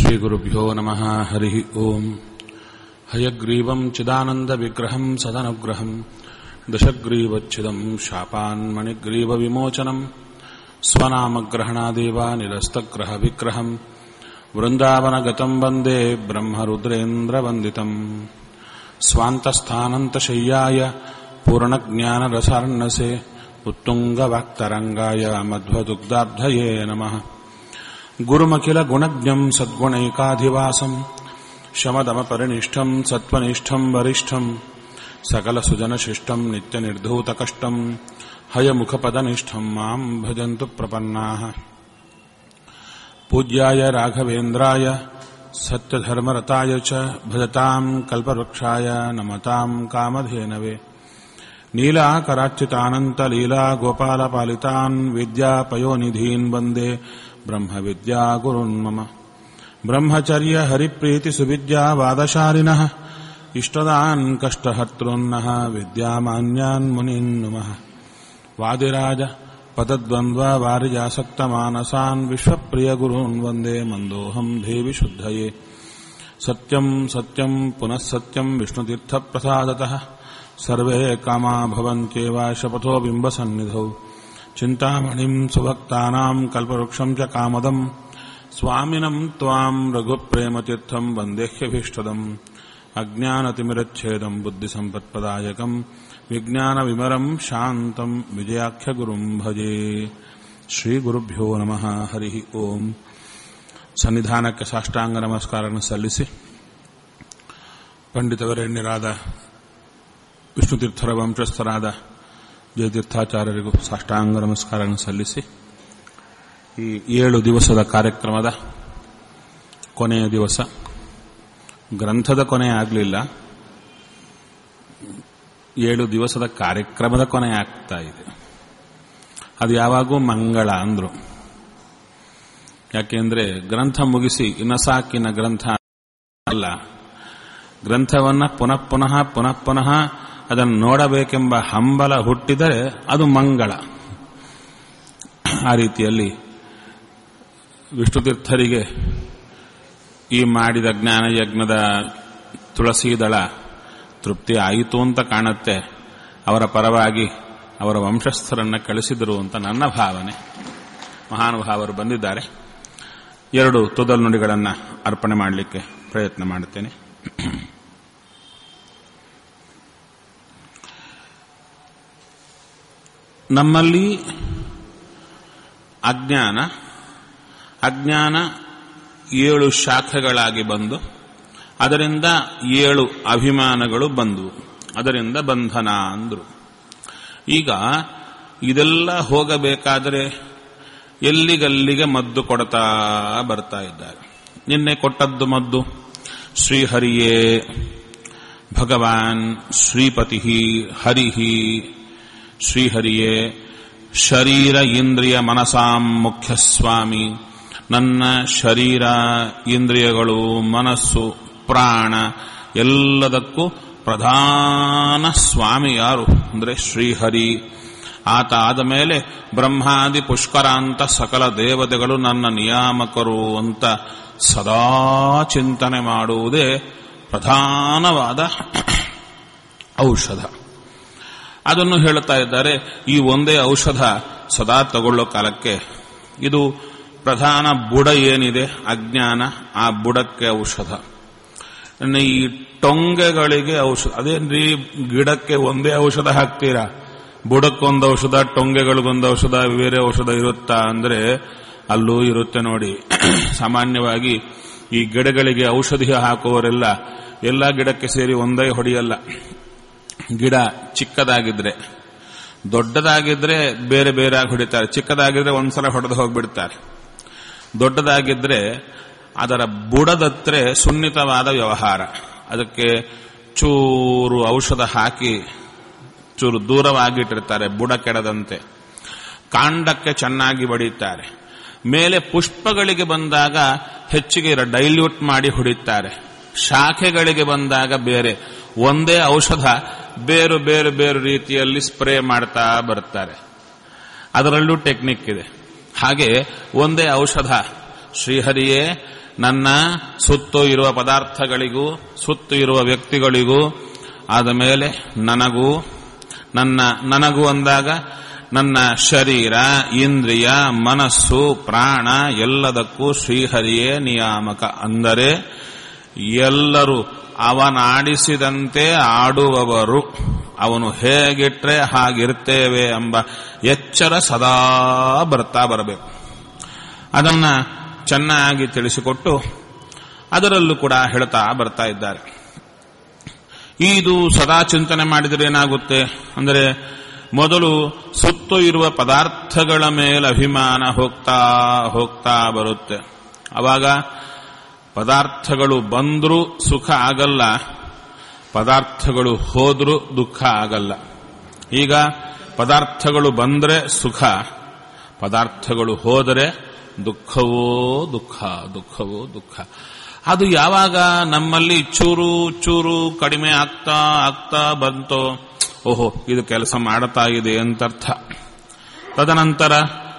श्रीगुरुभ्यो नमः हरिः ओम् हयग्रीवम् चिदानन्दविग्रहम् सदनुग्रहम् दशग्रीवच्छिदम् शापान्मणिग्रीवविमोचनम् स्वनामग्रहणादेव निरस्तग्रहविग्रहम् वृन्दावनगतम् वन्दे ब्रह्मरुद्रेन्द्रवन्दितम् स्वान्तस्थानन्तशय्याय पूर्णज्ञानरसार्णसे उत्तुङ्गवाक्तरङ्गाय मध्वदुग्धाब्धये नमः गुरुमखिलगुणज्ञम् सद्गुणैकाधिवासम् शमदमपरिनिष्ठम् सत्त्वनिष्ठम् वरिष्ठम् सकलसुजनशिष्टम् नित्यनिर्धूतकष्टम् हयमुखपदनिष्ठम् माम् भजन्तु प्रपन्नाः पूज्याय राघवेन्द्राय सत्यधर्मरताय च भजताम् कल्पवृक्षाय नमताम् कामधेनवे नीलाकराच्युतानन्तलीलागोपालपालितान् विद्यापयोनिधीन् वन्दे ब्रह्मविद्यागुरुन् मम ब्रह्मचर्यहरिप्रीतिसुविद्यावादशालिनः इष्टदान् कष्टहर्तॄन्नः विद्यामान्यान् मुनीन् नुमः वादिराज पदद्वन्द्ववारिजासक्तमानसान् विश्वप्रियगुरून् वन्दे मन्दोऽहम् देवि शुद्धये सत्यम् सत्यम् पुनः सत्यम् विष्णुतीर्थप्रसादतः सर्वे कामा भवन्त्येव शपथो बिम्बसन्निधौ चिन्तामणिम् सुभक्तानाम् कल्पवृक्षम् च कामदम् स्वामिनम् त्वाम् रघुप्रेमतीर्थम् वन्देह्यभीष्टदम् अज्ञानतिमिरच्छेदम् बुद्धिसम्पत्प्रदायकम् विज्ञानविमरम् शान्तम् विजयाख्यगुरुम् भजे ಶ್ರೀಗುರುಭ್ಯೋ ನಮಃ ಹರಿ ಓಂ ಸನ್ನಿಧಾನಕ್ಕೆ ಸಾಷ್ಟಾಂಗ ನಮಸ್ಕಾರವನ್ನು ಸಲ್ಲಿಸಿ ಪಂಡಿತವರೇಣ್ಯರಾದ ವಿಷ್ಣುತೀರ್ಥರ ವಂಶಸ್ಥರಾದ ಜಯತೀರ್ಥಾಚಾರ್ಯರಿಗೂ ಸಾಷ್ಟಾಂಗ ನಮಸ್ಕಾರವನ್ನು ಸಲ್ಲಿಸಿ ಈ ಏಳು ದಿವಸದ ಕಾರ್ಯಕ್ರಮದ ಕೊನೆಯ ದಿವಸ ಗ್ರಂಥದ ಕೊನೆ ಆಗಲಿಲ್ಲ ಏಳು ದಿವಸದ ಕಾರ್ಯಕ್ರಮದ ಕೊನೆ ಆಗ್ತಾ ಇದೆ ಅದು ಯಾವಾಗೂ ಮಂಗಳ ಅಂದ್ರು ಯಾಕೆಂದ್ರೆ ಗ್ರಂಥ ಮುಗಿಸಿ ಇನ್ನ ಸಾಕಿನ ಗ್ರಂಥ ಅಲ್ಲ ಗ್ರಂಥವನ್ನ ಪುನಃ ಪುನಃ ಪುನಃ ಪುನಃ ಅದನ್ನು ನೋಡಬೇಕೆಂಬ ಹಂಬಲ ಹುಟ್ಟಿದರೆ ಅದು ಮಂಗಳ ಆ ರೀತಿಯಲ್ಲಿ ವಿಷ್ಣುತೀರ್ಥರಿಗೆ ಈ ಮಾಡಿದ ಜ್ಞಾನಯಜ್ಞದ ತುಳಸೀದಳ ತೃಪ್ತಿ ಆಯಿತು ಅಂತ ಕಾಣುತ್ತೆ ಅವರ ಪರವಾಗಿ ಅವರ ವಂಶಸ್ಥರನ್ನ ಕಳಿಸಿದರು ಅಂತ ನನ್ನ ಭಾವನೆ ಮಹಾನುಭಾವರು ಬಂದಿದ್ದಾರೆ ಎರಡು ತೊದಲು ನುಡಿಗಳನ್ನು ಅರ್ಪಣೆ ಮಾಡಲಿಕ್ಕೆ ಪ್ರಯತ್ನ ಮಾಡುತ್ತೇನೆ ನಮ್ಮಲ್ಲಿ ಅಜ್ಞಾನ ಅಜ್ಞಾನ ಏಳು ಶಾಖೆಗಳಾಗಿ ಬಂದು ಅದರಿಂದ ಏಳು ಅಭಿಮಾನಗಳು ಬಂದವು ಅದರಿಂದ ಬಂಧನ ಅಂದರು ಈಗ ಇದೆಲ್ಲ ಹೋಗಬೇಕಾದರೆ ಎಲ್ಲಿಗಲ್ಲಿಗೆ ಮದ್ದು ಕೊಡ್ತಾ ಬರ್ತಾ ಇದ್ದಾರೆ ನಿನ್ನೆ ಕೊಟ್ಟದ್ದು ಮದ್ದು ಶ್ರೀಹರಿಯೇ ಭಗವಾನ್ ಶ್ರೀಪತಿ ಹರಿಹಿ ಶ್ರೀಹರಿಯೇ ಶರೀರ ಇಂದ್ರಿಯ ಮನಸಾಂ ಮುಖ್ಯಸ್ವಾಮಿ ನನ್ನ ಶರೀರ ಇಂದ್ರಿಯಗಳು ಮನಸ್ಸು ಪ್ರಾಣ ಎಲ್ಲದಕ್ಕೂ ಪ್ರಧಾನ ಸ್ವಾಮಿ ಯಾರು ಅಂದರೆ ಶ್ರೀಹರಿ ಆತ ಆದ ಮೇಲೆ ಬ್ರಹ್ಮಾದಿ ಪುಷ್ಕರಾಂತ ಸಕಲ ದೇವತೆಗಳು ನನ್ನ ನಿಯಾಮಕರು ಅಂತ ಸದಾ ಚಿಂತನೆ ಮಾಡುವುದೇ ಪ್ರಧಾನವಾದ ಔಷಧ ಅದನ್ನು ಹೇಳುತ್ತಾ ಇದ್ದಾರೆ ಈ ಒಂದೇ ಔಷಧ ಸದಾ ತಗೊಳ್ಳೋ ಕಾಲಕ್ಕೆ ಇದು ಪ್ರಧಾನ ಬುಡ ಏನಿದೆ ಅಜ್ಞಾನ ಆ ಬುಡಕ್ಕೆ ಔಷಧ ಈ ಟೊಂಗೆಗಳಿಗೆ ಔಷಧ ಅದೇನ್ರಿ ಗಿಡಕ್ಕೆ ಒಂದೇ ಔಷಧ ಹಾಕ್ತೀರಾ ಬುಡಕ್ಕೊಂದು ಔಷಧ ಟೊಂಗೆಗಳಿಗೊಂದು ಔಷಧ ಬೇರೆ ಔಷಧ ಇರುತ್ತಾ ಅಂದ್ರೆ ಅಲ್ಲೂ ಇರುತ್ತೆ ನೋಡಿ ಸಾಮಾನ್ಯವಾಗಿ ಈ ಗಿಡಗಳಿಗೆ ಔಷಧಿ ಹಾಕುವವರೆಲ್ಲ ಎಲ್ಲ ಗಿಡಕ್ಕೆ ಸೇರಿ ಒಂದೇ ಹೊಡೆಯಲ್ಲ ಗಿಡ ಚಿಕ್ಕದಾಗಿದ್ರೆ ದೊಡ್ಡದಾಗಿದ್ರೆ ಬೇರೆ ಬೇರೆ ಹೊಡಿತಾರೆ ಚಿಕ್ಕದಾಗಿದ್ರೆ ಒಂದ್ಸಲ ಹೊಡೆದು ಹೋಗ್ಬಿಡ್ತಾರೆ ದೊಡ್ಡದಾಗಿದ್ರೆ ಅದರ ಬುಡದತ್ರೆ ಸುನ್ನಿತವಾದ ವ್ಯವಹಾರ ಅದಕ್ಕೆ ಚೂರು ಔಷಧ ಹಾಕಿ ಚೂರು ದೂರವಾಗಿಟ್ಟಿರ್ತಾರೆ ಬುಡ ಕೆಡದಂತೆ ಕಾಂಡಕ್ಕೆ ಚೆನ್ನಾಗಿ ಬಡಿತಾರೆ ಮೇಲೆ ಪುಷ್ಪಗಳಿಗೆ ಬಂದಾಗ ಹೆಚ್ಚಿಗೆ ಡೈಲ್ಯೂಟ್ ಮಾಡಿ ಹೊಡಿತಾರೆ ಶಾಖೆಗಳಿಗೆ ಬಂದಾಗ ಬೇರೆ ಒಂದೇ ಔಷಧ ಬೇರೆ ಬೇರೆ ಬೇರೆ ರೀತಿಯಲ್ಲಿ ಸ್ಪ್ರೇ ಮಾಡ್ತಾ ಬರ್ತಾರೆ ಅದರಲ್ಲೂ ಟೆಕ್ನಿಕ್ ಇದೆ ಹಾಗೆ ಒಂದೇ ಔಷಧ ಶ್ರೀಹರಿಯೇ ನನ್ನ ಸುತ್ತು ಇರುವ ಪದಾರ್ಥಗಳಿಗೂ ಸುತ್ತು ಇರುವ ವ್ಯಕ್ತಿಗಳಿಗೂ ಆದ ಮೇಲೆ ನನಗೂ ನನ್ನ ನನಗೂ ಅಂದಾಗ ನನ್ನ ಶರೀರ ಇಂದ್ರಿಯ ಮನಸ್ಸು ಪ್ರಾಣ ಎಲ್ಲದಕ್ಕೂ ಶ್ರೀಹರಿಯೇ ನಿಯಾಮಕ ಅಂದರೆ ಎಲ್ಲರೂ ಅವನಾಡಿಸಿದಂತೆ ಆಡುವವರು ಅವನು ಹೇಗಿಟ್ರೆ ಹಾಗಿರ್ತೇವೆ ಎಂಬ ಎಚ್ಚರ ಸದಾ ಬರ್ತಾ ಬರಬೇಕು ಅದನ್ನ ಚೆನ್ನಾಗಿ ತಿಳಿಸಿಕೊಟ್ಟು ಅದರಲ್ಲೂ ಕೂಡ ಹೇಳ್ತಾ ಬರ್ತಾ ಇದ್ದಾರೆ ಇದು ಸದಾ ಚಿಂತನೆ ಮಾಡಿದರೆ ಏನಾಗುತ್ತೆ ಅಂದರೆ ಮೊದಲು ಸುತ್ತು ಇರುವ ಪದಾರ್ಥಗಳ ಮೇಲೆ ಅಭಿಮಾನ ಹೋಗ್ತಾ ಹೋಗ್ತಾ ಬರುತ್ತೆ ಅವಾಗ ಪದಾರ್ಥಗಳು ಬಂದರೂ ಸುಖ ಆಗಲ್ಲ ಪದಾರ್ಥಗಳು ಹೋದ್ರೂ ದುಃಖ ಆಗಲ್ಲ ಈಗ ಪದಾರ್ಥಗಳು ಬಂದರೆ ಸುಖ ಪದಾರ್ಥಗಳು ಹೋದರೆ ದುಃಖವೋ ದುಃಖ ದುಃಖವೋ ದುಃಖ ಅದು ಯಾವಾಗ ನಮ್ಮಲ್ಲಿ ಚೂರು ಚೂರು ಕಡಿಮೆ ಆಗ್ತಾ ಆಗ್ತಾ ಬಂತೋ ಓಹೋ ಇದು ಕೆಲಸ ಮಾಡುತ್ತಾ ಇದೆ ಅಂತರ್ಥ ತದನಂತರ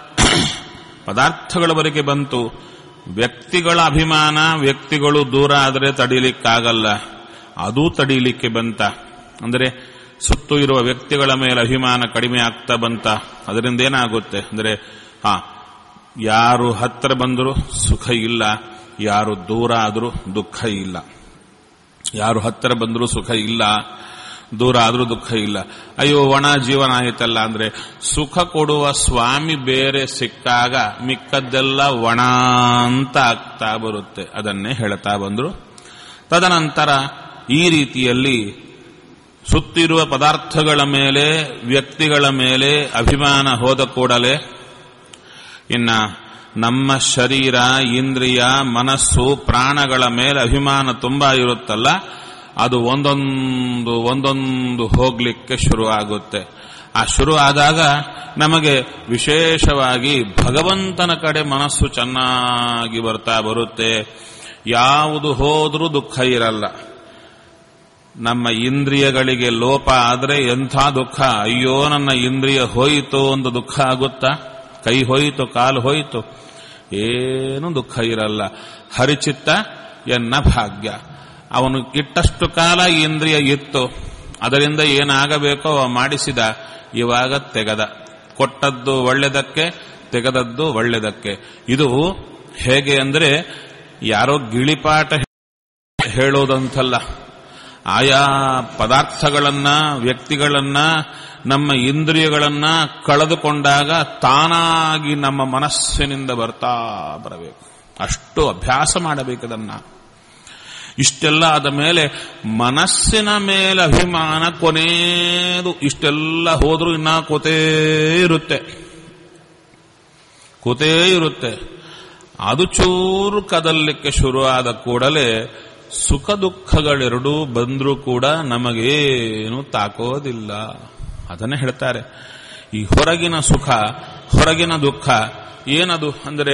ಪದಾರ್ಥಗಳವರೆಗೆ ಬಂತು ವ್ಯಕ್ತಿಗಳ ಅಭಿಮಾನ ವ್ಯಕ್ತಿಗಳು ದೂರ ಆದರೆ ತಡೀಲಿಕ್ಕಾಗಲ್ಲ ಅದೂ ತಡೀಲಿಕ್ಕೆ ಬಂತ ಅಂದರೆ ಸುತ್ತು ಇರುವ ವ್ಯಕ್ತಿಗಳ ಮೇಲೆ ಅಭಿಮಾನ ಕಡಿಮೆ ಆಗ್ತಾ ಬಂತ ಅದರಿಂದ ಏನಾಗುತ್ತೆ ಅಂದರೆ ಹಾ ಯಾರು ಹತ್ತಿರ ಬಂದರೂ ಸುಖ ಇಲ್ಲ ಯಾರು ದೂರ ಆದರೂ ದುಃಖ ಇಲ್ಲ ಯಾರು ಹತ್ತಿರ ಬಂದರೂ ಸುಖ ಇಲ್ಲ ದೂರ ಆದರೂ ದುಃಖ ಇಲ್ಲ ಅಯ್ಯೋ ಒಣ ಜೀವನ ಆಯಿತಲ್ಲ ಅಂದ್ರೆ ಸುಖ ಕೊಡುವ ಸ್ವಾಮಿ ಬೇರೆ ಸಿಕ್ಕಾಗ ಮಿಕ್ಕದ್ದೆಲ್ಲ ಒಣ ಅಂತ ಆಗ್ತಾ ಬರುತ್ತೆ ಅದನ್ನೇ ಹೇಳ್ತಾ ಬಂದ್ರು ತದನಂತರ ಈ ರೀತಿಯಲ್ಲಿ ಸುತ್ತಿರುವ ಪದಾರ್ಥಗಳ ಮೇಲೆ ವ್ಯಕ್ತಿಗಳ ಮೇಲೆ ಅಭಿಮಾನ ಹೋದ ಕೂಡಲೇ ಇನ್ನ ನಮ್ಮ ಶರೀರ ಇಂದ್ರಿಯ ಮನಸ್ಸು ಪ್ರಾಣಗಳ ಮೇಲೆ ಅಭಿಮಾನ ತುಂಬಾ ಇರುತ್ತಲ್ಲ ಅದು ಒಂದೊಂದು ಒಂದೊಂದು ಹೋಗ್ಲಿಕ್ಕೆ ಶುರು ಆಗುತ್ತೆ ಆ ಶುರು ಆದಾಗ ನಮಗೆ ವಿಶೇಷವಾಗಿ ಭಗವಂತನ ಕಡೆ ಮನಸ್ಸು ಚೆನ್ನಾಗಿ ಬರ್ತಾ ಬರುತ್ತೆ ಯಾವುದು ಹೋದ್ರೂ ದುಃಖ ಇರಲ್ಲ ನಮ್ಮ ಇಂದ್ರಿಯಗಳಿಗೆ ಲೋಪ ಆದರೆ ಎಂಥ ದುಃಖ ಅಯ್ಯೋ ನನ್ನ ಇಂದ್ರಿಯ ಹೋಯಿತು ಒಂದು ದುಃಖ ಆಗುತ್ತಾ ಕೈ ಹೋಯಿತು ಕಾಲು ಹೋಯಿತು ಏನು ದುಃಖ ಇರಲ್ಲ ಹರಿಚಿತ್ತ ಎನ್ನ ಭಾಗ್ಯ ಅವನು ಇಟ್ಟಷ್ಟು ಕಾಲ ಇಂದ್ರಿಯ ಇತ್ತು ಅದರಿಂದ ಏನಾಗಬೇಕೋ ಅವ ಮಾಡಿಸಿದ ಇವಾಗ ತೆಗೆದ ಕೊಟ್ಟದ್ದು ಒಳ್ಳೆದಕ್ಕೆ ತೆಗೆದದ್ದು ಒಳ್ಳೆದಕ್ಕೆ ಇದು ಹೇಗೆ ಅಂದರೆ ಯಾರೋ ಗಿಳಿಪಾಠ ಹೇಳೋದಂತಲ್ಲ ಆಯಾ ಪದಾರ್ಥಗಳನ್ನ ವ್ಯಕ್ತಿಗಳನ್ನ ನಮ್ಮ ಇಂದ್ರಿಯಗಳನ್ನ ಕಳೆದುಕೊಂಡಾಗ ತಾನಾಗಿ ನಮ್ಮ ಮನಸ್ಸಿನಿಂದ ಬರ್ತಾ ಬರಬೇಕು ಅಷ್ಟು ಅಭ್ಯಾಸ ಮಾಡಬೇಕದನ್ನ ಇಷ್ಟೆಲ್ಲ ಆದ ಮೇಲೆ ಮನಸ್ಸಿನ ಮೇಲೆ ಅಭಿಮಾನ ಕೊನೆಯದು ಇಷ್ಟೆಲ್ಲ ಹೋದ್ರೂ ಇನ್ನ ಕೂತೇ ಇರುತ್ತೆ ಕೂತೇ ಇರುತ್ತೆ ಅದು ಚೂರು ಕದಲಿಕ್ಕೆ ಶುರುವಾದ ಕೂಡಲೇ ಸುಖ ದುಃಖಗಳೆರಡೂ ಬಂದರೂ ಕೂಡ ನಮಗೇನು ತಾಕೋದಿಲ್ಲ ಅದನ್ನೇ ಹೇಳ್ತಾರೆ ಈ ಹೊರಗಿನ ಸುಖ ಹೊರಗಿನ ದುಃಖ ಏನದು ಅಂದರೆ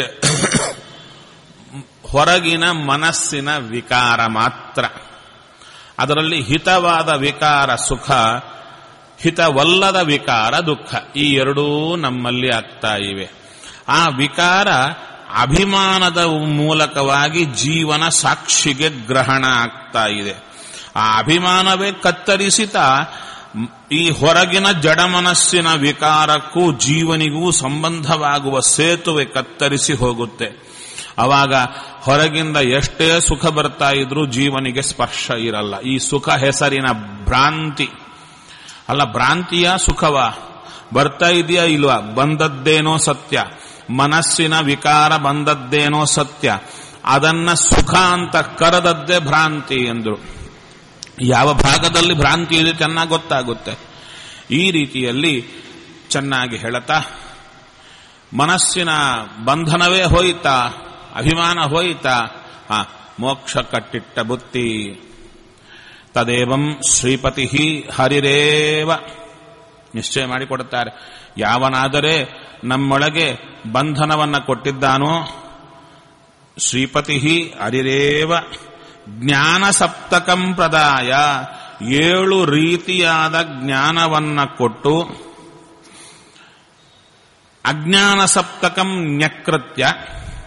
ಹೊರಗಿನ ಮನಸ್ಸಿನ ವಿಕಾರ ಮಾತ್ರ ಅದರಲ್ಲಿ ಹಿತವಾದ ವಿಕಾರ ಸುಖ ಹಿತವಲ್ಲದ ವಿಕಾರ ದುಃಖ ಈ ಎರಡೂ ನಮ್ಮಲ್ಲಿ ಆಗ್ತಾ ಇವೆ ಆ ವಿಕಾರ ಅಭಿಮಾನದ ಮೂಲಕವಾಗಿ ಜೀವನ ಸಾಕ್ಷಿಗೆ ಗ್ರಹಣ ಆಗ್ತಾ ಇದೆ ಆ ಅಭಿಮಾನವೇ ಕತ್ತರಿಸಿತ ಈ ಹೊರಗಿನ ಜಡಮನಸ್ಸಿನ ವಿಕಾರಕ್ಕೂ ಜೀವನಿಗೂ ಸಂಬಂಧವಾಗುವ ಸೇತುವೆ ಕತ್ತರಿಸಿ ಹೋಗುತ್ತೆ ಅವಾಗ ಹೊರಗಿಂದ ಎಷ್ಟೇ ಸುಖ ಬರ್ತಾ ಇದ್ರೂ ಜೀವನಿಗೆ ಸ್ಪರ್ಶ ಇರಲ್ಲ ಈ ಸುಖ ಹೆಸರಿನ ಭ್ರಾಂತಿ ಅಲ್ಲ ಭ್ರಾಂತಿಯ ಸುಖವ ಬರ್ತಾ ಇದೆಯಾ ಇಲ್ವಾ ಬಂದದ್ದೇನೋ ಸತ್ಯ ಮನಸ್ಸಿನ ವಿಕಾರ ಬಂದದ್ದೇನೋ ಸತ್ಯ ಅದನ್ನ ಸುಖ ಅಂತ ಕರೆದದ್ದೇ ಭ್ರಾಂತಿ ಎಂದರು ಯಾವ ಭಾಗದಲ್ಲಿ ಭ್ರಾಂತಿ ಇದೆ ಚೆನ್ನಾಗಿ ಗೊತ್ತಾಗುತ್ತೆ ಈ ರೀತಿಯಲ್ಲಿ ಚೆನ್ನಾಗಿ ಹೇಳತಾ ಮನಸ್ಸಿನ ಬಂಧನವೇ ಹೋಯಿತಾ ಅಭಿಮಾನ ಹೋಯಿತಾ ಆ ಮೋಕ್ಷ ಕಟ್ಟಿಟ್ಟ ಬುತ್ತಿ ತದೇವಂ ಶ್ರೀಪತಿ ಹರಿರೇವ ನಿಶ್ಚಯ ಮಾಡಿಕೊಡುತ್ತಾರೆ ಯಾವನಾದರೆ ನಮ್ಮೊಳಗೆ ಬಂಧನವನ್ನ ಕೊಟ್ಟಿದ್ದಾನೋ ಶ್ರೀಪತಿ ಹರಿರೇವ ಜ್ಞಾನ ಸಪ್ತಕಂ ಪ್ರದಾಯ ಏಳು ರೀತಿಯಾದ ಜ್ಞಾನವನ್ನ ಕೊಟ್ಟು ಅಜ್ಞಾನ ಸಪ್ತಕಂ ನ್ಯಕ್ರತ್ಯ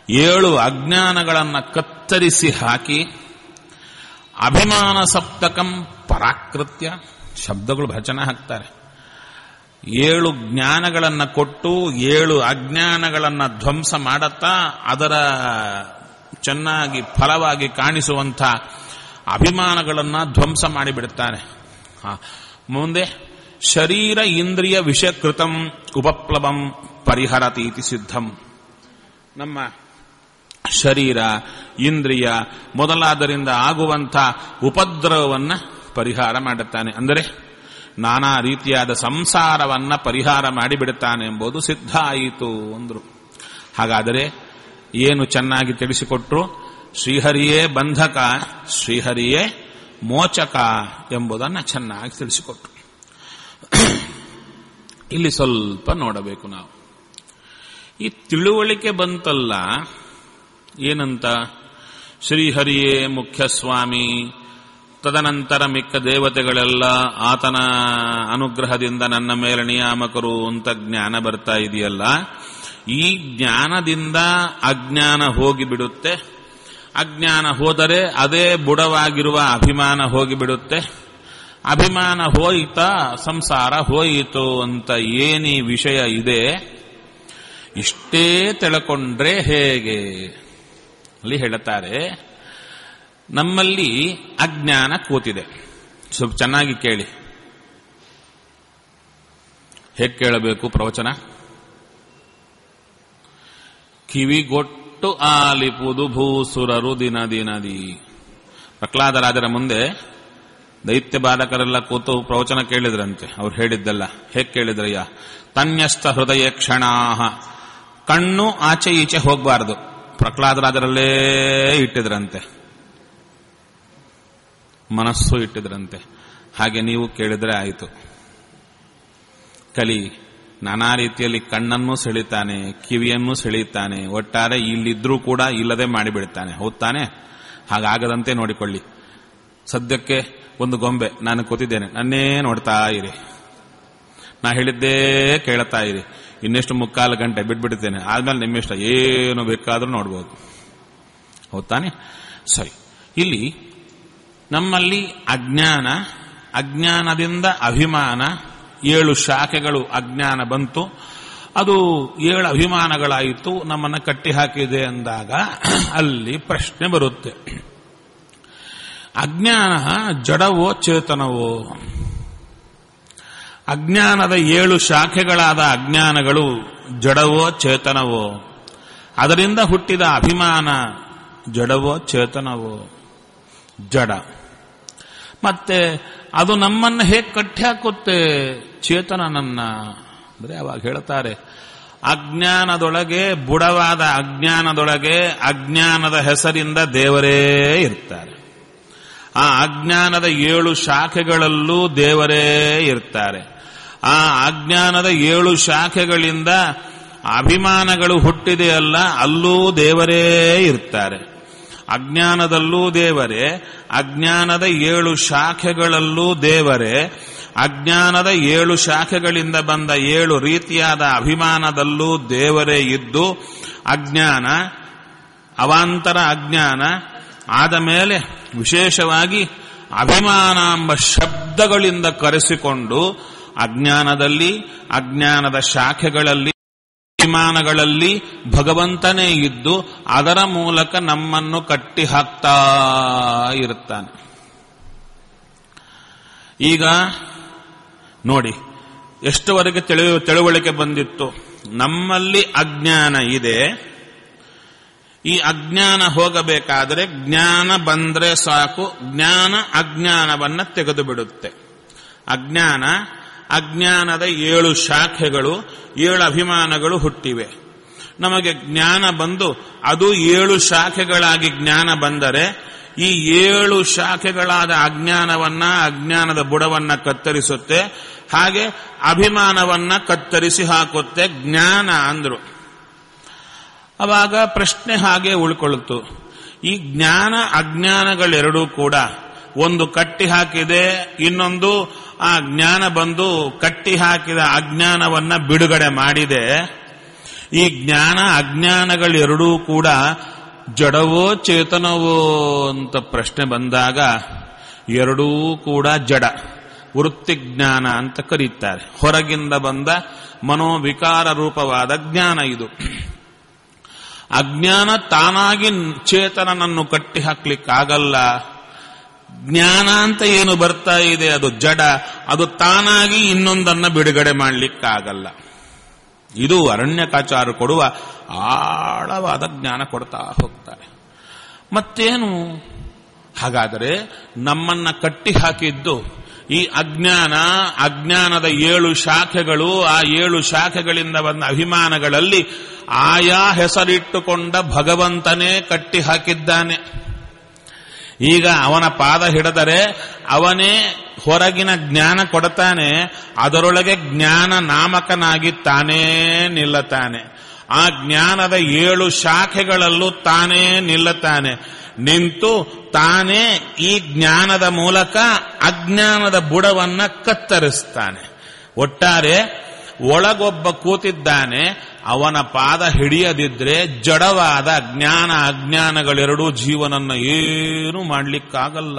ಏಳು ಅಜ್ಞಾನಗಳನ್ನು ಕತ್ತರಿಸಿ ಹಾಕಿ ಅಭಿಮಾನ ಸಪ್ತಕಂ ಪರಾಕೃತ್ಯ ಶಬ್ದಗಳು ಭಚನ ಹಾಕ್ತಾರೆ ಏಳು ಜ್ಞಾನಗಳನ್ನು ಕೊಟ್ಟು ಏಳು ಅಜ್ಞಾನಗಳನ್ನು ಧ್ವಂಸ ಮಾಡುತ್ತಾ ಅದರ ಚೆನ್ನಾಗಿ ಫಲವಾಗಿ ಕಾಣಿಸುವಂಥ ಅಭಿಮಾನಗಳನ್ನು ಧ್ವಂಸ ಮಾಡಿಬಿಡುತ್ತಾನೆ ಹ. ಮುಂದೆ ಶರೀರ ಇಂದ್ರಿಯ ವಿಷಕೃತಂ ಉಪಪ್ಲವಂ ಪರಿಹರತೀತಿ ಸಿದ್ಧಂ ನಮ್ಮ ಶರೀರ ಇಂದ್ರಿಯ ಮೊದಲಾದರಿಂದ ಆಗುವಂಥ ಉಪದ್ರವವನ್ನು ಪರಿಹಾರ ಮಾಡುತ್ತಾನೆ ಅಂದರೆ ನಾನಾ ರೀತಿಯಾದ ಸಂಸಾರವನ್ನ ಪರಿಹಾರ ಮಾಡಿಬಿಡುತ್ತಾನೆ ಎಂಬುದು ಸಿದ್ಧ ಆಯಿತು ಅಂದರು ಹಾಗಾದರೆ ಏನು ಚೆನ್ನಾಗಿ ತಿಳಿಸಿಕೊಟ್ರು ಶ್ರೀಹರಿಯೇ ಬಂಧಕ ಶ್ರೀಹರಿಯೇ ಮೋಚಕ ಎಂಬುದನ್ನು ಚೆನ್ನಾಗಿ ತಿಳಿಸಿಕೊಟ್ರು ಇಲ್ಲಿ ಸ್ವಲ್ಪ ನೋಡಬೇಕು ನಾವು ಈ ತಿಳುವಳಿಕೆ ಬಂತಲ್ಲ ಏನಂತ ಶ್ರೀಹರಿಯೇ ಮುಖ್ಯ ಸ್ವಾಮಿ ತದನಂತರ ಮಿಕ್ಕ ದೇವತೆಗಳೆಲ್ಲ ಆತನ ಅನುಗ್ರಹದಿಂದ ನನ್ನ ಮೇಲೆ ನಿಯಾಮಕರು ಅಂತ ಜ್ಞಾನ ಬರ್ತಾ ಇದೆಯಲ್ಲ ಈ ಜ್ಞಾನದಿಂದ ಅಜ್ಞಾನ ಹೋಗಿಬಿಡುತ್ತೆ ಅಜ್ಞಾನ ಹೋದರೆ ಅದೇ ಬುಡವಾಗಿರುವ ಅಭಿಮಾನ ಹೋಗಿಬಿಡುತ್ತೆ ಅಭಿಮಾನ ಹೋಯಿತಾ ಸಂಸಾರ ಹೋಯಿತು ಅಂತ ಏನಿ ವಿಷಯ ಇದೆ ಇಷ್ಟೇ ತಿಳ್ಕೊಂಡ್ರೆ ಹೇಗೆ ಅಲ್ಲಿ ಹೇಳುತ್ತಾರೆ ನಮ್ಮಲ್ಲಿ ಅಜ್ಞಾನ ಕೂತಿದೆ ಸ್ವಲ್ಪ ಚೆನ್ನಾಗಿ ಕೇಳಿ ಹೇಗೆ ಕೇಳಬೇಕು ಪ್ರವಚನ ಕಿವಿಗೊಟ್ಟು ಆಲಿಪುದು ಭೂಸುರರು ದಿನ ದಿನದಿ ಪ್ರಹ್ಲಾದರಾಜರ ಮುಂದೆ ದೈತ್ಯ ಬಾಲಕರೆಲ್ಲ ಕೂತು ಪ್ರವಚನ ಕೇಳಿದ್ರಂತೆ ಅವ್ರು ಹೇಳಿದ್ದಲ್ಲ ಹೇಗೆ ಕೇಳಿದ್ರಯ್ಯ ತನ್ಯಸ್ಥ ಹೃದಯ ಕ್ಷಣಾಹ ಕಣ್ಣು ಆಚೆ ಈಚೆ ಹೋಗಬಾರದು ಪ್ರಹ್ಲಾದರಾಜರಲ್ಲೇ ಇಟ್ಟಿದ್ರಂತೆ ಮನಸ್ಸು ಇಟ್ಟಿದ್ರಂತೆ ಹಾಗೆ ನೀವು ಕೇಳಿದ್ರೆ ಆಯಿತು ಕಲಿ ನಾನಾ ರೀತಿಯಲ್ಲಿ ಕಣ್ಣನ್ನು ಸೆಳಿತಾನೆ ಕಿವಿಯನ್ನು ಸೆಳೀತಾನೆ ಒಟ್ಟಾರೆ ಇಲ್ಲಿದ್ರೂ ಕೂಡ ಇಲ್ಲದೆ ಮಾಡಿಬಿಡ್ತಾನೆ ಹೌದಾನೆ ಹಾಗಾಗದಂತೆ ನೋಡಿಕೊಳ್ಳಿ ಸದ್ಯಕ್ಕೆ ಒಂದು ಗೊಂಬೆ ನಾನು ಕೂತಿದ್ದೇನೆ ನನ್ನೇ ನೋಡ್ತಾ ಇರಿ ನಾ ಹೇಳಿದ್ದೇ ಕೇಳ್ತಾ ಇರಿ ಇನ್ನೆಷ್ಟು ಮುಕ್ಕಾಲು ಗಂಟೆ ಬಿಟ್ಬಿಡ್ತೇನೆ ಆದ್ಮೇಲೆ ನಿಮ್ಮಿಷ್ಟ ಏನು ಬೇಕಾದ್ರೂ ನೋಡ್ಬೋದು ಹೌದಾನೆ ಸರಿ ಇಲ್ಲಿ ನಮ್ಮಲ್ಲಿ ಅಜ್ಞಾನ ಅಜ್ಞಾನದಿಂದ ಅಭಿಮಾನ ಏಳು ಶಾಖೆಗಳು ಅಜ್ಞಾನ ಬಂತು ಅದು ಏಳು ಅಭಿಮಾನಗಳಾಯಿತು ನಮ್ಮನ್ನು ಕಟ್ಟಿ ಹಾಕಿದೆ ಅಂದಾಗ ಅಲ್ಲಿ ಪ್ರಶ್ನೆ ಬರುತ್ತೆ ಅಜ್ಞಾನ ಜಡವೋ ಚೇತನವೋ ಅಜ್ಞಾನದ ಏಳು ಶಾಖೆಗಳಾದ ಅಜ್ಞಾನಗಳು ಜಡವೋ ಚೇತನವೋ ಅದರಿಂದ ಹುಟ್ಟಿದ ಅಭಿಮಾನ ಜಡವೋ ಚೇತನವೋ ಜಡ ಮತ್ತೆ ಅದು ನಮ್ಮನ್ನು ಹೇಗೆ ಕಟ್ಟಿ ಹಾಕುತ್ತೆ ಚೇತನನನ್ನ ಅಂದರೆ ಅವಾಗ ಹೇಳ್ತಾರೆ ಅಜ್ಞಾನದೊಳಗೆ ಬುಡವಾದ ಅಜ್ಞಾನದೊಳಗೆ ಅಜ್ಞಾನದ ಹೆಸರಿಂದ ದೇವರೇ ಇರ್ತಾರೆ ಆ ಅಜ್ಞಾನದ ಏಳು ಶಾಖೆಗಳಲ್ಲೂ ದೇವರೇ ಇರ್ತಾರೆ ಆ ಅಜ್ಞಾನದ ಏಳು ಶಾಖೆಗಳಿಂದ ಅಭಿಮಾನಗಳು ಹುಟ್ಟಿದೆಯಲ್ಲ ಅಲ್ಲೂ ದೇವರೇ ಇರ್ತಾರೆ ಅಜ್ಞಾನದಲ್ಲೂ ದೇವರೇ ಅಜ್ಞಾನದ ಏಳು ಶಾಖೆಗಳಲ್ಲೂ ದೇವರೇ ಅಜ್ಞಾನದ ಏಳು ಶಾಖೆಗಳಿಂದ ಬಂದ ಏಳು ರೀತಿಯಾದ ಅಭಿಮಾನದಲ್ಲೂ ದೇವರೇ ಇದ್ದು ಅಜ್ಞಾನ ಅವಾಂತರ ಅಜ್ಞಾನ ಆದ ಮೇಲೆ ವಿಶೇಷವಾಗಿ ಅಭಿಮಾನ ಎಂಬ ಶಬ್ದಗಳಿಂದ ಕರೆಸಿಕೊಂಡು ಅಜ್ಞಾನದಲ್ಲಿ ಅಜ್ಞಾನದ ಶಾಖೆಗಳಲ್ಲಿ ಅಭಿಮಾನಗಳಲ್ಲಿ ಭಗವಂತನೇ ಇದ್ದು ಅದರ ಮೂಲಕ ನಮ್ಮನ್ನು ಕಟ್ಟಿ ಹಾಕ್ತಾ ಇರುತ್ತಾನೆ ಈಗ ನೋಡಿ ಎಷ್ಟುವರೆಗೆ ತಿಳಿ ತಿಳುವಳಿಕೆ ಬಂದಿತ್ತು ನಮ್ಮಲ್ಲಿ ಅಜ್ಞಾನ ಇದೆ ಈ ಅಜ್ಞಾನ ಹೋಗಬೇಕಾದರೆ ಜ್ಞಾನ ಬಂದ್ರೆ ಸಾಕು ಜ್ಞಾನ ಅಜ್ಞಾನವನ್ನ ತೆಗೆದು ಬಿಡುತ್ತೆ ಅಜ್ಞಾನ ಅಜ್ಞಾನದ ಏಳು ಶಾಖೆಗಳು ಏಳು ಅಭಿಮಾನಗಳು ಹುಟ್ಟಿವೆ ನಮಗೆ ಜ್ಞಾನ ಬಂದು ಅದು ಏಳು ಶಾಖೆಗಳಾಗಿ ಜ್ಞಾನ ಬಂದರೆ ಈ ಏಳು ಶಾಖೆಗಳಾದ ಅಜ್ಞಾನವನ್ನ ಅಜ್ಞಾನದ ಬುಡವನ್ನ ಕತ್ತರಿಸುತ್ತೆ ಹಾಗೆ ಅಭಿಮಾನವನ್ನ ಕತ್ತರಿಸಿ ಹಾಕುತ್ತೆ ಜ್ಞಾನ ಅಂದ್ರು ಅವಾಗ ಪ್ರಶ್ನೆ ಹಾಗೆ ಉಳ್ಕೊಳ್ತು ಈ ಜ್ಞಾನ ಅಜ್ಞಾನಗಳೆರಡೂ ಕೂಡ ಒಂದು ಕಟ್ಟಿ ಹಾಕಿದೆ ಇನ್ನೊಂದು ಆ ಜ್ಞಾನ ಬಂದು ಕಟ್ಟಿ ಹಾಕಿದ ಅಜ್ಞಾನವನ್ನ ಬಿಡುಗಡೆ ಮಾಡಿದೆ ಈ ಜ್ಞಾನ ಅಜ್ಞಾನಗಳೆರಡೂ ಕೂಡ ಜಡವೋ ಚೇತನವೋ ಅಂತ ಪ್ರಶ್ನೆ ಬಂದಾಗ ಎರಡೂ ಕೂಡ ಜಡ ವೃತ್ತಿ ಜ್ಞಾನ ಅಂತ ಕರೀತಾರೆ ಹೊರಗಿಂದ ಬಂದ ಮನೋವಿಕಾರ ರೂಪವಾದ ಜ್ಞಾನ ಇದು ಅಜ್ಞಾನ ತಾನಾಗಿ ಚೇತನನನ್ನು ಕಟ್ಟಿ ಹಾಕ್ಲಿಕ್ಕಾಗಲ್ಲ ಜ್ಞಾನ ಅಂತ ಏನು ಬರ್ತಾ ಇದೆ ಅದು ಜಡ ಅದು ತಾನಾಗಿ ಇನ್ನೊಂದನ್ನ ಬಿಡುಗಡೆ ಮಾಡಲಿಕ್ಕಾಗಲ್ಲ ಇದು ಅರಣ್ಯಕಾಚಾರ ಕೊಡುವ ಆಳವಾದ ಜ್ಞಾನ ಕೊಡ್ತಾ ಹೋಗ್ತಾರೆ ಮತ್ತೇನು ಹಾಗಾದರೆ ನಮ್ಮನ್ನ ಕಟ್ಟಿ ಹಾಕಿದ್ದು ಈ ಅಜ್ಞಾನ ಅಜ್ಞಾನದ ಏಳು ಶಾಖೆಗಳು ಆ ಏಳು ಶಾಖೆಗಳಿಂದ ಬಂದ ಅಭಿಮಾನಗಳಲ್ಲಿ ಆಯಾ ಹೆಸರಿಟ್ಟುಕೊಂಡ ಭಗವಂತನೇ ಕಟ್ಟಿ ಹಾಕಿದ್ದಾನೆ ಈಗ ಅವನ ಪಾದ ಹಿಡಿದರೆ ಅವನೇ ಹೊರಗಿನ ಜ್ಞಾನ ಕೊಡ್ತಾನೆ ಅದರೊಳಗೆ ಜ್ಞಾನ ನಾಮಕನಾಗಿ ತಾನೇ ನಿಲ್ಲತಾನೆ ಆ ಜ್ಞಾನದ ಏಳು ಶಾಖೆಗಳಲ್ಲೂ ತಾನೇ ನಿಲ್ಲತಾನೆ ನಿಂತು ತಾನೇ ಈ ಜ್ಞಾನದ ಮೂಲಕ ಅಜ್ಞಾನದ ಬುಡವನ್ನ ಕತ್ತರಿಸ್ತಾನೆ ಒಟ್ಟಾರೆ ಒಳಗೊಬ್ಬ ಕೂತಿದ್ದಾನೆ ಅವನ ಪಾದ ಹಿಡಿಯದಿದ್ರೆ ಜಡವಾದ ಜ್ಞಾನ ಅಜ್ಞಾನಗಳೆರಡೂ ಜೀವನನ್ನ ಏನು ಮಾಡಲಿಕ್ಕಾಗಲ್ಲ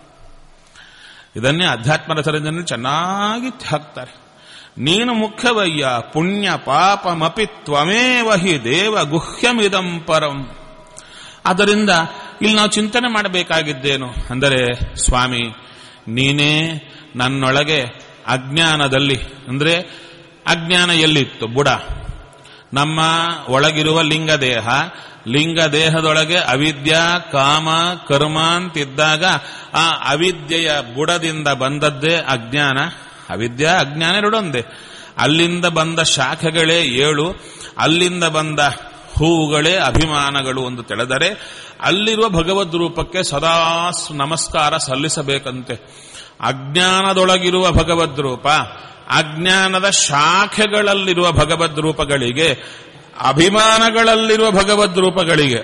ಇದನ್ನೇ ಅಧ್ಯಾತ್ಮ ರಸರಂಜನೆ ಚೆನ್ನಾಗಿ ಹಾಕ್ತಾರೆ ನೀನು ಮುಖ್ಯವಯ್ಯ ಪುಣ್ಯ ಪಾಪಮಪಿ ತ್ವಮೇವ ಹಿ ದೇವ ಗುಹ್ಯಮಿದಂ ಪರಂ ಆದ್ದರಿಂದ ಇಲ್ಲಿ ನಾವು ಚಿಂತನೆ ಮಾಡಬೇಕಾಗಿದ್ದೇನು ಅಂದರೆ ಸ್ವಾಮಿ ನೀನೇ ನನ್ನೊಳಗೆ ಅಜ್ಞಾನದಲ್ಲಿ ಅಂದ್ರೆ ಅಜ್ಞಾನ ಎಲ್ಲಿತ್ತು ಬುಡ ನಮ್ಮ ಒಳಗಿರುವ ಲಿಂಗದೇಹ ಲಿಂಗ ದೇಹದೊಳಗೆ ಅವಿದ್ಯ ಕಾಮ ಕರ್ಮ ಅಂತಿದ್ದಾಗ ಆ ಅವಿದ್ಯೆಯ ಬುಡದಿಂದ ಬಂದದ್ದೇ ಅಜ್ಞಾನ ಅವಿದ್ಯ ಅಜ್ಞಾನ ಎರಡೊಂದೇ ಅಲ್ಲಿಂದ ಬಂದ ಶಾಖೆಗಳೇ ಏಳು ಅಲ್ಲಿಂದ ಬಂದ ಹೂವುಗಳೇ ಅಭಿಮಾನಗಳು ಎಂದು ತಿಳಿದರೆ ಅಲ್ಲಿರುವ ಭಗವದ್ ರೂಪಕ್ಕೆ ಸದಾ ನಮಸ್ಕಾರ ಸಲ್ಲಿಸಬೇಕಂತೆ ಅಜ್ಞಾನದೊಳಗಿರುವ ಭಗವದ್ ರೂಪ ಅಜ್ಞಾನದ ಶಾಖೆಗಳಲ್ಲಿರುವ ಭಗವದ್ ರೂಪಗಳಿಗೆ ಅಭಿಮಾನಗಳಲ್ಲಿರುವ ಭಗವದ್ ರೂಪಗಳಿಗೆ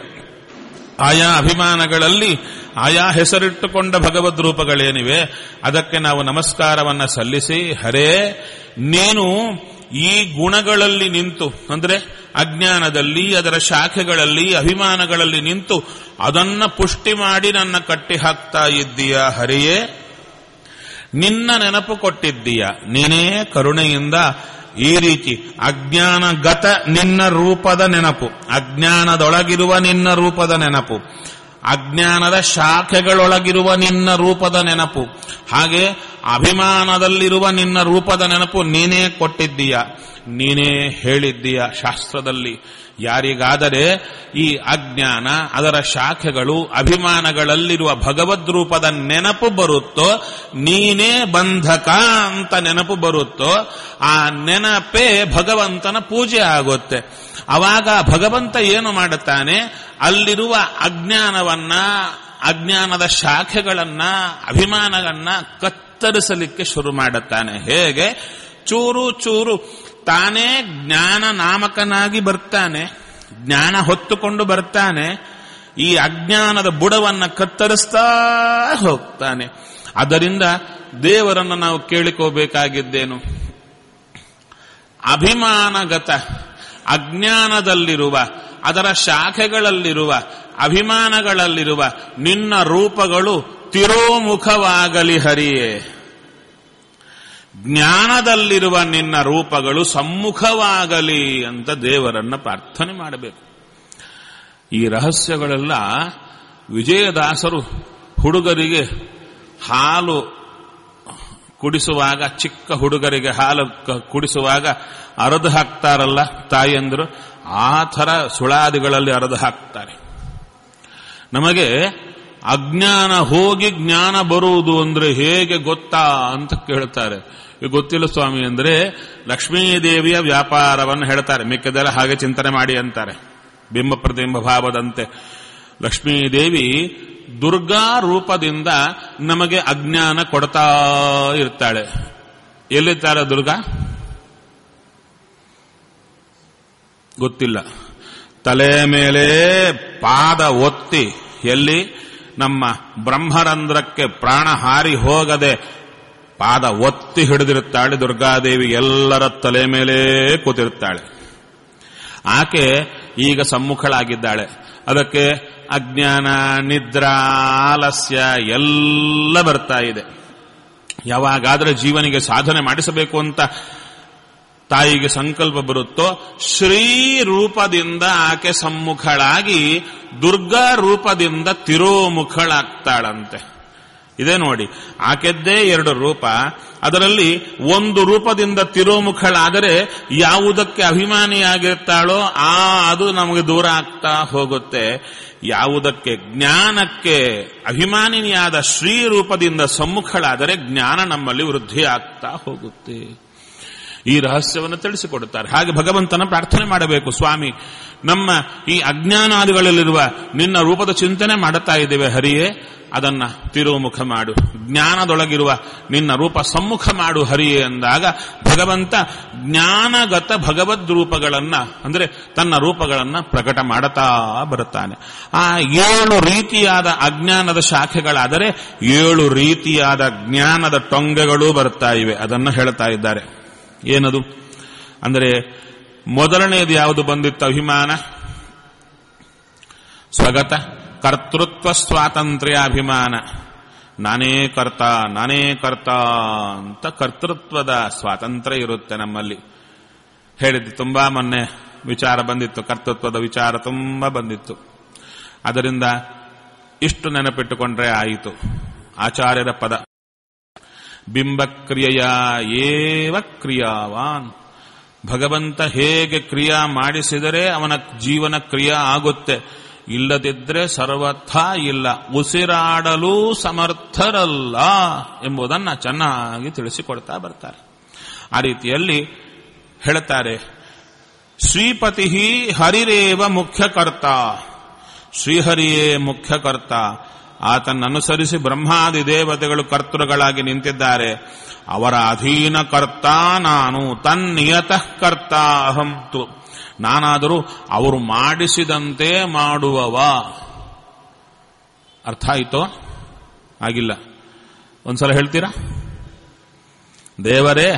ಆಯಾ ಅಭಿಮಾನಗಳಲ್ಲಿ ಆಯಾ ಹೆಸರಿಟ್ಟುಕೊಂಡ ಭಗವದ್ ರೂಪಗಳೇನಿವೆ ಅದಕ್ಕೆ ನಾವು ನಮಸ್ಕಾರವನ್ನ ಸಲ್ಲಿಸಿ ಹರೇ ನೀನು ಈ ಗುಣಗಳಲ್ಲಿ ನಿಂತು ಅಂದ್ರೆ ಅಜ್ಞಾನದಲ್ಲಿ ಅದರ ಶಾಖೆಗಳಲ್ಲಿ ಅಭಿಮಾನಗಳಲ್ಲಿ ನಿಂತು ಅದನ್ನ ಪುಷ್ಟಿ ಮಾಡಿ ನನ್ನ ಕಟ್ಟಿ ಹಾಕ್ತಾ ಇದ್ದೀಯ ಹರಿಯೇ ನಿನ್ನ ನೆನಪು ಕೊಟ್ಟಿದ್ದೀಯ ನೀನೇ ಕರುಣೆಯಿಂದ ಈ ರೀತಿ ಅಜ್ಞಾನಗತ ನಿನ್ನ ರೂಪದ ನೆನಪು ಅಜ್ಞಾನದೊಳಗಿರುವ ನಿನ್ನ ರೂಪದ ನೆನಪು ಅಜ್ಞಾನದ ಶಾಖೆಗಳೊಳಗಿರುವ ನಿನ್ನ ರೂಪದ ನೆನಪು ಹಾಗೆ ಅಭಿಮಾನದಲ್ಲಿರುವ ನಿನ್ನ ರೂಪದ ನೆನಪು ನೀನೇ ಕೊಟ್ಟಿದ್ದೀಯ ನೀನೇ ಹೇಳಿದ್ದೀಯ ಶಾಸ್ತ್ರದಲ್ಲಿ ಯಾರಿಗಾದರೆ ಈ ಅಜ್ಞಾನ ಅದರ ಶಾಖೆಗಳು ಅಭಿಮಾನಗಳಲ್ಲಿರುವ ಭಗವದ್ ರೂಪದ ನೆನಪು ಬರುತ್ತೋ ನೀನೇ ಬಂಧಕ ಅಂತ ನೆನಪು ಬರುತ್ತೋ ಆ ನೆನಪೇ ಭಗವಂತನ ಪೂಜೆ ಆಗುತ್ತೆ ಅವಾಗ ಭಗವಂತ ಏನು ಮಾಡುತ್ತಾನೆ ಅಲ್ಲಿರುವ ಅಜ್ಞಾನವನ್ನ ಅಜ್ಞಾನದ ಶಾಖೆಗಳನ್ನ ಅಭಿಮಾನಗಳನ್ನ ಕತ್ತರಿಸಲಿಕ್ಕೆ ಶುರು ಮಾಡುತ್ತಾನೆ ಹೇಗೆ ಚೂರು ಚೂರು ತಾನೇ ಜ್ಞಾನ ನಾಮಕನಾಗಿ ಬರ್ತಾನೆ ಜ್ಞಾನ ಹೊತ್ತುಕೊಂಡು ಬರ್ತಾನೆ ಈ ಅಜ್ಞಾನದ ಬುಡವನ್ನ ಕತ್ತರಿಸ್ತಾ ಹೋಗ್ತಾನೆ ಅದರಿಂದ ದೇವರನ್ನು ನಾವು ಕೇಳಿಕೋಬೇಕಾಗಿದ್ದೇನು ಅಭಿಮಾನಗತ ಅಜ್ಞಾನದಲ್ಲಿರುವ ಅದರ ಶಾಖೆಗಳಲ್ಲಿರುವ ಅಭಿಮಾನಗಳಲ್ಲಿರುವ ನಿನ್ನ ರೂಪಗಳು ತಿರೋಮುಖವಾಗಲಿ ಹರಿಯೇ ಜ್ಞಾನದಲ್ಲಿರುವ ನಿನ್ನ ರೂಪಗಳು ಸಮ್ಮುಖವಾಗಲಿ ಅಂತ ದೇವರನ್ನ ಪ್ರಾರ್ಥನೆ ಮಾಡಬೇಕು ಈ ರಹಸ್ಯಗಳೆಲ್ಲ ವಿಜಯದಾಸರು ಹುಡುಗರಿಗೆ ಹಾಲು ಕುಡಿಸುವಾಗ ಚಿಕ್ಕ ಹುಡುಗರಿಗೆ ಹಾಲು ಕುಡಿಸುವಾಗ ಅರದು ಹಾಕ್ತಾರಲ್ಲ ತಾಯಿಯಂದರು ಆ ಥರ ಸುಳಾದಿಗಳಲ್ಲಿ ಅರದು ಹಾಕ್ತಾರೆ ನಮಗೆ ಅಜ್ಞಾನ ಹೋಗಿ ಜ್ಞಾನ ಬರುವುದು ಅಂದ್ರೆ ಹೇಗೆ ಗೊತ್ತಾ ಅಂತ ಕೇಳ್ತಾರೆ ಈಗ ಗೊತ್ತಿಲ್ಲ ಸ್ವಾಮಿ ಅಂದ್ರೆ ಲಕ್ಷ್ಮೀದೇವಿಯ ವ್ಯಾಪಾರವನ್ನು ಹೇಳ್ತಾರೆ ಮಿಕ್ಕದೆಲ್ಲ ಹಾಗೆ ಚಿಂತನೆ ಮಾಡಿ ಅಂತಾರೆ ಬಿಂಬ ಪ್ರತಿಬಿಂಬ ಭಾವದಂತೆ ಲಕ್ಷ್ಮೀದೇವಿ ದುರ್ಗಾ ರೂಪದಿಂದ ನಮಗೆ ಅಜ್ಞಾನ ಕೊಡ್ತಾ ಇರ್ತಾಳೆ ಎಲ್ಲಿರ್ತಾಳೆ ದುರ್ಗಾ ಗೊತ್ತಿಲ್ಲ ತಲೆ ಮೇಲೆ ಪಾದ ಒತ್ತಿ ಎಲ್ಲಿ ನಮ್ಮ ಬ್ರಹ್ಮರಂಧ್ರಕ್ಕೆ ಪ್ರಾಣ ಹಾರಿ ಹೋಗದೆ ಪಾದ ಒತ್ತಿ ಹಿಡಿದಿರುತ್ತಾಳೆ ದುರ್ಗಾದೇವಿ ಎಲ್ಲರ ತಲೆ ಮೇಲೆ ಕೂತಿರುತ್ತಾಳೆ ಆಕೆ ಈಗ ಸಮ್ಮುಖಳಾಗಿದ್ದಾಳೆ ಅದಕ್ಕೆ ಅಜ್ಞಾನ ನಿದ್ರಾ ಆಲಸ್ಯ ಎಲ್ಲ ಬರ್ತಾ ಇದೆ ಯಾವಾಗಾದ್ರೆ ಜೀವನಿಗೆ ಸಾಧನೆ ಮಾಡಿಸಬೇಕು ಅಂತ ತಾಯಿಗೆ ಸಂಕಲ್ಪ ಬರುತ್ತೋ ಶ್ರೀ ರೂಪದಿಂದ ಆಕೆ ಸಮ್ಮುಖಳಾಗಿ ದುರ್ಗಾ ರೂಪದಿಂದ ತಿರೋಮುಖಳಾಗ್ತಾಳಂತೆ ಇದೇ ನೋಡಿ ಆಕೆದ್ದೇ ಎರಡು ರೂಪ ಅದರಲ್ಲಿ ಒಂದು ರೂಪದಿಂದ ತಿರೋಮುಖಳಾದರೆ ಯಾವುದಕ್ಕೆ ಅಭಿಮಾನಿಯಾಗಿರ್ತಾಳೋ ಆ ಅದು ನಮಗೆ ದೂರ ಆಗ್ತಾ ಹೋಗುತ್ತೆ ಯಾವುದಕ್ಕೆ ಜ್ಞಾನಕ್ಕೆ ಅಭಿಮಾನಿನಿಯಾದ ಶ್ರೀ ರೂಪದಿಂದ ಸಮ್ಮುಖಳಾದರೆ ಜ್ಞಾನ ನಮ್ಮಲ್ಲಿ ವೃದ್ಧಿ ಆಗ್ತಾ ಹೋಗುತ್ತೆ ಈ ರಹಸ್ಯವನ್ನು ತಿಳಿಸಿಕೊಡುತ್ತಾರೆ ಹಾಗೆ ಭಗವಂತನ ಪ್ರಾರ್ಥನೆ ಮಾಡಬೇಕು ಸ್ವಾಮಿ ನಮ್ಮ ಈ ಅಜ್ಞಾನಾದಿಗಳಲ್ಲಿರುವ ನಿನ್ನ ರೂಪದ ಚಿಂತನೆ ಮಾಡುತ್ತಾ ಇದ್ದೇವೆ ಹರಿಯೇ ಅದನ್ನ ತಿರುಮುಖ ಮಾಡು ಜ್ಞಾನದೊಳಗಿರುವ ನಿನ್ನ ರೂಪ ಸಮ್ಮುಖ ಮಾಡು ಹರಿಯೇ ಎಂದಾಗ ಭಗವಂತ ಜ್ಞಾನಗತ ಭಗವದ್ ರೂಪಗಳನ್ನ ಅಂದ್ರೆ ತನ್ನ ರೂಪಗಳನ್ನ ಪ್ರಕಟ ಮಾಡುತ್ತಾ ಬರುತ್ತಾನೆ ಆ ಏಳು ರೀತಿಯಾದ ಅಜ್ಞಾನದ ಶಾಖೆಗಳಾದರೆ ಏಳು ರೀತಿಯಾದ ಜ್ಞಾನದ ಟೊಂಗೆಗಳು ಬರ್ತಾ ಇವೆ ಅದನ್ನು ಹೇಳ್ತಾ ಇದ್ದಾರೆ ಏನದು ಅಂದರೆ ಮೊದಲನೆಯದು ಯಾವುದು ಬಂದಿತ್ತು ಅಭಿಮಾನ ಸ್ವಗತ ಕರ್ತೃತ್ವ ಸ್ವಾತಂತ್ರ್ಯ ಅಭಿಮಾನ ನಾನೇ ಕರ್ತ ನಾನೇ ಕರ್ತ ಅಂತ ಕರ್ತೃತ್ವದ ಸ್ವಾತಂತ್ರ್ಯ ಇರುತ್ತೆ ನಮ್ಮಲ್ಲಿ ಹೇಳಿದ್ದು ತುಂಬಾ ಮೊನ್ನೆ ವಿಚಾರ ಬಂದಿತ್ತು ಕರ್ತೃತ್ವದ ವಿಚಾರ ತುಂಬಾ ಬಂದಿತ್ತು ಅದರಿಂದ ಇಷ್ಟು ನೆನಪಿಟ್ಟುಕೊಂಡ್ರೆ ಆಯಿತು ಆಚಾರ್ಯರ ಪದ ಬಿಂಬಕ್ರಿಯೆಯ ಏವ ಕ್ರಿಯಾವಾನ್ ಭಗವಂತ ಹೇಗೆ ಕ್ರಿಯಾ ಮಾಡಿಸಿದರೆ ಅವನ ಜೀವನ ಕ್ರಿಯಾ ಆಗುತ್ತೆ ಇಲ್ಲದಿದ್ರೆ ಸರ್ವಥಾ ಇಲ್ಲ ಉಸಿರಾಡಲು ಸಮರ್ಥರಲ್ಲ ಎಂಬುದನ್ನು ಚೆನ್ನಾಗಿ ತಿಳಿಸಿಕೊಡ್ತಾ ಬರ್ತಾರೆ ಆ ರೀತಿಯಲ್ಲಿ ಹೇಳ್ತಾರೆ ಶ್ರೀಪತಿ ಹರಿರೇವ ಮುಖ್ಯಕರ್ತ ಶ್ರೀಹರಿಯೇ ಮುಖ್ಯಕರ್ತ ಆತನ್ನನುಸರಿಸಿ ಬ್ರಹ್ಮಾದಿ ದೇವತೆಗಳು ಕರ್ತೃಗಳಾಗಿ ನಿಂತಿದ್ದಾರೆ ಅವರ ಅಧೀನ ಕರ್ತ ನಾನು ತನ್ನಿಯತಃ ಕರ್ತ ಅಹಂತು ನಾನಾದರೂ ಅವರು ಮಾಡಿಸಿದಂತೆ ಮಾಡುವವ ಅರ್ಥ ಆಯಿತೋ ಆಗಿಲ್ಲ ಒಂದ್ಸಲ ಹೇಳ್ತೀರಾ ದೇವರೇ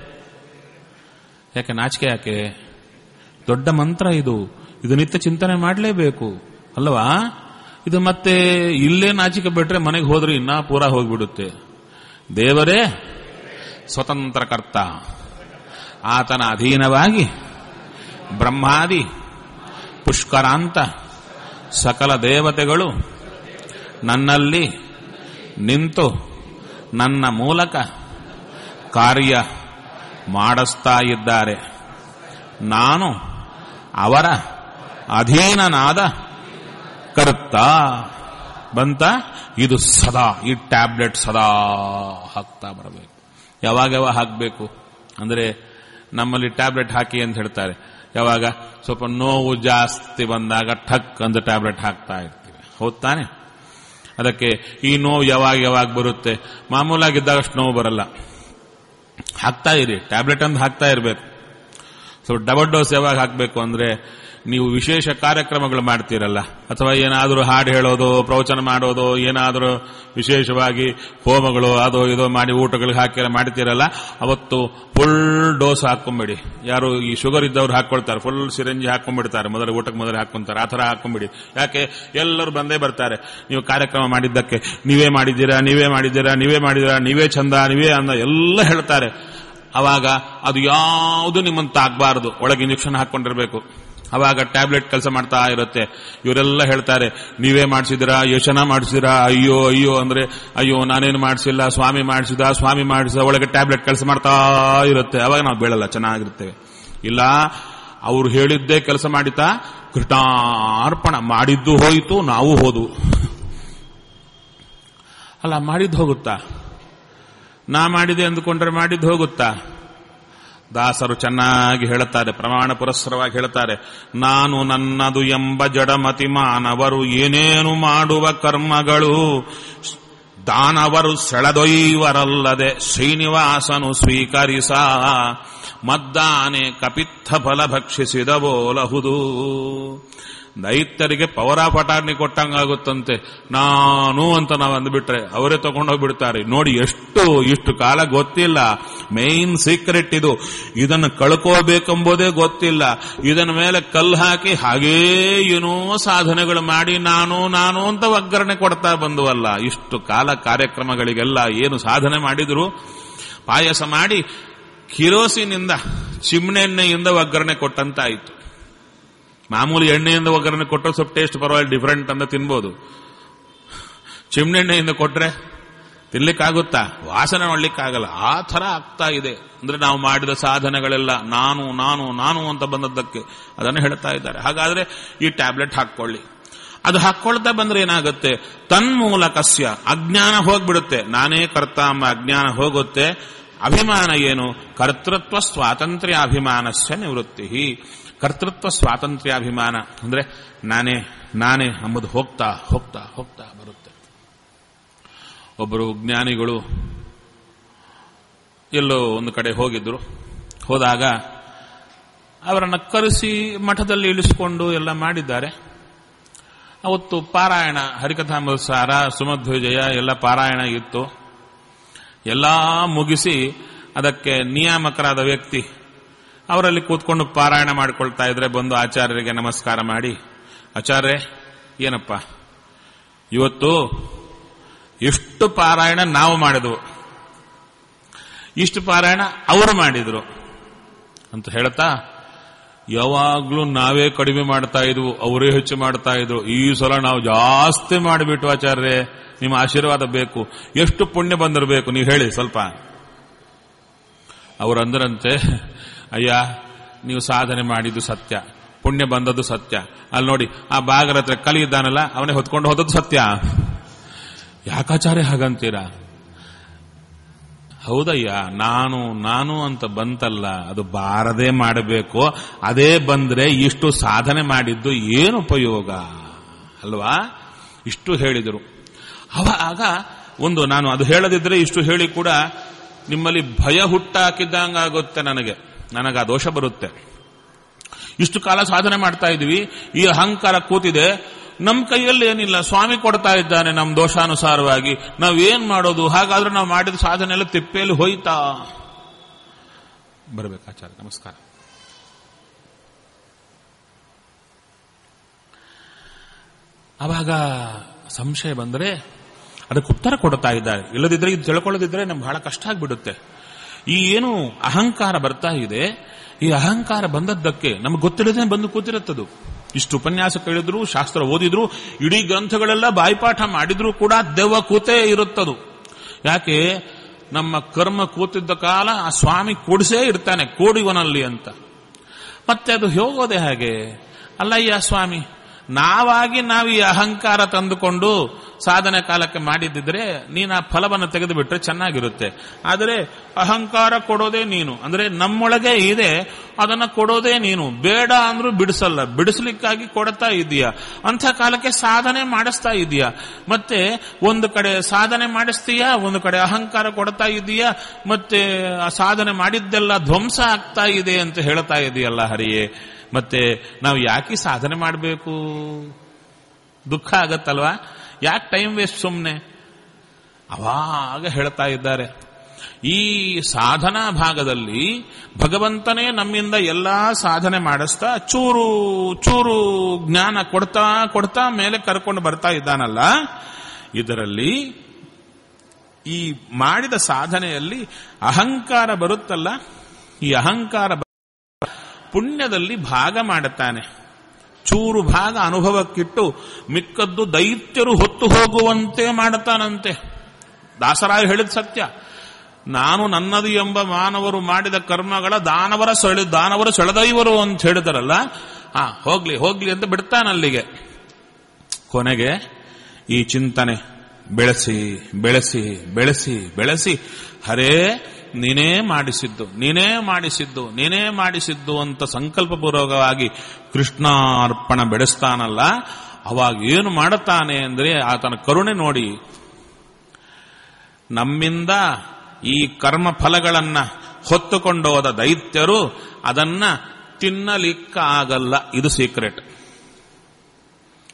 ಯಾಕೆ ನಾಚಿಕೆ ಯಾಕೆ ದೊಡ್ಡ ಮಂತ್ರ ಇದು ಇದು ನಿತ್ಯ ಚಿಂತನೆ ಮಾಡಲೇಬೇಕು ಅಲ್ವಾ ಇದು ಮತ್ತೆ ಇಲ್ಲೇ ನಾಚಿಕೆ ಬಿಟ್ರೆ ಮನೆಗೆ ಹೋದ್ರೆ ಇನ್ನ ಪೂರ ಹೋಗ್ಬಿಡುತ್ತೆ ದೇವರೇ ಸ್ವತಂತ್ರ ಕರ್ತ ಆತನ ಅಧೀನವಾಗಿ ಬ್ರಹ್ಮಾದಿ ಪುಷ್ಕರಾಂತ ಸಕಲ ದೇವತೆಗಳು ನನ್ನಲ್ಲಿ ನಿಂತು ನನ್ನ ಮೂಲಕ ಕಾರ್ಯ ಮಾಡಿಸ್ತಾ ಇದ್ದಾರೆ ನಾನು ಅವರ ಅಧೀನನಾದ ಕರ್ತ ಬಂತ ಇದು ಸದಾ ಈ ಟ್ಯಾಬ್ಲೆಟ್ ಸದಾ ಹಾಕ್ತಾ ಬರಬೇಕು ಯಾವಾಗ ಯಾವಾಗ ಹಾಕಬೇಕು ಅಂದರೆ ನಮ್ಮಲ್ಲಿ ಟ್ಯಾಬ್ಲೆಟ್ ಹಾಕಿ ಅಂತ ಹೇಳ್ತಾರೆ ಯಾವಾಗ ಸ್ವಲ್ಪ ನೋವು ಜಾಸ್ತಿ ಬಂದಾಗ ಠಕ್ ಅಂತ ಟ್ಯಾಬ್ಲೆಟ್ ಹಾಕ್ತಾ ಇರ್ತೀವಿ ಹೌದ್ ತಾನೆ ಅದಕ್ಕೆ ಈ ನೋವು ಯಾವಾಗ ಯಾವಾಗ ಬರುತ್ತೆ ಮಾಮೂಲಾಗಿದ್ದಾಗ ಅಷ್ಟು ನೋವು ಬರಲ್ಲ ಹಾಕ್ತಾ ಇರಿ ಟ್ಯಾಬ್ಲೆಟ್ ಅಂತ ಹಾಕ್ತಾ ಇರಬೇಕು ಸೊ ಡಬಲ್ ಡೋಸ್ ಯಾವಾಗ ಹಾಕಬೇಕು ಅಂದ್ರೆ ನೀವು ವಿಶೇಷ ಕಾರ್ಯಕ್ರಮಗಳು ಮಾಡ್ತೀರಲ್ಲ ಅಥವಾ ಏನಾದರೂ ಹಾಡು ಹೇಳೋದು ಪ್ರವಚನ ಮಾಡೋದು ಏನಾದರೂ ವಿಶೇಷವಾಗಿ ಹೋಮಗಳು ಅದೋ ಇದೋ ಮಾಡಿ ಊಟಗಳಿಗೆ ಹಾಕಿ ಮಾಡ್ತೀರಲ್ಲ ಅವತ್ತು ಫುಲ್ ಡೋಸ್ ಹಾಕೊಂಬಿಡಿ ಯಾರು ಈ ಶುಗರ್ ಇದ್ದವ್ರು ಹಾಕೊಳ್ತಾರೆ ಫುಲ್ ಸಿರಂಜಿ ಹಾಕೊಂಡ್ಬಿಡ್ತಾರೆ ಮೊದಲು ಊಟಕ್ಕೆ ಮೊದಲು ಹಾಕೊಂತಾರೆ ಆ ಥರ ಹಾಕೊಂಬಿಡಿ ಯಾಕೆ ಎಲ್ಲರೂ ಬಂದೇ ಬರ್ತಾರೆ ನೀವು ಕಾರ್ಯಕ್ರಮ ಮಾಡಿದ್ದಕ್ಕೆ ನೀವೇ ಮಾಡಿದ್ದೀರಾ ನೀವೇ ಮಾಡಿದ್ದೀರಾ ನೀವೇ ಮಾಡಿದ್ದೀರಾ ನೀವೇ ಚಂದ ನೀವೇ ಅಂದ ಎಲ್ಲ ಹೇಳ್ತಾರೆ ಅವಾಗ ಅದು ಯಾವುದು ನಿಮ್ಮನ್ನು ತಾಗಬಾರದು ಒಳಗೆ ಇಂಜೆಕ್ಷನ್ ಹಾಕೊಂಡಿರ್ಬೇಕು ಅವಾಗ ಟ್ಯಾಬ್ಲೆಟ್ ಕೆಲಸ ಮಾಡ್ತಾ ಇರುತ್ತೆ ಇವರೆಲ್ಲ ಹೇಳ್ತಾರೆ ನೀವೇ ಮಾಡಿಸಿದಿರಾ ಯೋಚನ ಮಾಡಿಸಿದಿರಾ ಅಯ್ಯೋ ಅಯ್ಯೋ ಅಂದ್ರೆ ಅಯ್ಯೋ ನಾನೇನು ಮಾಡಿಸಿಲ್ಲ ಸ್ವಾಮಿ ಮಾಡಿಸಿದ ಸ್ವಾಮಿ ಮಾಡಿಸಿದ ಒಳಗೆ ಟ್ಯಾಬ್ಲೆಟ್ ಕೆಲಸ ಮಾಡ್ತಾ ಇರುತ್ತೆ ಅವಾಗ ನಾವು ಬೀಳಲ್ಲ ಚೆನ್ನಾಗಿರ್ತೇವೆ ಇಲ್ಲ ಅವ್ರು ಹೇಳಿದ್ದೇ ಕೆಲಸ ಮಾಡಿತಾ ಕೃಷ್ಣಾರ್ಪಣ ಮಾಡಿದ್ದು ಹೋಯಿತು ನಾವು ಹೋದು ಅಲ್ಲ ಮಾಡಿದ್ದು ಹೋಗುತ್ತಾ ನಾ ಮಾಡಿದೆ ಅಂದುಕೊಂಡ್ರೆ ಮಾಡಿದ್ದು ಹೋಗುತ್ತಾ ದಾಸರು ಚೆನ್ನಾಗಿ ಹೇಳುತ್ತಾರೆ ಪ್ರಮಾಣ ಪುರಸ್ಸರವಾಗಿ ಹೇಳುತ್ತಾರೆ ನಾನು ನನ್ನದು ಎಂಬ ಜಡಮತಿ ಮಾನವರು ಏನೇನು ಮಾಡುವ ಕರ್ಮಗಳು ದಾನವರು ಸೆಳೆದೊಯ್ವರಲ್ಲದೆ ಶ್ರೀನಿವಾಸನು ಸ್ವೀಕರಿಸ ಮದ್ದಾನೆ ಕಪಿತ್ಥ ಫಲ ಭಕ್ಷಿಸಿದಬೋಲಹುದು ದೈತ್ಯರಿಗೆ ಪವರ್ ಆಫ್ ಅಟಾರ್ನಿ ಕೊಟ್ಟಂಗಾಗುತ್ತಂತೆ ನಾನು ಅಂತ ನಾವು ಅಂದ್ಬಿಟ್ರೆ ಅವರೇ ತಗೊಂಡೋಗ್ಬಿಡ್ತಾರೆ ನೋಡಿ ಎಷ್ಟು ಇಷ್ಟು ಕಾಲ ಗೊತ್ತಿಲ್ಲ ಮೇನ್ ಸೀಕ್ರೆಟ್ ಇದು ಇದನ್ನು ಕಳ್ಕೋಬೇಕೆಂಬುದೇ ಗೊತ್ತಿಲ್ಲ ಇದನ್ನ ಮೇಲೆ ಕಲ್ಲು ಹಾಕಿ ಹಾಗೇ ಏನೋ ಸಾಧನೆಗಳು ಮಾಡಿ ನಾನು ನಾನು ಅಂತ ಒಗ್ಗರಣೆ ಕೊಡ್ತಾ ಬಂದುವಲ್ಲ ಇಷ್ಟು ಕಾಲ ಕಾರ್ಯಕ್ರಮಗಳಿಗೆಲ್ಲ ಏನು ಸಾಧನೆ ಮಾಡಿದ್ರು ಪಾಯಸ ಮಾಡಿ ಕಿರೋಸಿನಿಂದ ಚಿಮ್ನೆಣ್ಣೆಯಿಂದ ಒಗ್ಗರಣೆ ಕೊಟ್ಟಂತಾಯಿತು ಮಾಮೂಲಿ ಎಣ್ಣೆಯಿಂದ ಒಗ್ಗರಣೆ ಕೊಟ್ಟರೆ ಸ್ವಲ್ಪ ಟೇಸ್ಟ್ ಪರವಾಗಿ ಡಿಫರೆಂಟ್ ಅಂತ ತಿನ್ಬೋದು ಚಿಮ್ನೆಣ್ಣೆಯಿಂದ ಕೊಟ್ರೆ ತಿನ್ಲಿಕ್ಕಾಗುತ್ತಾ ವಾಸನೆ ಮಾಡ್ಲಿಕ್ಕಾಗಲ್ಲ ಆ ಥರ ಆಗ್ತಾ ಇದೆ ಅಂದ್ರೆ ನಾವು ಮಾಡಿದ ಸಾಧನೆಗಳೆಲ್ಲ ನಾನು ನಾನು ನಾನು ಅಂತ ಬಂದದ್ದಕ್ಕೆ ಅದನ್ನು ಹೇಳ್ತಾ ಇದ್ದಾರೆ ಹಾಗಾದ್ರೆ ಈ ಟ್ಯಾಬ್ಲೆಟ್ ಹಾಕೊಳ್ಳಿ ಅದು ಹಾಕೊಳ್ತಾ ಬಂದ್ರೆ ಏನಾಗುತ್ತೆ ತನ್ಮೂಲಕಸ್ಯ ಅಜ್ಞಾನ ಹೋಗ್ಬಿಡುತ್ತೆ ನಾನೇ ಕರ್ತ ಎಂಬ ಅಜ್ಞಾನ ಹೋಗುತ್ತೆ ಅಭಿಮಾನ ಏನು ಕರ್ತೃತ್ವ ಸ್ವಾತಂತ್ರ್ಯ ಅಭಿಮಾನಸ್ಯ ನಿವೃತ್ತಿ ಕರ್ತೃತ್ವ ಸ್ವಾತಂತ್ರ್ಯಾಭಿಮಾನ ಅಂದ್ರೆ ನಾನೇ ನಾನೇ ಎಂಬುದು ಹೋಗ್ತಾ ಹೋಗ್ತಾ ಹೋಗ್ತಾ ಬರುತ್ತೆ ಒಬ್ಬರು ಜ್ಞಾನಿಗಳು ಎಲ್ಲೋ ಒಂದು ಕಡೆ ಹೋಗಿದ್ರು ಹೋದಾಗ ಅವರನ್ನು ಕರೆಸಿ ಮಠದಲ್ಲಿ ಇಳಿಸಿಕೊಂಡು ಎಲ್ಲ ಮಾಡಿದ್ದಾರೆ ಅವತ್ತು ಪಾರಾಯಣ ಹರಿಕಥಾಮೃತಸಾರ ಸುಮಧ್ವಜಯ ಎಲ್ಲ ಪಾರಾಯಣ ಇತ್ತು ಎಲ್ಲ ಮುಗಿಸಿ ಅದಕ್ಕೆ ನಿಯಾಮಕರಾದ ವ್ಯಕ್ತಿ ಅವರಲ್ಲಿ ಕೂತ್ಕೊಂಡು ಪಾರಾಯಣ ಮಾಡಿಕೊಳ್ತಾ ಇದ್ರೆ ಬಂದು ಆಚಾರ್ಯರಿಗೆ ನಮಸ್ಕಾರ ಮಾಡಿ ಆಚಾರ್ಯ ಏನಪ್ಪ ಇವತ್ತು ಎಷ್ಟು ಪಾರಾಯಣ ನಾವು ಮಾಡಿದ್ವು ಇಷ್ಟು ಪಾರಾಯಣ ಅವರು ಮಾಡಿದ್ರು ಅಂತ ಹೇಳ್ತಾ ಯಾವಾಗ್ಲೂ ನಾವೇ ಕಡಿಮೆ ಮಾಡ್ತಾ ಇದ್ವು ಅವರೇ ಹೆಚ್ಚು ಮಾಡ್ತಾ ಇದ್ರು ಈ ಸಲ ನಾವು ಜಾಸ್ತಿ ಮಾಡಿಬಿಟ್ಟು ಆಚಾರ್ಯ ನಿಮ್ಮ ಆಶೀರ್ವಾದ ಬೇಕು ಎಷ್ಟು ಪುಣ್ಯ ಬಂದಿರಬೇಕು ನೀವು ಹೇಳಿ ಸ್ವಲ್ಪ ಅವರು ಅಂದರಂತೆ ಅಯ್ಯ ನೀವು ಸಾಧನೆ ಮಾಡಿದ್ದು ಸತ್ಯ ಪುಣ್ಯ ಬಂದದ್ದು ಸತ್ಯ ಅಲ್ಲಿ ನೋಡಿ ಆ ಬಾಗರ ಹತ್ರ ಕಲಿ ಇದ್ದಾನಲ್ಲ ಅವನೇ ಹೊತ್ಕೊಂಡು ಹೋದದ್ದು ಸತ್ಯ ಯಾಕಾಚಾರ್ಯ ಹಾಗಂತೀರಾ ಹೌದಯ್ಯ ನಾನು ನಾನು ಅಂತ ಬಂತಲ್ಲ ಅದು ಬಾರದೆ ಮಾಡಬೇಕು ಅದೇ ಬಂದ್ರೆ ಇಷ್ಟು ಸಾಧನೆ ಮಾಡಿದ್ದು ಏನು ಉಪಯೋಗ ಅಲ್ವಾ ಇಷ್ಟು ಹೇಳಿದರು ಅವಾಗ ಒಂದು ನಾನು ಅದು ಹೇಳದಿದ್ರೆ ಇಷ್ಟು ಹೇಳಿ ಕೂಡ ನಿಮ್ಮಲ್ಲಿ ಭಯ ಹುಟ್ಟಾಕಿದ್ದಂಗಾಗುತ್ತೆ ನನಗೆ ನನಗೆ ಆ ದೋಷ ಬರುತ್ತೆ ಇಷ್ಟು ಕಾಲ ಸಾಧನೆ ಮಾಡ್ತಾ ಇದ್ವಿ ಈ ಅಹಂಕಾರ ಕೂತಿದೆ ನಮ್ಮ ಕೈಯಲ್ಲಿ ಏನಿಲ್ಲ ಸ್ವಾಮಿ ಕೊಡ್ತಾ ಇದ್ದಾನೆ ನಮ್ಮ ದೋಷಾನುಸಾರವಾಗಿ ನಾವೇನ್ ಮಾಡೋದು ಹಾಗಾದ್ರೆ ನಾವು ಮಾಡಿದ ಸಾಧನೆ ಎಲ್ಲ ತಿಪ್ಪೆಯಲ್ಲಿ ಹೋಯ್ತಾ ಬರಬೇಕಾಚಾರ್ಯ ನಮಸ್ಕಾರ ಅವಾಗ ಸಂಶಯ ಬಂದರೆ ಅದಕ್ಕೆ ಉತ್ತರ ಕೊಡ್ತಾ ಇದ್ದಾರೆ ಇಲ್ಲದಿದ್ರೆ ಇದು ತಿಳ್ಕೊಳ್ಳೋದಿದ್ರೆ ನಮ್ಗೆ ಬಹಳ ಕಷ್ಟ ಆಗ್ಬಿಡುತ್ತೆ ಈ ಏನು ಅಹಂಕಾರ ಬರ್ತಾ ಇದೆ ಈ ಅಹಂಕಾರ ಬಂದದ್ದಕ್ಕೆ ನಮಗೆ ಗೊತ್ತಿಲ್ಲದೆ ಬಂದು ಕೂತಿರುತ್ತದು ಇಷ್ಟು ಉಪನ್ಯಾಸ ಕೇಳಿದ್ರು ಶಾಸ್ತ್ರ ಓದಿದ್ರು ಇಡೀ ಗ್ರಂಥಗಳೆಲ್ಲ ಬಾಯ್ಪಾಠ ಮಾಡಿದ್ರು ಕೂಡ ದೆವ್ವ ಕೂತೇ ಇರುತ್ತದು ಯಾಕೆ ನಮ್ಮ ಕರ್ಮ ಕೂತಿದ್ದ ಕಾಲ ಆ ಸ್ವಾಮಿ ಕೂಡಿಸೇ ಇರ್ತಾನೆ ಕೂಡಿವನಲ್ಲಿ ಅಂತ ಮತ್ತೆ ಅದು ಹೋಗೋದೆ ಹಾಗೆ ಅಲ್ಲಯ್ಯ ಸ್ವಾಮಿ ನಾವಾಗಿ ನಾವು ಈ ಅಹಂಕಾರ ತಂದುಕೊಂಡು ಸಾಧನೆ ಕಾಲಕ್ಕೆ ಮಾಡಿದ್ದಿದ್ರೆ ನೀನು ಆ ಫಲವನ್ನು ತೆಗೆದುಬಿಟ್ರೆ ಚೆನ್ನಾಗಿರುತ್ತೆ ಆದರೆ ಅಹಂಕಾರ ಕೊಡೋದೇ ನೀನು ಅಂದ್ರೆ ನಮ್ಮೊಳಗೆ ಇದೆ ಅದನ್ನ ಕೊಡೋದೇ ನೀನು ಬೇಡ ಅಂದ್ರೂ ಬಿಡಿಸಲ್ಲ ಬಿಡಿಸ್ಲಿಕ್ಕಾಗಿ ಕೊಡ್ತಾ ಇದೀಯ ಅಂಥ ಕಾಲಕ್ಕೆ ಸಾಧನೆ ಮಾಡಿಸ್ತಾ ಇದೀಯ ಮತ್ತೆ ಒಂದು ಕಡೆ ಸಾಧನೆ ಮಾಡಿಸ್ತೀಯಾ ಒಂದು ಕಡೆ ಅಹಂಕಾರ ಕೊಡ್ತಾ ಇದೀಯಾ ಮತ್ತೆ ಆ ಸಾಧನೆ ಮಾಡಿದ್ದೆಲ್ಲ ಧ್ವಂಸ ಆಗ್ತಾ ಇದೆ ಅಂತ ಹೇಳ್ತಾ ಇದೆಯಲ್ಲ ಹರಿಯೇ ಮತ್ತೆ ನಾವು ಯಾಕೆ ಸಾಧನೆ ಮಾಡಬೇಕು ದುಃಖ ಆಗತ್ತಲ್ವಾ ಯಾಕೆ ಟೈಮ್ ವೇಸ್ಟ್ ಸುಮ್ಮನೆ ಅವಾಗ ಹೇಳ್ತಾ ಇದ್ದಾರೆ ಈ ಸಾಧನಾ ಭಾಗದಲ್ಲಿ ಭಗವಂತನೇ ನಮ್ಮಿಂದ ಎಲ್ಲಾ ಸಾಧನೆ ಮಾಡಿಸ್ತಾ ಚೂರು ಚೂರು ಜ್ಞಾನ ಕೊಡ್ತಾ ಕೊಡ್ತಾ ಮೇಲೆ ಕರ್ಕೊಂಡು ಬರ್ತಾ ಇದ್ದಾನಲ್ಲ ಇದರಲ್ಲಿ ಈ ಮಾಡಿದ ಸಾಧನೆಯಲ್ಲಿ ಅಹಂಕಾರ ಬರುತ್ತಲ್ಲ ಈ ಅಹಂಕಾರ ಪುಣ್ಯದಲ್ಲಿ ಭಾಗ ಮಾಡುತ್ತಾನೆ ಚೂರು ಭಾಗ ಅನುಭವಕ್ಕಿಟ್ಟು ಮಿಕ್ಕದ್ದು ದೈತ್ಯರು ಹೊತ್ತು ಹೋಗುವಂತೆ ಮಾಡುತ್ತಾನಂತೆ ದಾಸರಾಯ ಹೇಳಿದ ಸತ್ಯ ನಾನು ನನ್ನದು ಎಂಬ ಮಾನವರು ಮಾಡಿದ ಕರ್ಮಗಳ ದಾನವರ ಸೆಳೆ ದಾನವರು ಸೆಳೆದೈವರು ಅಂತ ಹೇಳಿದಾರಲ್ಲ ಹಾ ಹೋಗ್ಲಿ ಹೋಗ್ಲಿ ಅಂತ ಬಿಡ್ತಾನಲ್ಲಿಗೆ ಕೊನೆಗೆ ಈ ಚಿಂತನೆ ಬೆಳೆಸಿ ಬೆಳೆಸಿ ಬೆಳೆಸಿ ಬೆಳೆಸಿ ಹರೇ ನೀನೇ ಮಾಡಿಸಿದ್ದು ನೀನೇ ಮಾಡಿಸಿದ್ದು ನೀನೇ ಮಾಡಿಸಿದ್ದು ಅಂತ ಸಂಕಲ್ಪಪೂರ್ವಕವಾಗಿ ಕೃಷ್ಣಾರ್ಪಣ ಬೆಳೆಸ್ತಾನಲ್ಲ ಅವಾಗ ಏನು ಮಾಡುತ್ತಾನೆ ಅಂದ್ರೆ ಆತನ ಕರುಣೆ ನೋಡಿ ನಮ್ಮಿಂದ ಈ ಕರ್ಮ ಫಲಗಳನ್ನ ಹೊತ್ತುಕೊಂಡೋದ ದೈತ್ಯರು ಅದನ್ನ ತಿನ್ನಲಿಕ್ಕಾಗಲ್ಲ ಇದು ಸೀಕ್ರೆಟ್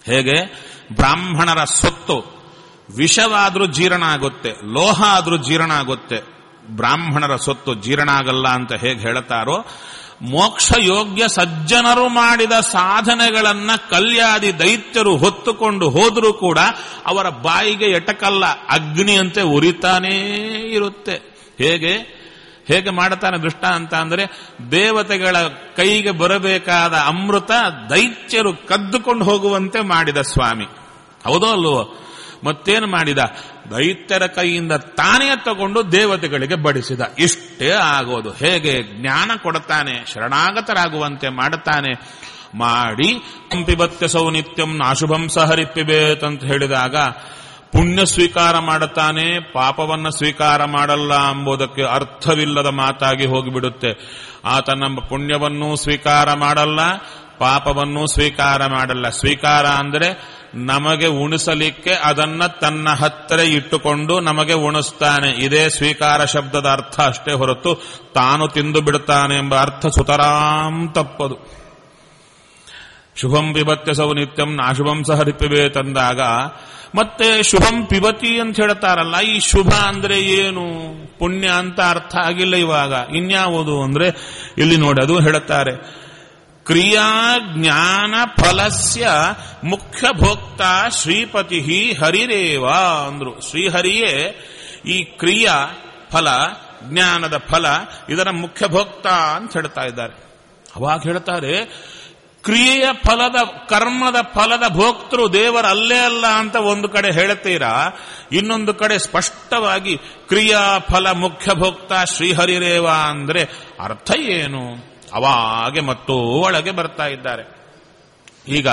ಹೇಗೆ ಬ್ರಾಹ್ಮಣರ ಸೊತ್ತು ವಿಷವಾದ್ರೂ ಜೀರ್ಣ ಆಗುತ್ತೆ ಲೋಹ ಆದ್ರೂ ಜೀರ್ಣ ಆಗುತ್ತೆ ಬ್ರಾಹ್ಮಣರ ಸೊತ್ತು ಜೀರ್ಣ ಆಗಲ್ಲ ಅಂತ ಹೇಗೆ ಹೇಳ್ತಾರೋ ಮೋಕ್ಷ ಯೋಗ್ಯ ಸಜ್ಜನರು ಮಾಡಿದ ಸಾಧನೆಗಳನ್ನ ಕಲ್ಯಾದಿ ದೈತ್ಯರು ಹೊತ್ತುಕೊಂಡು ಹೋದರೂ ಕೂಡ ಅವರ ಬಾಯಿಗೆ ಎಟಕಲ್ಲ ಅಗ್ನಿಯಂತೆ ಉರಿತಾನೇ ಇರುತ್ತೆ ಹೇಗೆ ಹೇಗೆ ಮಾಡ್ತಾನೆ ದೃಷ್ಟ ಅಂತ ಅಂದ್ರೆ ದೇವತೆಗಳ ಕೈಗೆ ಬರಬೇಕಾದ ಅಮೃತ ದೈತ್ಯರು ಕದ್ದುಕೊಂಡು ಹೋಗುವಂತೆ ಮಾಡಿದ ಸ್ವಾಮಿ ಹೌದೋ ಅಲ್ವೋ ಮತ್ತೇನು ಮಾಡಿದ ದೈತ್ಯರ ಕೈಯಿಂದ ತಾನೇ ತಗೊಂಡು ದೇವತೆಗಳಿಗೆ ಬಡಿಸಿದ ಇಷ್ಟೇ ಆಗೋದು ಹೇಗೆ ಜ್ಞಾನ ಕೊಡ್ತಾನೆ ಶರಣಾಗತರಾಗುವಂತೆ ಮಾಡುತ್ತಾನೆ ಮಾಡಿ ಪಿಬತ್ಯ ಸೌನಿತ್ಯಂ ನಾಶುಭಂ ಸಹರಿಪ್ಪಿಬೇತ್ ಅಂತ ಹೇಳಿದಾಗ ಪುಣ್ಯ ಸ್ವೀಕಾರ ಮಾಡುತ್ತಾನೆ ಪಾಪವನ್ನ ಸ್ವೀಕಾರ ಮಾಡಲ್ಲ ಎಂಬುದಕ್ಕೆ ಅರ್ಥವಿಲ್ಲದ ಮಾತಾಗಿ ಹೋಗಿಬಿಡುತ್ತೆ ಆತ ನಮ್ಮ ಪುಣ್ಯವನ್ನೂ ಸ್ವೀಕಾರ ಮಾಡಲ್ಲ ಪಾಪವನ್ನೂ ಸ್ವೀಕಾರ ಮಾಡಲ್ಲ ಸ್ವೀಕಾರ ಅಂದರೆ ನಮಗೆ ಉಣಿಸಲಿಕ್ಕೆ ಅದನ್ನ ತನ್ನ ಹತ್ತಿರ ಇಟ್ಟುಕೊಂಡು ನಮಗೆ ಉಣಿಸ್ತಾನೆ ಇದೇ ಸ್ವೀಕಾರ ಶಬ್ದದ ಅರ್ಥ ಅಷ್ಟೇ ಹೊರತು ತಾನು ತಿಂದು ಬಿಡುತ್ತಾನೆ ಎಂಬ ಅರ್ಥ ಸುತರಾಂ ತಪ್ಪದು ಶುಭಂ ಪಿಬತ್ಯ ಸೌ ನಿತ್ಯಂ ನಾಶುಭಂ ಸಹ ರಿಪಿವೆ ತಂದಾಗ ಮತ್ತೆ ಶುಭಂ ಪಿಬತಿ ಅಂತ ಹೇಳ್ತಾರಲ್ಲ ಈ ಶುಭ ಅಂದ್ರೆ ಏನು ಪುಣ್ಯ ಅಂತ ಅರ್ಥ ಆಗಿಲ್ಲ ಇವಾಗ ಇನ್ಯಾವುದು ಅಂದ್ರೆ ಇಲ್ಲಿ ನೋಡಿ ಅದು ಹೇಳುತ್ತಾರೆ ಕ್ರಿಯಾ ಜ್ಞಾನ ಫಲಸ್ಯ ಮುಖ್ಯ ಭೋಕ್ತ ಶ್ರೀಪತಿ ಹರಿರೇವ ಅಂದ್ರು ಶ್ರೀಹರಿಯೇ ಈ ಕ್ರಿಯಾ ಫಲ ಜ್ಞಾನದ ಫಲ ಇದರ ಮುಖ್ಯ ಭೋಕ್ತ ಅಂತ ಹೇಳ್ತಾ ಇದ್ದಾರೆ ಅವಾಗ ಹೇಳ್ತಾರೆ ಕ್ರಿಯೆಯ ಫಲದ ಕರ್ಮದ ಫಲದ ಭೋಕ್ತೃ ದೇವರ ಅಲ್ಲೇ ಅಲ್ಲ ಅಂತ ಒಂದು ಕಡೆ ಹೇಳ್ತೀರಾ ಇನ್ನೊಂದು ಕಡೆ ಸ್ಪಷ್ಟವಾಗಿ ಕ್ರಿಯಾ ಫಲ ಮುಖ್ಯ ಭೋಕ್ತ ಶ್ರೀಹರಿರೇವ ಅಂದ್ರೆ ಅರ್ಥ ಏನು ಅವಾಗೆ ಮತ್ತು ಒಳಗೆ ಬರ್ತಾ ಇದ್ದಾರೆ ಈಗ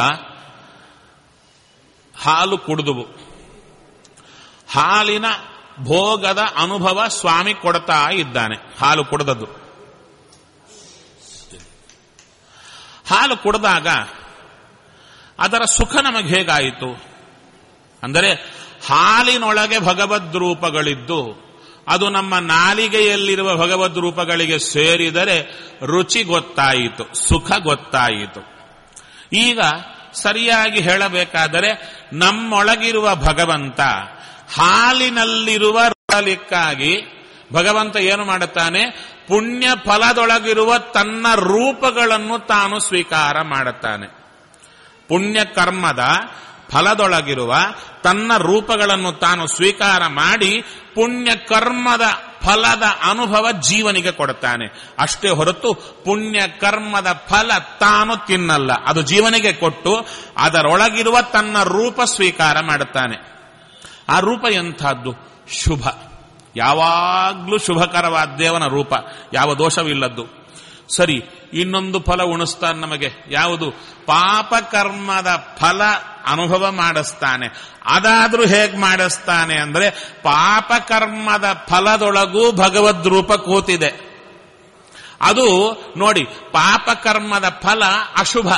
ಹಾಲು ಕುಡಿದುವು ಹಾಲಿನ ಭೋಗದ ಅನುಭವ ಸ್ವಾಮಿ ಕೊಡ್ತಾ ಇದ್ದಾನೆ ಹಾಲು ಕುಡಿದದ್ದು ಹಾಲು ಕುಡಿದಾಗ ಅದರ ಸುಖ ನಮಗೆ ಹೇಗಾಯಿತು ಅಂದರೆ ಹಾಲಿನೊಳಗೆ ಭಗವದ್ ರೂಪಗಳಿದ್ದು ಅದು ನಮ್ಮ ನಾಲಿಗೆಯಲ್ಲಿರುವ ಭಗವದ್ ರೂಪಗಳಿಗೆ ಸೇರಿದರೆ ರುಚಿ ಗೊತ್ತಾಯಿತು ಸುಖ ಗೊತ್ತಾಯಿತು ಈಗ ಸರಿಯಾಗಿ ಹೇಳಬೇಕಾದರೆ ನಮ್ಮೊಳಗಿರುವ ಭಗವಂತ ಹಾಲಿನಲ್ಲಿರುವ ರುಡಲಿಕ್ಕಾಗಿ ಭಗವಂತ ಏನು ಮಾಡುತ್ತಾನೆ ಪುಣ್ಯ ಫಲದೊಳಗಿರುವ ತನ್ನ ರೂಪಗಳನ್ನು ತಾನು ಸ್ವೀಕಾರ ಮಾಡುತ್ತಾನೆ ಪುಣ್ಯ ಕರ್ಮದ ಫಲದೊಳಗಿರುವ ತನ್ನ ರೂಪಗಳನ್ನು ತಾನು ಸ್ವೀಕಾರ ಮಾಡಿ ಪುಣ್ಯ ಕರ್ಮದ ಫಲದ ಅನುಭವ ಜೀವನಿಗೆ ಕೊಡುತ್ತಾನೆ ಅಷ್ಟೇ ಹೊರತು ಪುಣ್ಯ ಕರ್ಮದ ಫಲ ತಾನು ತಿನ್ನಲ್ಲ ಅದು ಜೀವನಿಗೆ ಕೊಟ್ಟು ಅದರೊಳಗಿರುವ ತನ್ನ ರೂಪ ಸ್ವೀಕಾರ ಮಾಡುತ್ತಾನೆ ಆ ರೂಪ ಎಂಥದ್ದು ಶುಭ ಯಾವಾಗ್ಲೂ ಶುಭಕರವಾದ ದೇವನ ರೂಪ ಯಾವ ದೋಷವಿಲ್ಲದ್ದು ಸರಿ ಇನ್ನೊಂದು ಫಲ ಉಣಿಸ್ತಾನೆ ನಮಗೆ ಯಾವುದು ಪಾಪಕರ್ಮದ ಫಲ ಅನುಭವ ಮಾಡಿಸ್ತಾನೆ ಅದಾದ್ರೂ ಹೇಗ್ ಮಾಡಿಸ್ತಾನೆ ಅಂದ್ರೆ ಪಾಪಕರ್ಮದ ಫಲದೊಳಗೂ ಭಗವದ್ ರೂಪ ಕೂತಿದೆ ಅದು ನೋಡಿ ಪಾಪಕರ್ಮದ ಫಲ ಅಶುಭ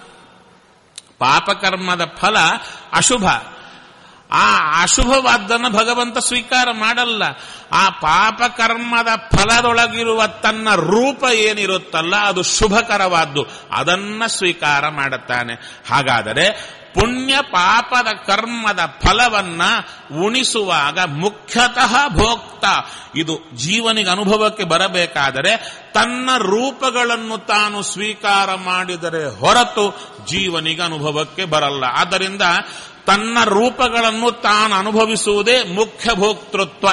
ಪಾಪಕರ್ಮದ ಫಲ ಅಶುಭ ಆ ಅಶುಭವಾದ್ದನ್ನು ಭಗವಂತ ಸ್ವೀಕಾರ ಮಾಡಲ್ಲ ಆ ಪಾಪಕರ್ಮದ ಫಲದೊಳಗಿರುವ ತನ್ನ ರೂಪ ಏನಿರುತ್ತಲ್ಲ ಅದು ಶುಭಕರವಾದ್ದು ಅದನ್ನ ಸ್ವೀಕಾರ ಮಾಡುತ್ತಾನೆ ಹಾಗಾದರೆ ಪುಣ್ಯ ಪಾಪದ ಕರ್ಮದ ಫಲವನ್ನ ಉಣಿಸುವಾಗ ಮುಖ್ಯತಃ ಭೋಕ್ತ ಇದು ಜೀವನಿಗೆ ಅನುಭವಕ್ಕೆ ಬರಬೇಕಾದರೆ ತನ್ನ ರೂಪಗಳನ್ನು ತಾನು ಸ್ವೀಕಾರ ಮಾಡಿದರೆ ಹೊರತು ಜೀವನಿಗೆ ಅನುಭವಕ್ಕೆ ಬರಲ್ಲ ಆದ್ದರಿಂದ ತನ್ನ ರೂಪಗಳನ್ನು ತಾನು ಅನುಭವಿಸುವುದೇ ಮುಖ್ಯ ಭೋಕ್ತೃತ್ವ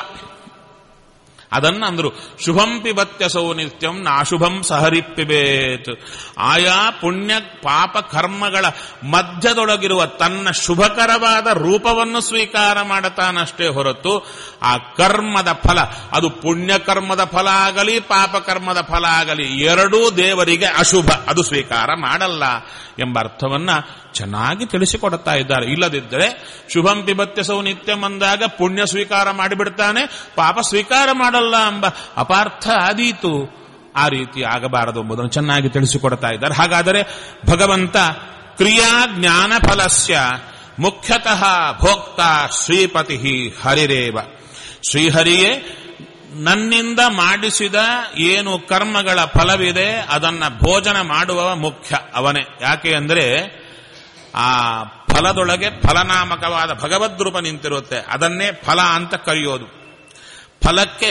ಅದನ್ನ ಅಂದ್ರು ಶುಭಂ ಪಿಬತ್ಯ ಸೌ ನಿತ್ಯಂ ನಾಶುಭಂ ಸಹರಿಪ್ಪಿಬೇತ್ ಆಯಾ ಪುಣ್ಯ ಪಾಪ ಕರ್ಮಗಳ ಮಧ್ಯದೊಳಗಿರುವ ತನ್ನ ಶುಭಕರವಾದ ರೂಪವನ್ನು ಸ್ವೀಕಾರ ಮಾಡತಾನಷ್ಟೇ ಹೊರತು ಆ ಕರ್ಮದ ಫಲ ಅದು ಪುಣ್ಯ ಕರ್ಮದ ಫಲ ಆಗಲಿ ಪಾಪ ಕರ್ಮದ ಫಲ ಆಗಲಿ ಎರಡೂ ದೇವರಿಗೆ ಅಶುಭ ಅದು ಸ್ವೀಕಾರ ಮಾಡಲ್ಲ ಎಂಬ ಅರ್ಥವನ್ನ ಚೆನ್ನಾಗಿ ತಿಳಿಸಿಕೊಡುತ್ತಾ ಇದ್ದಾರೆ ಇಲ್ಲದಿದ್ದರೆ ಶುಭಂ ಪಿಬತ್ಯ ಸೌ ನಿತ್ಯಂ ಅಂದಾಗ ಪುಣ್ಯ ಸ್ವೀಕಾರ ಮಾಡಿಬಿಡ್ತಾನೆ ಪಾಪ ಸ್ವೀಕಾರ ಮಾಡಲ್ಲ ಎಂಬ ಅಪಾರ್ಥ ಆದೀತು ಆ ರೀತಿ ಆಗಬಾರದು ಎಂಬುದನ್ನು ಚೆನ್ನಾಗಿ ತಿಳಿಸಿಕೊಡ್ತಾ ಇದ್ದಾರೆ ಹಾಗಾದರೆ ಭಗವಂತ ಕ್ರಿಯಾ ಜ್ಞಾನ ಫಲಸ್ಯ ಮುಖ್ಯತಃ ಭೋಕ್ತ ಶ್ರೀಪತಿ ಹರಿರೇವ ಶ್ರೀಹರಿಯೇ ನನ್ನಿಂದ ಮಾಡಿಸಿದ ಏನು ಕರ್ಮಗಳ ಫಲವಿದೆ ಅದನ್ನ ಭೋಜನ ಮಾಡುವವ ಮುಖ್ಯ ಅವನೇ ಯಾಕೆ ಅಂದರೆ ಆ ಫಲದೊಳಗೆ ಫಲನಾಮಕವಾದ ಭಗವದ್ ರೂಪ ನಿಂತಿರುತ್ತೆ ಅದನ್ನೇ ಫಲ ಅಂತ ಕರೆಯೋದು ಫಲಕ್ಕೆ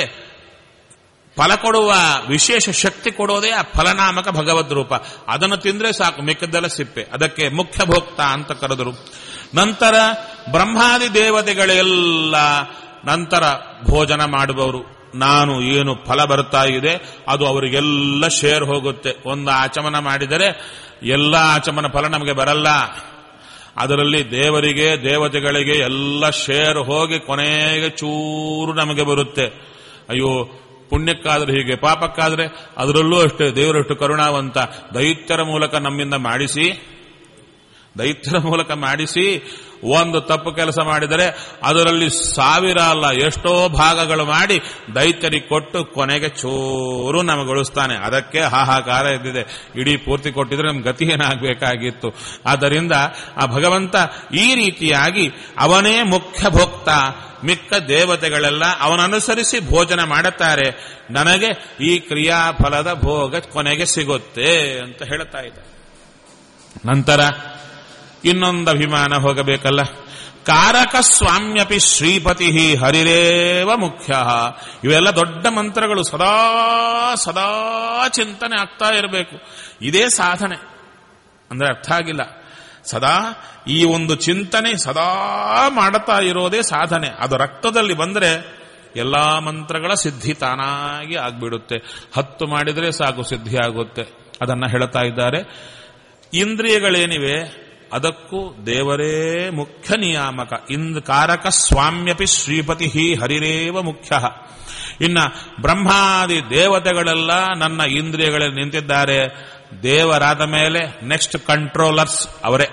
ಫಲ ಕೊಡುವ ವಿಶೇಷ ಶಕ್ತಿ ಕೊಡೋದೇ ಆ ಫಲನಾಮಕ ಭಗವದ್ ರೂಪ ಅದನ್ನು ತಿಂದ್ರೆ ಸಾಕು ಮಿಕ್ಕದ್ದೆಲ್ಲ ಸಿಪ್ಪೆ ಅದಕ್ಕೆ ಮುಖ್ಯ ಭೋಕ್ತ ಅಂತ ಕರೆದರು ನಂತರ ಬ್ರಹ್ಮಾದಿ ದೇವತೆಗಳೆಲ್ಲ ನಂತರ ಭೋಜನ ಮಾಡುವವರು ನಾನು ಏನು ಫಲ ಬರ್ತಾ ಇದೆ ಅದು ಅವರಿಗೆಲ್ಲ ಶೇರ್ ಹೋಗುತ್ತೆ ಒಂದು ಆಚಮನ ಮಾಡಿದರೆ ಎಲ್ಲ ಆಚಮನ ಫಲ ನಮಗೆ ಬರಲ್ಲ ಅದರಲ್ಲಿ ದೇವರಿಗೆ ದೇವತೆಗಳಿಗೆ ಎಲ್ಲ ಶೇರ್ ಹೋಗಿ ಕೊನೆಗೆ ಚೂರು ನಮಗೆ ಬರುತ್ತೆ ಅಯ್ಯೋ ಪುಣ್ಯಕ್ಕಾದ್ರೆ ಹೀಗೆ ಪಾಪಕ್ಕಾದ್ರೆ ಅದರಲ್ಲೂ ಅಷ್ಟೇ ದೇವರಷ್ಟು ಕರುಣಾವಂತ ದೈತ್ಯರ ಮೂಲಕ ನಮ್ಮಿಂದ ಮಾಡಿಸಿ ದೈತ್ಯರ ಮೂಲಕ ಮಾಡಿಸಿ ಒಂದು ತಪ್ಪು ಕೆಲಸ ಮಾಡಿದರೆ ಅದರಲ್ಲಿ ಸಾವಿರ ಅಲ್ಲ ಎಷ್ಟೋ ಭಾಗಗಳು ಮಾಡಿ ದೈತ್ಯರಿಗೆ ಕೊಟ್ಟು ಕೊನೆಗೆ ಚೂರು ನಮಗೆ ಉಳಿಸ್ತಾನೆ ಅದಕ್ಕೆ ಹಾಹಾಕಾರ ಎದ್ದಿದೆ ಇಡೀ ಪೂರ್ತಿ ಕೊಟ್ಟಿದ್ರೆ ನಮ್ಗೆ ಗತಿ ಏನಾಗಬೇಕಾಗಿತ್ತು ಆದ್ದರಿಂದ ಆ ಭಗವಂತ ಈ ರೀತಿಯಾಗಿ ಅವನೇ ಮುಖ್ಯ ಭೋಕ್ತ ಮಿಕ್ಕ ದೇವತೆಗಳೆಲ್ಲ ಅವನನುಸರಿಸಿ ಭೋಜನ ಮಾಡುತ್ತಾರೆ ನನಗೆ ಈ ಕ್ರಿಯಾಫಲದ ಭೋಗ ಕೊನೆಗೆ ಸಿಗುತ್ತೆ ಅಂತ ಹೇಳ್ತಾ ಇದ್ದಾರೆ ನಂತರ ಇನ್ನೊಂದು ಅಭಿಮಾನ ಹೋಗಬೇಕಲ್ಲ ಕಾರಕ ಸ್ವಾಮ್ಯಪಿ ಶ್ರೀಪತಿ ಹರಿರೇವ ಮುಖ್ಯ ಇವೆಲ್ಲ ದೊಡ್ಡ ಮಂತ್ರಗಳು ಸದಾ ಸದಾ ಚಿಂತನೆ ಆಗ್ತಾ ಇರಬೇಕು ಇದೇ ಸಾಧನೆ ಅಂದ್ರೆ ಅರ್ಥ ಆಗಿಲ್ಲ ಸದಾ ಈ ಒಂದು ಚಿಂತನೆ ಸದಾ ಮಾಡುತ್ತಾ ಇರೋದೇ ಸಾಧನೆ ಅದು ರಕ್ತದಲ್ಲಿ ಬಂದರೆ ಎಲ್ಲಾ ಮಂತ್ರಗಳ ಸಿದ್ಧಿ ತಾನಾಗಿ ಆಗ್ಬಿಡುತ್ತೆ ಹತ್ತು ಮಾಡಿದರೆ ಸಾಕು ಸಿದ್ಧಿ ಆಗುತ್ತೆ ಅದನ್ನ ಹೇಳ್ತಾ ಇದ್ದಾರೆ ಇಂದ್ರಿಯಗಳೇನಿವೆ ಅದಕ್ಕೂ ದೇವರೇ ಮುಖ್ಯ ನಿಯಾಮಕ ಇಂದ್ ಕಾರಕ ಸ್ವಾಮ್ಯಪಿ ಶ್ರೀಪತಿ ಹರಿರೇವ ಮುಖ್ಯ ಇನ್ನ ಬ್ರಹ್ಮಾದಿ ದೇವತೆಗಳೆಲ್ಲ ನನ್ನ ಇಂದ್ರಿಯಗಳಲ್ಲಿ ನಿಂತಿದ್ದಾರೆ ದೇವರಾದ ಮೇಲೆ ನೆಕ್ಸ್ಟ್ ಕಂಟ್ರೋಲರ್ಸ್ ಅವರೇ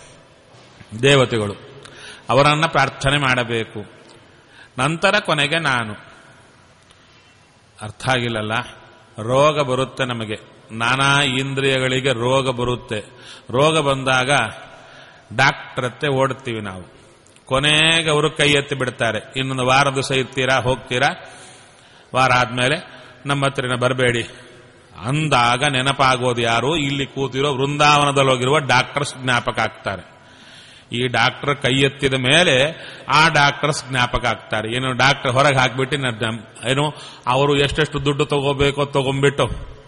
ದೇವತೆಗಳು ಅವರನ್ನ ಪ್ರಾರ್ಥನೆ ಮಾಡಬೇಕು ನಂತರ ಕೊನೆಗೆ ನಾನು ಅರ್ಥ ಆಗಿಲ್ಲಲ್ಲ ರೋಗ ಬರುತ್ತೆ ನಮಗೆ ನಾನಾ ಇಂದ್ರಿಯಗಳಿಗೆ ರೋಗ ಬರುತ್ತೆ ರೋಗ ಬಂದಾಗ ಡಾಕ್ಟರ್ ಹತ್ತೆ ಓಡುತ್ತೀವಿ ನಾವು ಕೊನೆಗೆ ಅವರು ಕೈ ಎತ್ತಿ ಬಿಡ್ತಾರೆ ಇನ್ನೊಂದು ವಾರ ದಿವಸ ಇರ್ತೀರಾ ಹೋಗ್ತೀರಾ ವಾರ ಆದ್ಮೇಲೆ ನಮ್ಮ ಹತ್ರನ ಬರಬೇಡಿ ಅಂದಾಗ ನೆನಪಾಗೋದು ಯಾರು ಇಲ್ಲಿ ಕೂತಿರೋ ವೃಂದಾವನದಲ್ಲಿ ಹೋಗಿರುವ ಡಾಕ್ಟರ್ಸ್ ಜ್ಞಾಪಕ ಆಗ್ತಾರೆ ಈ ಡಾಕ್ಟರ್ ಕೈ ಎತ್ತಿದ ಮೇಲೆ ಆ ಡಾಕ್ಟರ್ಸ್ ಜ್ಞಾಪಕ ಆಗ್ತಾರೆ ಏನು ಡಾಕ್ಟರ್ ಹೊರಗೆ ಹಾಕ್ಬಿಟ್ಟು ನ- ಏನು ಅವರು ಎಷ್ಟೆಷ್ಟು ದುಡ್ಡು ತಗೋಬೇಕೋ ತಗೊಂಡ್ಬಿಟ್ಟು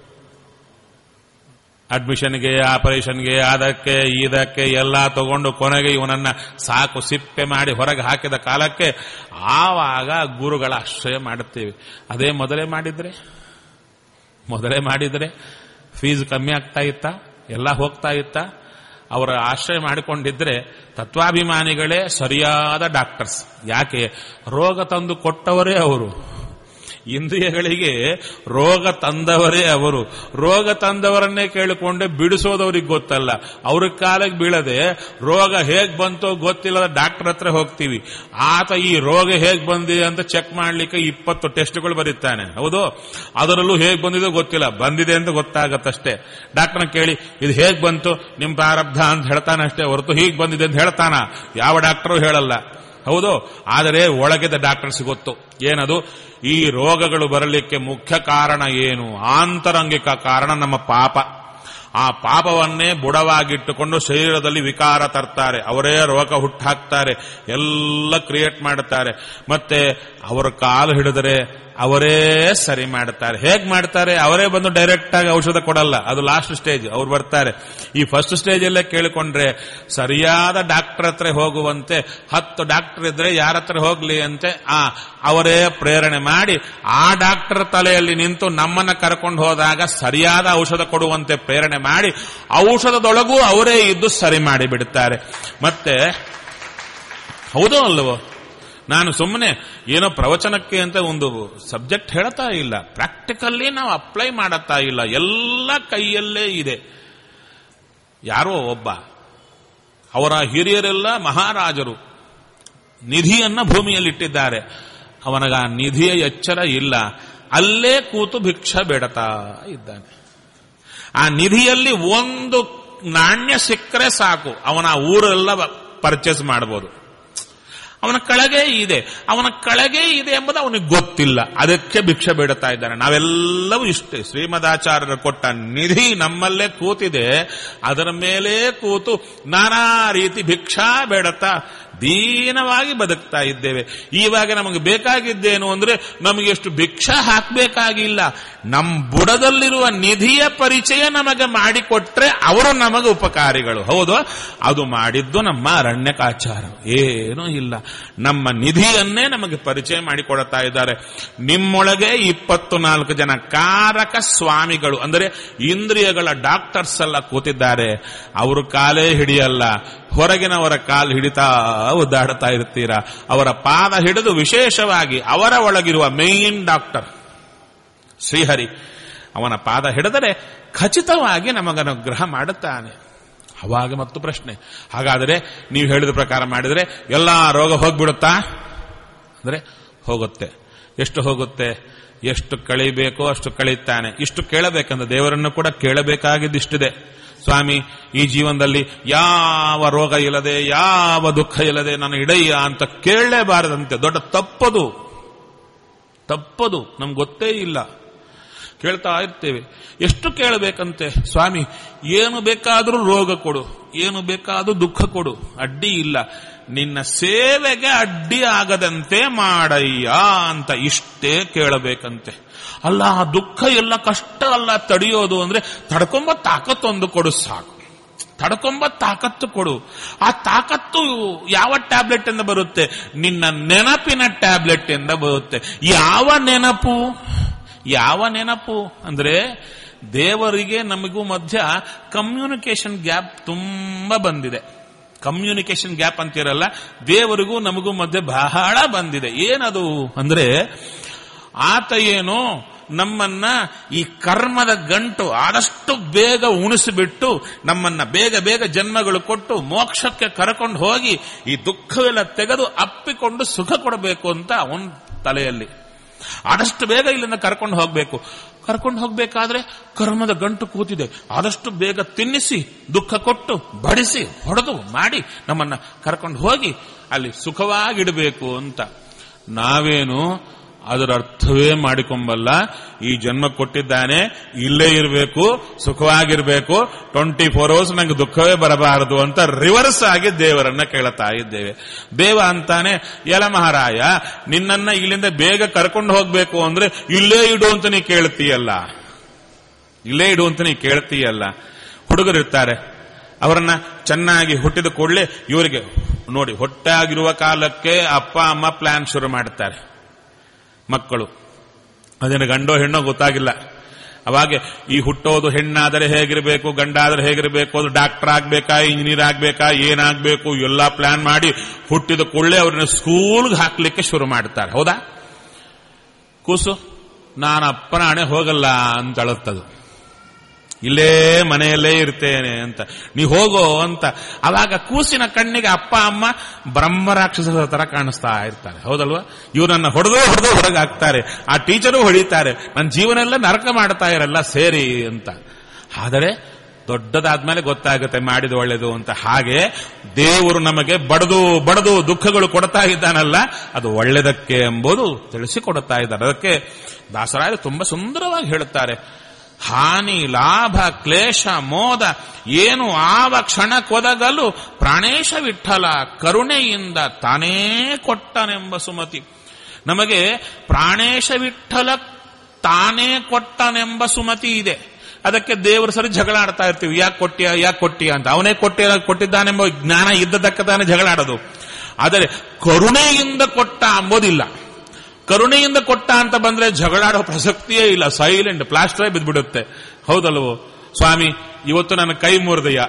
ಅಡ್ಮಿಷನ್ಗೆ ಆಪರೇಷನ್ಗೆ ಅದಕ್ಕೆ ಇದಕ್ಕೆ ಎಲ್ಲ ತಗೊಂಡು ಕೊನೆಗೆ ಇವನನ್ನ ಸಾಕು ಸಿಪ್ಪೆ ಮಾಡಿ ಹೊರಗೆ ಹಾಕಿದ ಕಾಲಕ್ಕೆ ಆವಾಗ ಗುರುಗಳ ಆಶ್ರಯ ಮಾಡುತ್ತೇವೆ ಅದೇ ಮೊದಲೇ ಮಾಡಿದ್ರೆ ಮೊದಲೇ ಮಾಡಿದ್ರೆ ಫೀಸ್ ಕಮ್ಮಿ ಆಗ್ತಾ ಇತ್ತಾ ಎಲ್ಲ ಹೋಗ್ತಾ ಇತ್ತಾ ಅವರ ಆಶ್ರಯ ಮಾಡಿಕೊಂಡಿದ್ರೆ ತತ್ವಾಭಿಮಾನಿಗಳೇ ಸರಿಯಾದ ಡಾಕ್ಟರ್ಸ್ ಯಾಕೆ ರೋಗ ತಂದು ಕೊಟ್ಟವರೇ ಅವರು ಇಂದ್ರಿಯಗಳಿಗೆ ರೋಗ ತಂದವರೇ ಅವರು ರೋಗ ತಂದವರನ್ನೇ ಕೇಳಿಕೊಂಡೆ ಬಿಡಿಸೋದವ್ರಿಗೆ ಗೊತ್ತಲ್ಲ ಅವ್ರ ಕಾಲಕ್ಕೆ ಬೀಳದೆ ರೋಗ ಹೇಗ್ ಬಂತೋ ಗೊತ್ತಿಲ್ಲದ ಡಾಕ್ಟರ್ ಹತ್ರ ಹೋಗ್ತೀವಿ ಆತ ಈ ರೋಗ ಹೇಗ್ ಬಂದಿದೆ ಅಂತ ಚೆಕ್ ಮಾಡ್ಲಿಕ್ಕೆ ಇಪ್ಪತ್ತು ಟೆಸ್ಟ್ಗಳು ಬರೀತಾನೆ ಹೌದು ಅದರಲ್ಲೂ ಹೇಗ್ ಬಂದಿದೆ ಗೊತ್ತಿಲ್ಲ ಬಂದಿದೆ ಅಂತ ಗೊತ್ತಾಗತ್ತಷ್ಟೇ ಡಾಕ್ಟರ್ನ ಕೇಳಿ ಇದು ಹೇಗ್ ಬಂತು ನಿಮ್ ಪ್ರಾರಬ್ಧ ಅಂತ ಹೇಳ್ತಾನೆ ಅಷ್ಟೇ ಹೊರತು ಹೀಗ್ ಬಂದಿದೆ ಅಂತ ಹೇಳ್ತಾನ ಯಾವ ಡಾಕ್ಟರು ಹೇಳಲ್ಲ ಹೌದು ಆದರೆ ಒಳಗಿದ ಡಾಕ್ಟರ್ಸ್ ಗೊತ್ತು ಏನದು ಈ ರೋಗಗಳು ಬರಲಿಕ್ಕೆ ಮುಖ್ಯ ಕಾರಣ ಏನು ಆಂತರಂಗಿಕ ಕಾರಣ ನಮ್ಮ ಪಾಪ ಆ ಪಾಪವನ್ನೇ ಬುಡವಾಗಿಟ್ಟುಕೊಂಡು ಶರೀರದಲ್ಲಿ ವಿಕಾರ ತರ್ತಾರೆ ಅವರೇ ರೋಗ ಹುಟ್ಟಾಕ್ತಾರೆ ಎಲ್ಲ ಕ್ರಿಯೇಟ್ ಮಾಡುತ್ತಾರೆ ಮತ್ತೆ ಅವರ ಕಾಲು ಹಿಡಿದರೆ ಅವರೇ ಸರಿ ಮಾಡ್ತಾರೆ ಹೇಗ್ ಮಾಡ್ತಾರೆ ಅವರೇ ಬಂದು ಡೈರೆಕ್ಟ್ ಆಗಿ ಔಷಧ ಕೊಡಲ್ಲ ಅದು ಲಾಸ್ಟ್ ಸ್ಟೇಜ್ ಅವ್ರು ಬರ್ತಾರೆ ಈ ಫಸ್ಟ್ ಸ್ಟೇಜ್ ಅಲ್ಲೇ ಕೇಳಿಕೊಂಡ್ರೆ ಸರಿಯಾದ ಡಾಕ್ಟರ್ ಹತ್ರ ಹೋಗುವಂತೆ ಹತ್ತು ಡಾಕ್ಟರ್ ಇದ್ರೆ ಯಾರ ಹತ್ರ ಹೋಗ್ಲಿ ಅಂತೆ ಆ ಅವರೇ ಪ್ರೇರಣೆ ಮಾಡಿ ಆ ಡಾಕ್ಟರ್ ತಲೆಯಲ್ಲಿ ನಿಂತು ನಮ್ಮನ್ನ ಕರ್ಕೊಂಡು ಹೋದಾಗ ಸರಿಯಾದ ಔಷಧ ಕೊಡುವಂತೆ ಪ್ರೇರಣೆ ಮಾಡಿ ಔಷಧದೊಳಗೂ ಅವರೇ ಇದ್ದು ಸರಿ ಮಾಡಿ ಬಿಡುತ್ತಾರೆ ಮತ್ತೆ ಹೌದೋ ಅಲ್ಲವೋ ನಾನು ಸುಮ್ಮನೆ ಏನೋ ಪ್ರವಚನಕ್ಕೆ ಅಂತ ಒಂದು ಸಬ್ಜೆಕ್ಟ್ ಹೇಳ್ತಾ ಇಲ್ಲ ಪ್ರಾಕ್ಟಿಕಲ್ಲಿ ನಾವು ಅಪ್ಲೈ ಮಾಡತ್ತಾ ಇಲ್ಲ ಎಲ್ಲ ಕೈಯಲ್ಲೇ ಇದೆ ಯಾರೋ ಒಬ್ಬ ಅವರ ಹಿರಿಯರೆಲ್ಲ ಮಹಾರಾಜರು ನಿಧಿಯನ್ನ ಭೂಮಿಯಲ್ಲಿಟ್ಟಿದ್ದಾರೆ ಅವನಗ ಆ ನಿಧಿಯ ಎಚ್ಚರ ಇಲ್ಲ ಅಲ್ಲೇ ಕೂತು ಭಿಕ್ಷ ಬೇಡತಾ ಇದ್ದಾನೆ ಆ ನಿಧಿಯಲ್ಲಿ ಒಂದು ನಾಣ್ಯ ಸಿಕ್ಕರೆ ಸಾಕು ಅವನ ಊರೆಲ್ಲ ಪರ್ಚೇಸ್ ಮಾಡಬಹುದು ಅವನ ಕೆಳಗೆ ಇದೆ ಅವನ ಕೆಳಗೆ ಇದೆ ಎಂಬುದು ಅವನಿಗೆ ಗೊತ್ತಿಲ್ಲ ಅದಕ್ಕೆ ಭಿಕ್ಷೆ ಬೇಡುತ್ತಾ ಇದ್ದಾನೆ ನಾವೆಲ್ಲವೂ ಇಷ್ಟೇ ಶ್ರೀಮದಾಚಾರ್ಯರು ಕೊಟ್ಟ ನಿಧಿ ನಮ್ಮಲ್ಲೇ ಕೂತಿದೆ ಅದರ ಮೇಲೆ ಕೂತು ನಾನಾ ರೀತಿ ಭಿಕ್ಷಾ ಬೇಡತ್ತಾ ದೀನವಾಗಿ ಬದುಕ್ತಾ ಇದ್ದೇವೆ ಇವಾಗ ನಮಗೆ ಬೇಕಾಗಿದ್ದೇನು ಅಂದ್ರೆ ನಮಗೆ ಎಷ್ಟು ಭಿಕ್ಷಾ ಹಾಕಬೇಕಾಗಿಲ್ಲ ನಮ್ಮ ಬುಡದಲ್ಲಿರುವ ನಿಧಿಯ ಪರಿಚಯ ನಮಗೆ ಮಾಡಿಕೊಟ್ರೆ ಅವರು ನಮಗೆ ಉಪಕಾರಿಗಳು ಹೌದು ಅದು ಮಾಡಿದ್ದು ನಮ್ಮ ಅರಣ್ಯಕಾಚಾರ ಏನೂ ಇಲ್ಲ ನಮ್ಮ ನಿಧಿಯನ್ನೇ ನಮಗೆ ಪರಿಚಯ ಮಾಡಿಕೊಡುತ್ತಾ ಇದ್ದಾರೆ ನಿಮ್ಮೊಳಗೆ ಇಪ್ಪತ್ತು ನಾಲ್ಕು ಜನ ಕಾರಕ ಸ್ವಾಮಿಗಳು ಅಂದರೆ ಇಂದ್ರಿಯಗಳ ಡಾಕ್ಟರ್ಸ್ ಎಲ್ಲ ಕೂತಿದ್ದಾರೆ ಅವರು ಕಾಲೇ ಹಿಡಿಯಲ್ಲ ಹೊರಗಿನವರ ಕಾಲು ಹಿಡಿತಾ ಒದ್ದಾಡ್ತಾ ಇರ್ತೀರಾ ಅವರ ಪಾದ ಹಿಡಿದು ವಿಶೇಷವಾಗಿ ಅವರ ಒಳಗಿರುವ ಮೇನ್ ಡಾಕ್ಟರ್ ಶ್ರೀಹರಿ ಅವನ ಪಾದ ಹಿಡಿದರೆ ಖಚಿತವಾಗಿ ನಮಗನುಗ್ರಹ ಮಾಡುತ್ತಾನೆ ಅವಾಗ ಮತ್ತು ಪ್ರಶ್ನೆ ಹಾಗಾದರೆ ನೀವು ಹೇಳಿದ ಪ್ರಕಾರ ಮಾಡಿದರೆ ಎಲ್ಲಾ ರೋಗ ಹೋಗ್ಬಿಡುತ್ತಾ ಅಂದ್ರೆ ಹೋಗುತ್ತೆ ಎಷ್ಟು ಹೋಗುತ್ತೆ ಎಷ್ಟು ಕಳಿಬೇಕೋ ಅಷ್ಟು ಕಳೀತಾನೆ ಇಷ್ಟು ಕೇಳಬೇಕಂದ್ರೆ ದೇವರನ್ನು ಕೂಡ ಕೇಳಬೇಕಾಗಿದ್ದಿಷ್ಟಿದೆ ಸ್ವಾಮಿ ಈ ಜೀವನದಲ್ಲಿ ಯಾವ ರೋಗ ಇಲ್ಲದೆ ಯಾವ ದುಃಖ ಇಲ್ಲದೆ ನಾನು ಇಡಯ್ಯ ಅಂತ ಕೇಳಲೇಬಾರದಂತೆ ದೊಡ್ಡ ತಪ್ಪದು ತಪ್ಪದು ನಮ್ಗೆ ಗೊತ್ತೇ ಇಲ್ಲ ಕೇಳ್ತಾ ಇರ್ತೇವೆ ಎಷ್ಟು ಕೇಳಬೇಕಂತೆ ಸ್ವಾಮಿ ಏನು ಬೇಕಾದರೂ ರೋಗ ಕೊಡು ಏನು ಬೇಕಾದರೂ ದುಃಖ ಕೊಡು ಅಡ್ಡಿ ಇಲ್ಲ ನಿನ್ನ ಸೇವೆಗೆ ಅಡ್ಡಿ ಆಗದಂತೆ ಮಾಡಯ್ಯ ಅಂತ ಇಷ್ಟೇ ಕೇಳಬೇಕಂತೆ ಅಲ್ಲ ಆ ದುಃಖ ಎಲ್ಲ ಕಷ್ಟ ಅಲ್ಲ ತಡೆಯೋದು ಅಂದ್ರೆ ತಡ್ಕೊಂಬ ತಾಕತ್ತೊಂದು ಕೊಡು ಸಾಕು ತಡ್ಕೊಂಬ ತಾಕತ್ತು ಕೊಡು ಆ ತಾಕತ್ತು ಯಾವ ಟ್ಯಾಬ್ಲೆಟ್ ಇಂದ ಬರುತ್ತೆ ನಿನ್ನ ನೆನಪಿನ ಟ್ಯಾಬ್ಲೆಟ್ ಇಂದ ಬರುತ್ತೆ ಯಾವ ನೆನಪು ಯಾವ ನೆನಪು ಅಂದ್ರೆ ದೇವರಿಗೆ ನಮಗೂ ಮಧ್ಯ ಕಮ್ಯುನಿಕೇಶನ್ ಗ್ಯಾಪ್ ತುಂಬಾ ಬಂದಿದೆ ಕಮ್ಯುನಿಕೇಶನ್ ಗ್ಯಾಪ್ ಅಂತಿರಲ್ಲ ದೇವರಿಗೂ ನಮಗೂ ಮಧ್ಯೆ ಬಹಳ ಬಂದಿದೆ ಏನದು ಅಂದ್ರೆ ಆತ ಏನು ನಮ್ಮನ್ನ ಈ ಕರ್ಮದ ಗಂಟು ಆದಷ್ಟು ಬೇಗ ಉಣಿಸಿಬಿಟ್ಟು ನಮ್ಮನ್ನ ಬೇಗ ಬೇಗ ಜನ್ಮಗಳು ಕೊಟ್ಟು ಮೋಕ್ಷಕ್ಕೆ ಕರ್ಕೊಂಡು ಹೋಗಿ ಈ ದುಃಖವೆಲ್ಲ ತೆಗೆದು ಅಪ್ಪಿಕೊಂಡು ಸುಖ ಕೊಡಬೇಕು ಅಂತ ಅವನ ತಲೆಯಲ್ಲಿ ಆದಷ್ಟು ಬೇಗ ಇಲ್ಲಿಂದ ಕರ್ಕೊಂಡು ಹೋಗಬೇಕು ಕರ್ಕೊಂಡು ಹೋಗ್ಬೇಕಾದ್ರೆ ಕರ್ಮದ ಗಂಟು ಕೂತಿದೆ ಆದಷ್ಟು ಬೇಗ ತಿನ್ನಿಸಿ ದುಃಖ ಕೊಟ್ಟು ಬಡಿಸಿ ಹೊಡೆದು ಮಾಡಿ ನಮ್ಮನ್ನ ಕರ್ಕೊಂಡು ಹೋಗಿ ಅಲ್ಲಿ ಸುಖವಾಗಿಡಬೇಕು ಅಂತ ನಾವೇನು ಅದರ ಅರ್ಥವೇ ಮಾಡಿಕೊಂಬಲ್ಲ ಈ ಜನ್ಮ ಕೊಟ್ಟಿದ್ದಾನೆ ಇಲ್ಲೇ ಇರಬೇಕು ಸುಖವಾಗಿರ್ಬೇಕು ಟ್ವೆಂಟಿ ಫೋರ್ ಅವರ್ಸ್ ನಂಗೆ ದುಃಖವೇ ಬರಬಾರದು ಅಂತ ರಿವರ್ಸ್ ಆಗಿ ದೇವರನ್ನ ಕೇಳುತ್ತಾ ಇದ್ದೇವೆ ದೇವ ಅಂತಾನೆ ಎಲ ಮಹಾರಾಯ ನಿನ್ನನ್ನ ಇಲ್ಲಿಂದ ಬೇಗ ಕರ್ಕೊಂಡು ಹೋಗ್ಬೇಕು ಅಂದ್ರೆ ಇಲ್ಲೇ ಇಡು ಅಂತ ನೀ ಕೇಳ್ತೀಯಲ್ಲ ಇಲ್ಲೇ ಇಡು ಅಂತ ನೀ ಕೇಳ್ತೀಯಲ್ಲ ಹುಡುಗರಿರ್ತಾರೆ ಅವರನ್ನ ಚೆನ್ನಾಗಿ ಹುಟ್ಟಿದ ಕೂಡಲೇ ಇವರಿಗೆ ನೋಡಿ ಹೊಟ್ಟೆಯಾಗಿರುವ ಕಾಲಕ್ಕೆ ಅಪ್ಪ ಅಮ್ಮ ಪ್ಲಾನ್ ಶುರು ಮಾಡ್ತಾರೆ ಮಕ್ಕಳು ಅದೇನು ಗಂಡೋ ಹೆಣ್ಣೋ ಗೊತ್ತಾಗಿಲ್ಲ ಅವಾಗ ಈ ಹುಟ್ಟೋದು ಹೆಣ್ಣಾದರೆ ಹೇಗಿರಬೇಕು ಗಂಡಾದರೆ ಹೇಗಿರಬೇಕು ಅದು ಡಾಕ್ಟರ್ ಆಗ್ಬೇಕಾ ಇಂಜಿನಿಯರ್ ಆಗ್ಬೇಕಾ ಏನಾಗ್ಬೇಕು ಎಲ್ಲ ಪ್ಲಾನ್ ಮಾಡಿ ಹುಟ್ಟಿದ ಕೂಡಲೇ ಅವ್ರನ್ನ ಸ್ಕೂಲ್ಗೆ ಹಾಕ್ಲಿಕ್ಕೆ ಶುರು ಮಾಡ್ತಾರೆ ಹೌದಾ ಕೂಸು ನಾನು ಅಪ್ಪನ ಹಣೆ ಹೋಗಲ್ಲ ಅಂತ ಅಳುತ್ತದು ಇಲ್ಲೇ ಮನೆಯಲ್ಲೇ ಇರ್ತೇನೆ ಅಂತ ನೀ ಹೋಗೋ ಅಂತ ಅವಾಗ ಕೂಸಿನ ಕಣ್ಣಿಗೆ ಅಪ್ಪ ಅಮ್ಮ ಬ್ರಹ್ಮ ರಾಕ್ಷಸರ ತರ ಕಾಣಿಸ್ತಾ ಇರ್ತಾರೆ ಹೌದಲ್ವಾ ಇವರನ್ನ ಹೊಡೆದು ಹೊಡೆದು ಹೊರಗೆ ಹಾಕ್ತಾರೆ ಆ ಟೀಚರು ಹೊಡಿತಾರೆ ನನ್ನ ಜೀವನ ಎಲ್ಲ ನರಕ ಮಾಡ್ತಾ ಇರಲ್ಲ ಸೇರಿ ಅಂತ ಆದರೆ ದೊಡ್ಡದಾದ್ಮೇಲೆ ಗೊತ್ತಾಗುತ್ತೆ ಮಾಡಿದ ಒಳ್ಳೇದು ಅಂತ ಹಾಗೆ ದೇವರು ನಮಗೆ ಬಡದು ಬಡದು ದುಃಖಗಳು ಕೊಡ್ತಾ ಇದ್ದಾನಲ್ಲ ಅದು ಒಳ್ಳೆದಕ್ಕೆ ಎಂಬುದು ತಿಳಿಸಿಕೊಡುತ್ತಾ ಇದ್ದಾರೆ ಅದಕ್ಕೆ ದಾಸರಾಯ ತುಂಬಾ ಸುಂದರವಾಗಿ ಹೇಳುತ್ತಾರೆ ಹಾನಿ ಲಾಭ ಕ್ಲೇಶ ಮೋದ ಏನು ಆವ ಕ್ಷಣಕ್ಕೊದಗಲು ಪ್ರಾಣೇಶ ವಿಠಲ ಕರುಣೆಯಿಂದ ತಾನೇ ಕೊಟ್ಟನೆಂಬ ಸುಮತಿ ನಮಗೆ ಪ್ರಾಣೇಶ ವಿಠಲ ತಾನೇ ಕೊಟ್ಟನೆಂಬ ಸುಮತಿ ಇದೆ ಅದಕ್ಕೆ ದೇವರು ಸರಿ ಜಗಳ ಆಡ್ತಾ ಇರ್ತೀವಿ ಯಾಕೆ ಕೊಟ್ಟಿಯ ಯಾಕೆ ಕೊಟ್ಟಿಯ ಅಂತ ಅವನೇ ಕೊಟ್ಟಿಯ ಕೊಟ್ಟಿದ್ದಾನೆಂಬ ಜ್ಞಾನ ಇದ್ದದಕ್ಕೆ ತಾನೇ ಜಗಳ ಆಡೋದು ಆದರೆ ಕರುಣೆಯಿಂದ ಕೊಟ್ಟ ಅಂಬೋದಿಲ್ಲ ಕರುಣೆಯಿಂದ ಕೊಟ್ಟ ಅಂತ ಬಂದ್ರೆ ಜಗಳಾಡೋ ಪ್ರಸಕ್ತಿಯೇ ಇಲ್ಲ ಸೈಲೆಂಟ್ ಪ್ಲಾಸ್ಟರೇ ಬಿದ್ದ್ಬಿಡುತ್ತೆ ಹೌದಲ್ವೋ ಸ್ವಾಮಿ ಇವತ್ತು ನನ್ನ ಕೈ ಮುರಿದಯ್ಯ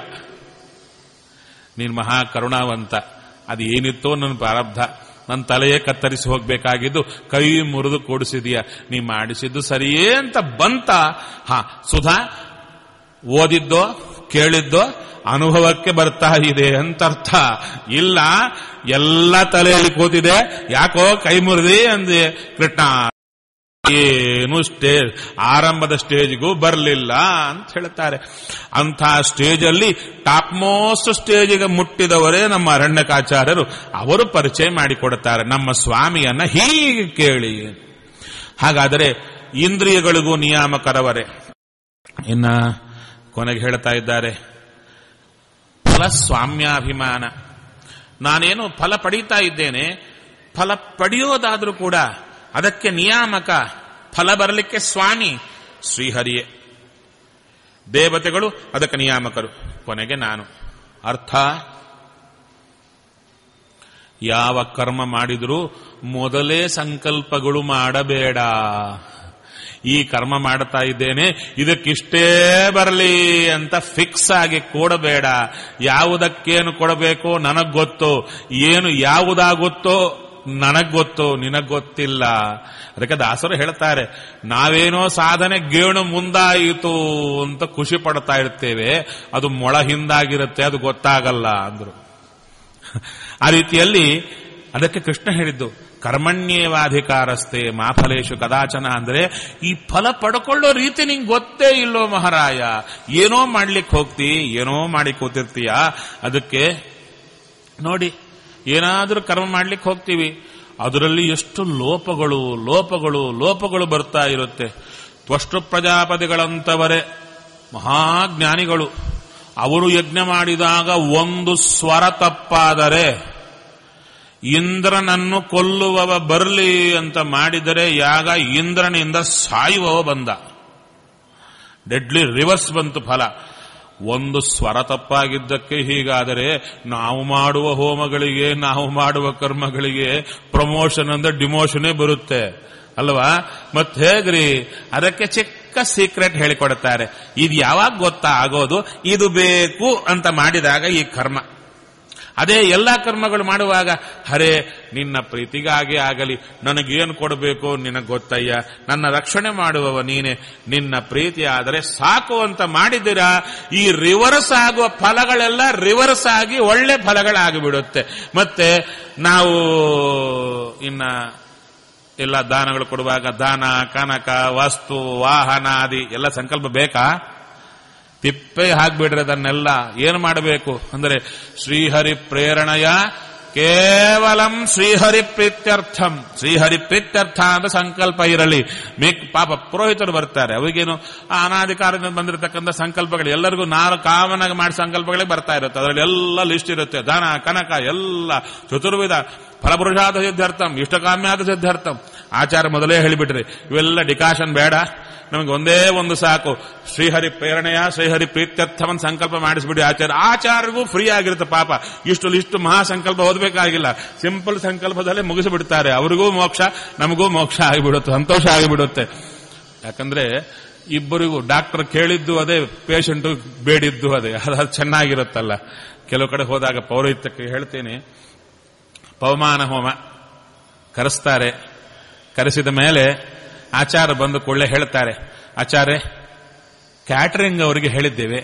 ನೀನ್ ಮಹಾ ಕರುಣಾವಂತ ಅದು ಏನಿತ್ತೋ ನನ್ನ ಪ್ರಾರಬ್ಧ ನನ್ನ ತಲೆಯೇ ಕತ್ತರಿಸಿ ಹೋಗ್ಬೇಕಾಗಿದ್ದು ಕೈ ಮುರಿದು ಕೂಡಿಸಿದೀಯ ನೀ ಮಾಡಿಸಿದ್ದು ಸರಿಯೇ ಅಂತ ಬಂತ ಹಾ ಸುಧಾ ಓದಿದ್ದೋ ಕೇಳಿದ್ದೋ ಅನುಭವಕ್ಕೆ ಬರ್ತಾ ಇದೆ ಅಂತ ಅರ್ಥ ಇಲ್ಲ ಎಲ್ಲ ತಲೆಯಲ್ಲಿ ಕೂತಿದೆ ಯಾಕೋ ಕೈ ಮುರಿದಿ ಅಂದೆ ಕೃಷ್ಣ ಏನು ಸ್ಟೇಜ್ ಆರಂಭದ ಸ್ಟೇಜ್ಗೂ ಬರಲಿಲ್ಲ ಅಂತ ಹೇಳ್ತಾರೆ ಅಂಥ ಸ್ಟೇಜಲ್ಲಿ ಟಾಪ್ ಮೋಸ್ಟ್ ಸ್ಟೇಜಿಗೆ ಮುಟ್ಟಿದವರೇ ನಮ್ಮ ಅರಣ್ಯಕಾಚಾರ್ಯರು ಅವರು ಪರಿಚಯ ಮಾಡಿಕೊಡುತ್ತಾರೆ ನಮ್ಮ ಸ್ವಾಮಿಯನ್ನ ಹೀಗೆ ಕೇಳಿ ಹಾಗಾದರೆ ಇಂದ್ರಿಯಗಳಿಗೂ ನಿಯಾಮಕರವರೇ ಇನ್ನ ಕೊನೆಗೆ ಹೇಳ್ತಾ ಇದ್ದಾರೆ ಫಲ ಸ್ವಾಮ್ಯಾಭಿಮಾನ ನಾನೇನು ಫಲ ಪಡೀತಾ ಇದ್ದೇನೆ ಫಲ ಪಡೆಯೋದಾದ್ರೂ ಕೂಡ ಅದಕ್ಕೆ ನಿಯಾಮಕ ಫಲ ಬರಲಿಕ್ಕೆ ಸ್ವಾಮಿ ಶ್ರೀಹರಿಯೇ ದೇವತೆಗಳು ಅದಕ್ಕೆ ನಿಯಾಮಕರು ಕೊನೆಗೆ ನಾನು ಅರ್ಥ ಯಾವ ಕರ್ಮ ಮಾಡಿದರೂ ಮೊದಲೇ ಸಂಕಲ್ಪಗಳು ಮಾಡಬೇಡ ಈ ಕರ್ಮ ಮಾಡ್ತಾ ಇದ್ದೇನೆ ಇದಕ್ಕಿಷ್ಟೇ ಬರಲಿ ಅಂತ ಫಿಕ್ಸ್ ಆಗಿ ಕೊಡಬೇಡ ಯಾವುದಕ್ಕೇನು ಕೊಡಬೇಕು ನನಗ್ ಗೊತ್ತು ಏನು ಯಾವುದಾಗುತ್ತೋ ನನಗ್ ಗೊತ್ತು ನಿನಗ್ ಗೊತ್ತಿಲ್ಲ ಅದಕ್ಕೆ ದಾಸರು ಹೇಳ್ತಾರೆ ನಾವೇನೋ ಸಾಧನೆ ಗೇಣು ಮುಂದಾಯಿತು ಅಂತ ಖುಷಿ ಪಡ್ತಾ ಇರ್ತೇವೆ ಅದು ಮೊಳ ಹಿಂದಾಗಿರುತ್ತೆ ಅದು ಗೊತ್ತಾಗಲ್ಲ ಅಂದ್ರು ಆ ರೀತಿಯಲ್ಲಿ ಅದಕ್ಕೆ ಕೃಷ್ಣ ಹೇಳಿದ್ದು ಕರ್ಮಣ್ಯೇವಾಧಿಕಾರಸ್ತೆ ಮಾಫಲೇಶು ಕದಾಚನ ಅಂದ್ರೆ ಈ ಫಲ ಪಡ್ಕೊಳ್ಳೋ ರೀತಿ ನಿಂಗೆ ಗೊತ್ತೇ ಇಲ್ಲೋ ಮಹಾರಾಯ ಏನೋ ಮಾಡ್ಲಿಕ್ಕೆ ಹೋಗ್ತಿ ಏನೋ ಮಾಡಿ ಕೂತಿರ್ತೀಯ ಅದಕ್ಕೆ ನೋಡಿ ಏನಾದರೂ ಕರ್ಮ ಮಾಡ್ಲಿಕ್ಕೆ ಹೋಗ್ತೀವಿ ಅದರಲ್ಲಿ ಎಷ್ಟು ಲೋಪಗಳು ಲೋಪಗಳು ಲೋಪಗಳು ಬರ್ತಾ ಇರುತ್ತೆ ತ್ವಷ್ಟು ಪ್ರಜಾಪತಿಗಳಂತವರೇ ಮಹಾಜ್ಞಾನಿಗಳು ಅವರು ಯಜ್ಞ ಮಾಡಿದಾಗ ಒಂದು ಸ್ವರ ತಪ್ಪಾದರೆ ಇಂದ್ರನನ್ನು ಕೊಲ್ಲುವವ ಬರಲಿ ಅಂತ ಮಾಡಿದರೆ ಯಾಗ ಇಂದ್ರನಿಂದ ಸಾಯುವವ ಬಂದ ಡೆಡ್ಲಿ ರಿವರ್ಸ್ ಬಂತು ಫಲ ಒಂದು ಸ್ವರ ತಪ್ಪಾಗಿದ್ದಕ್ಕೆ ಹೀಗಾದರೆ ನಾವು ಮಾಡುವ ಹೋಮಗಳಿಗೆ ನಾವು ಮಾಡುವ ಕರ್ಮಗಳಿಗೆ ಪ್ರಮೋಷನ್ ಅಂದ್ರೆ ಡಿಮೋಷನೇ ಬರುತ್ತೆ ಅಲ್ವಾ ಮತ್ ಹೇಗ್ರಿ ಅದಕ್ಕೆ ಚಿಕ್ಕ ಸೀಕ್ರೆಟ್ ಹೇಳಿಕೊಡುತ್ತಾರೆ ಇದು ಯಾವಾಗ ಗೊತ್ತಾ ಆಗೋದು ಇದು ಬೇಕು ಅಂತ ಮಾಡಿದಾಗ ಈ ಕರ್ಮ ಅದೇ ಎಲ್ಲಾ ಕರ್ಮಗಳು ಮಾಡುವಾಗ ಹರೇ ನಿನ್ನ ಪ್ರೀತಿಗಾಗಿ ಆಗಲಿ ನನಗೇನು ಕೊಡಬೇಕು ನಿನಗೆ ಗೊತ್ತಯ್ಯ ನನ್ನ ರಕ್ಷಣೆ ಮಾಡುವವ ನೀನೆ ನಿನ್ನ ಪ್ರೀತಿ ಆದರೆ ಸಾಕು ಅಂತ ಮಾಡಿದ್ದೀರಾ ಈ ರಿವರ್ಸ್ ಆಗುವ ಫಲಗಳೆಲ್ಲ ರಿವರ್ಸ್ ಆಗಿ ಒಳ್ಳೆ ಫಲಗಳಾಗಿಬಿಡುತ್ತೆ ಮತ್ತೆ ನಾವು ಇನ್ನ ಎಲ್ಲ ದಾನಗಳು ಕೊಡುವಾಗ ದಾನ ಕನಕ ವಸ್ತು ವಾಹನ ಆದಿ ಎಲ್ಲ ಸಂಕಲ್ಪ ಬೇಕಾ ತಿಪ್ಪೆ ಹಾಕ್ಬಿಡ್ರಿ ಅದನ್ನೆಲ್ಲ ಏನು ಮಾಡಬೇಕು ಅಂದರೆ ಶ್ರೀಹರಿ ಪ್ರೇರಣೆಯ ಕೇವಲಂ ಶ್ರೀಹರಿ ಪ್ರೀತ್ಯರ್ಥಂ ಶ್ರೀಹರಿ ಪ್ರೀತ್ಯರ್ಥ ಅಂತ ಸಂಕಲ್ಪ ಇರಲಿ ಮೇಕ್ ಪಾಪ ಪುರೋಹಿತರು ಬರ್ತಾರೆ ಅವರಿಗೇನು ಆ ಅನಾಧಿಕಾರದಿಂದ ಬಂದಿರತಕ್ಕಂಥ ಸಂಕಲ್ಪಗಳು ಎಲ್ಲರಿಗೂ ನಾಲ್ಕು ಕಾಮನಾಗಿ ಮಾಡಿ ಸಂಕಲ್ಪಗಳೇ ಬರ್ತಾ ಇರುತ್ತೆ ಅದರಲ್ಲಿ ಎಲ್ಲ ಲಿಸ್ಟ್ ಇರುತ್ತೆ ದಾನ ಕನಕ ಎಲ್ಲ ಚತುರ್ವಿಧ ಫಲಪುರುಷಾದ ಸಿದ್ಧಾರ್ಥಂ ಇಷ್ಟಕಾಮ್ಯಾದ ಸಿದ್ಧಾರ್ಥಂ ಆಚಾರ ಮೊದಲೇ ಹೇಳಿಬಿಟ್ರಿ ಇವೆಲ್ಲ ಡಿಕಾಷನ್ ಬೇಡ ನಮಗೆ ಒಂದೇ ಒಂದು ಸಾಕು ಶ್ರೀಹರಿ ಪ್ರೇರಣೆಯ ಶ್ರೀಹರಿ ಪ್ರೀತ್ಯರ್ಥವನ್ ಸಂಕಲ್ಪ ಮಾಡಿಸ್ಬಿಡಿ ಆಚಾರ ಆಚಾರ್ಯಗೂ ಫ್ರೀ ಆಗಿರುತ್ತೆ ಪಾಪ ಇಷ್ಟು ಇಷ್ಟು ಮಹಾ ಸಂಕಲ್ಪ ಓದಬೇಕಾಗಿಲ್ಲ ಸಿಂಪಲ್ ಸಂಕಲ್ಪದಲ್ಲೇ ಮುಗಿಸಿಬಿಡ್ತಾರೆ ಅವರಿಗೂ ಮೋಕ್ಷ ನಮಗೂ ಮೋಕ್ಷ ಆಗಿಬಿಡುತ್ತೆ ಸಂತೋಷ ಆಗಿಬಿಡುತ್ತೆ ಯಾಕಂದ್ರೆ ಇಬ್ಬರಿಗೂ ಡಾಕ್ಟರ್ ಕೇಳಿದ್ದು ಅದೇ ಪೇಷಂಟ್ ಬೇಡಿದ್ದು ಅದೇ ಅದು ಚೆನ್ನಾಗಿರುತ್ತಲ್ಲ ಕೆಲವು ಕಡೆ ಹೋದಾಗ ಪೌರೋಹಿತ್ಯಕ್ಕೆ ಹೇಳ್ತೇನೆ ಪವಮಾನ ಹೋಮ ಕರೆಸ್ತಾರೆ ಕರೆಸಿದ ಮೇಲೆ ಆಚಾರ ಬಂದು ಕೊಳ್ಳೆ ಹೇಳ್ತಾರೆ ಆಚಾರ್ಯ ಕ್ಯಾಟರಿಂಗ್ ಅವರಿಗೆ ಹೇಳಿದ್ದೇವೆ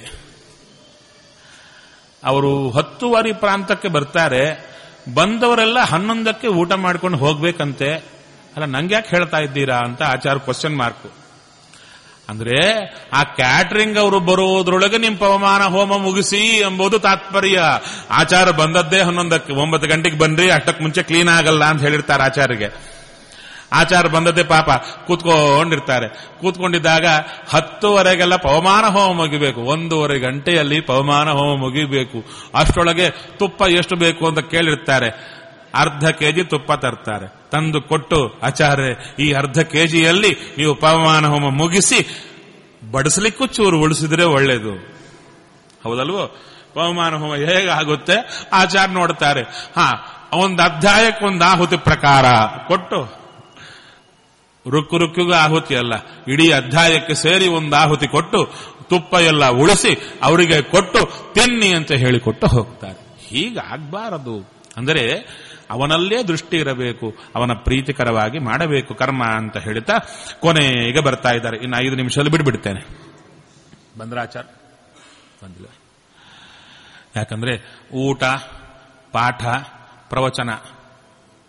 ಅವರು ಹತ್ತುವರೆ ಪ್ರಾಂತಕ್ಕೆ ಬರ್ತಾರೆ ಬಂದವರೆಲ್ಲ ಹನ್ನೊಂದಕ್ಕೆ ಊಟ ಮಾಡ್ಕೊಂಡು ಹೋಗ್ಬೇಕಂತೆ ಅಲ್ಲ ನಂಗೆ ಯಾಕೆ ಹೇಳ್ತಾ ಇದ್ದೀರಾ ಅಂತ ಆಚಾರ ಕ್ವಶನ್ ಮಾರ್ಕ್ ಅಂದ್ರೆ ಆ ಕ್ಯಾಟರಿಂಗ್ ಅವರು ಬರೋದ್ರೊಳಗೆ ನಿಮ್ ಪವಮಾನ ಹೋಮ ಮುಗಿಸಿ ಎಂಬುದು ತಾತ್ಪರ್ಯ ಆಚಾರ ಬಂದದ್ದೇ ಹನ್ನೊಂದಕ್ಕೆ ಒಂಬತ್ತು ಗಂಟೆಗೆ ಬನ್ರಿ ಅಷ್ಟಕ್ಕೆ ಮುಂಚೆ ಕ್ಲೀನ್ ಆಗಲ್ಲ ಅಂತ ಹೇಳಿರ್ತಾರೆ ಆಚಾರ್ಯಗೆ ಆಚಾರ ಬಂದದ್ದೇ ಪಾಪ ಕೂತ್ಕೊಂಡಿರ್ತಾರೆ ಕೂತ್ಕೊಂಡಿದ್ದಾಗ ಹತ್ತುವರೆಗೆಲ್ಲ ಪವಮಾನ ಹೋಮ ಮುಗಿಬೇಕು ಒಂದೂವರೆ ಗಂಟೆಯಲ್ಲಿ ಪವಮಾನ ಹೋಮ ಮುಗಿಬೇಕು ಅಷ್ಟರೊಳಗೆ ತುಪ್ಪ ಎಷ್ಟು ಬೇಕು ಅಂತ ಕೇಳಿರ್ತಾರೆ ಅರ್ಧ ಕೆಜಿ ತುಪ್ಪ ತರ್ತಾರೆ ತಂದು ಕೊಟ್ಟು ಆಚಾರ್ಯ ಈ ಅರ್ಧ ಕೆಜಿಯಲ್ಲಿ ನೀವು ಪವಮಾನ ಹೋಮ ಮುಗಿಸಿ ಬಡಿಸ್ಲಿಕ್ಕೂ ಚೂರು ಉಳಿಸಿದ್ರೆ ಒಳ್ಳೇದು ಹೌದಲ್ವೋ ಪವಮಾನ ಹೋಮ ಹೇಗೆ ಆಗುತ್ತೆ ಆಚಾರ ನೋಡ್ತಾರೆ ಹಾ ಒಂದು ಅಧ್ಯಾಯಕ್ಕೊಂದು ಆಹುತಿ ಪ್ರಕಾರ ಕೊಟ್ಟು ರುಕ್ಕು ರುಕ್ಕಿಗೂ ಆಹುತಿ ಅಲ್ಲ ಇಡೀ ಅಧ್ಯಾಯಕ್ಕೆ ಸೇರಿ ಒಂದು ಆಹುತಿ ಕೊಟ್ಟು ತುಪ್ಪ ಎಲ್ಲ ಉಳಿಸಿ ಅವರಿಗೆ ಕೊಟ್ಟು ತಿನ್ನಿ ಅಂತ ಹೇಳಿಕೊಟ್ಟು ಹೋಗ್ತಾರೆ ಹೀಗಾಗಬಾರದು ಅಂದರೆ ಅವನಲ್ಲೇ ದೃಷ್ಟಿ ಇರಬೇಕು ಅವನ ಪ್ರೀತಿಕರವಾಗಿ ಮಾಡಬೇಕು ಕರ್ಮ ಅಂತ ಹೇಳ್ತಾ ಕೊನೆಗೆ ಬರ್ತಾ ಇದ್ದಾರೆ ಇನ್ನು ಐದು ನಿಮಿಷದಲ್ಲಿ ಬಿಡ್ಬಿಡ್ತೇನೆ ಬಂದ್ರಾಚಾರ ಬಂದಿಲ್ಲ ಯಾಕಂದ್ರೆ ಊಟ ಪಾಠ ಪ್ರವಚನ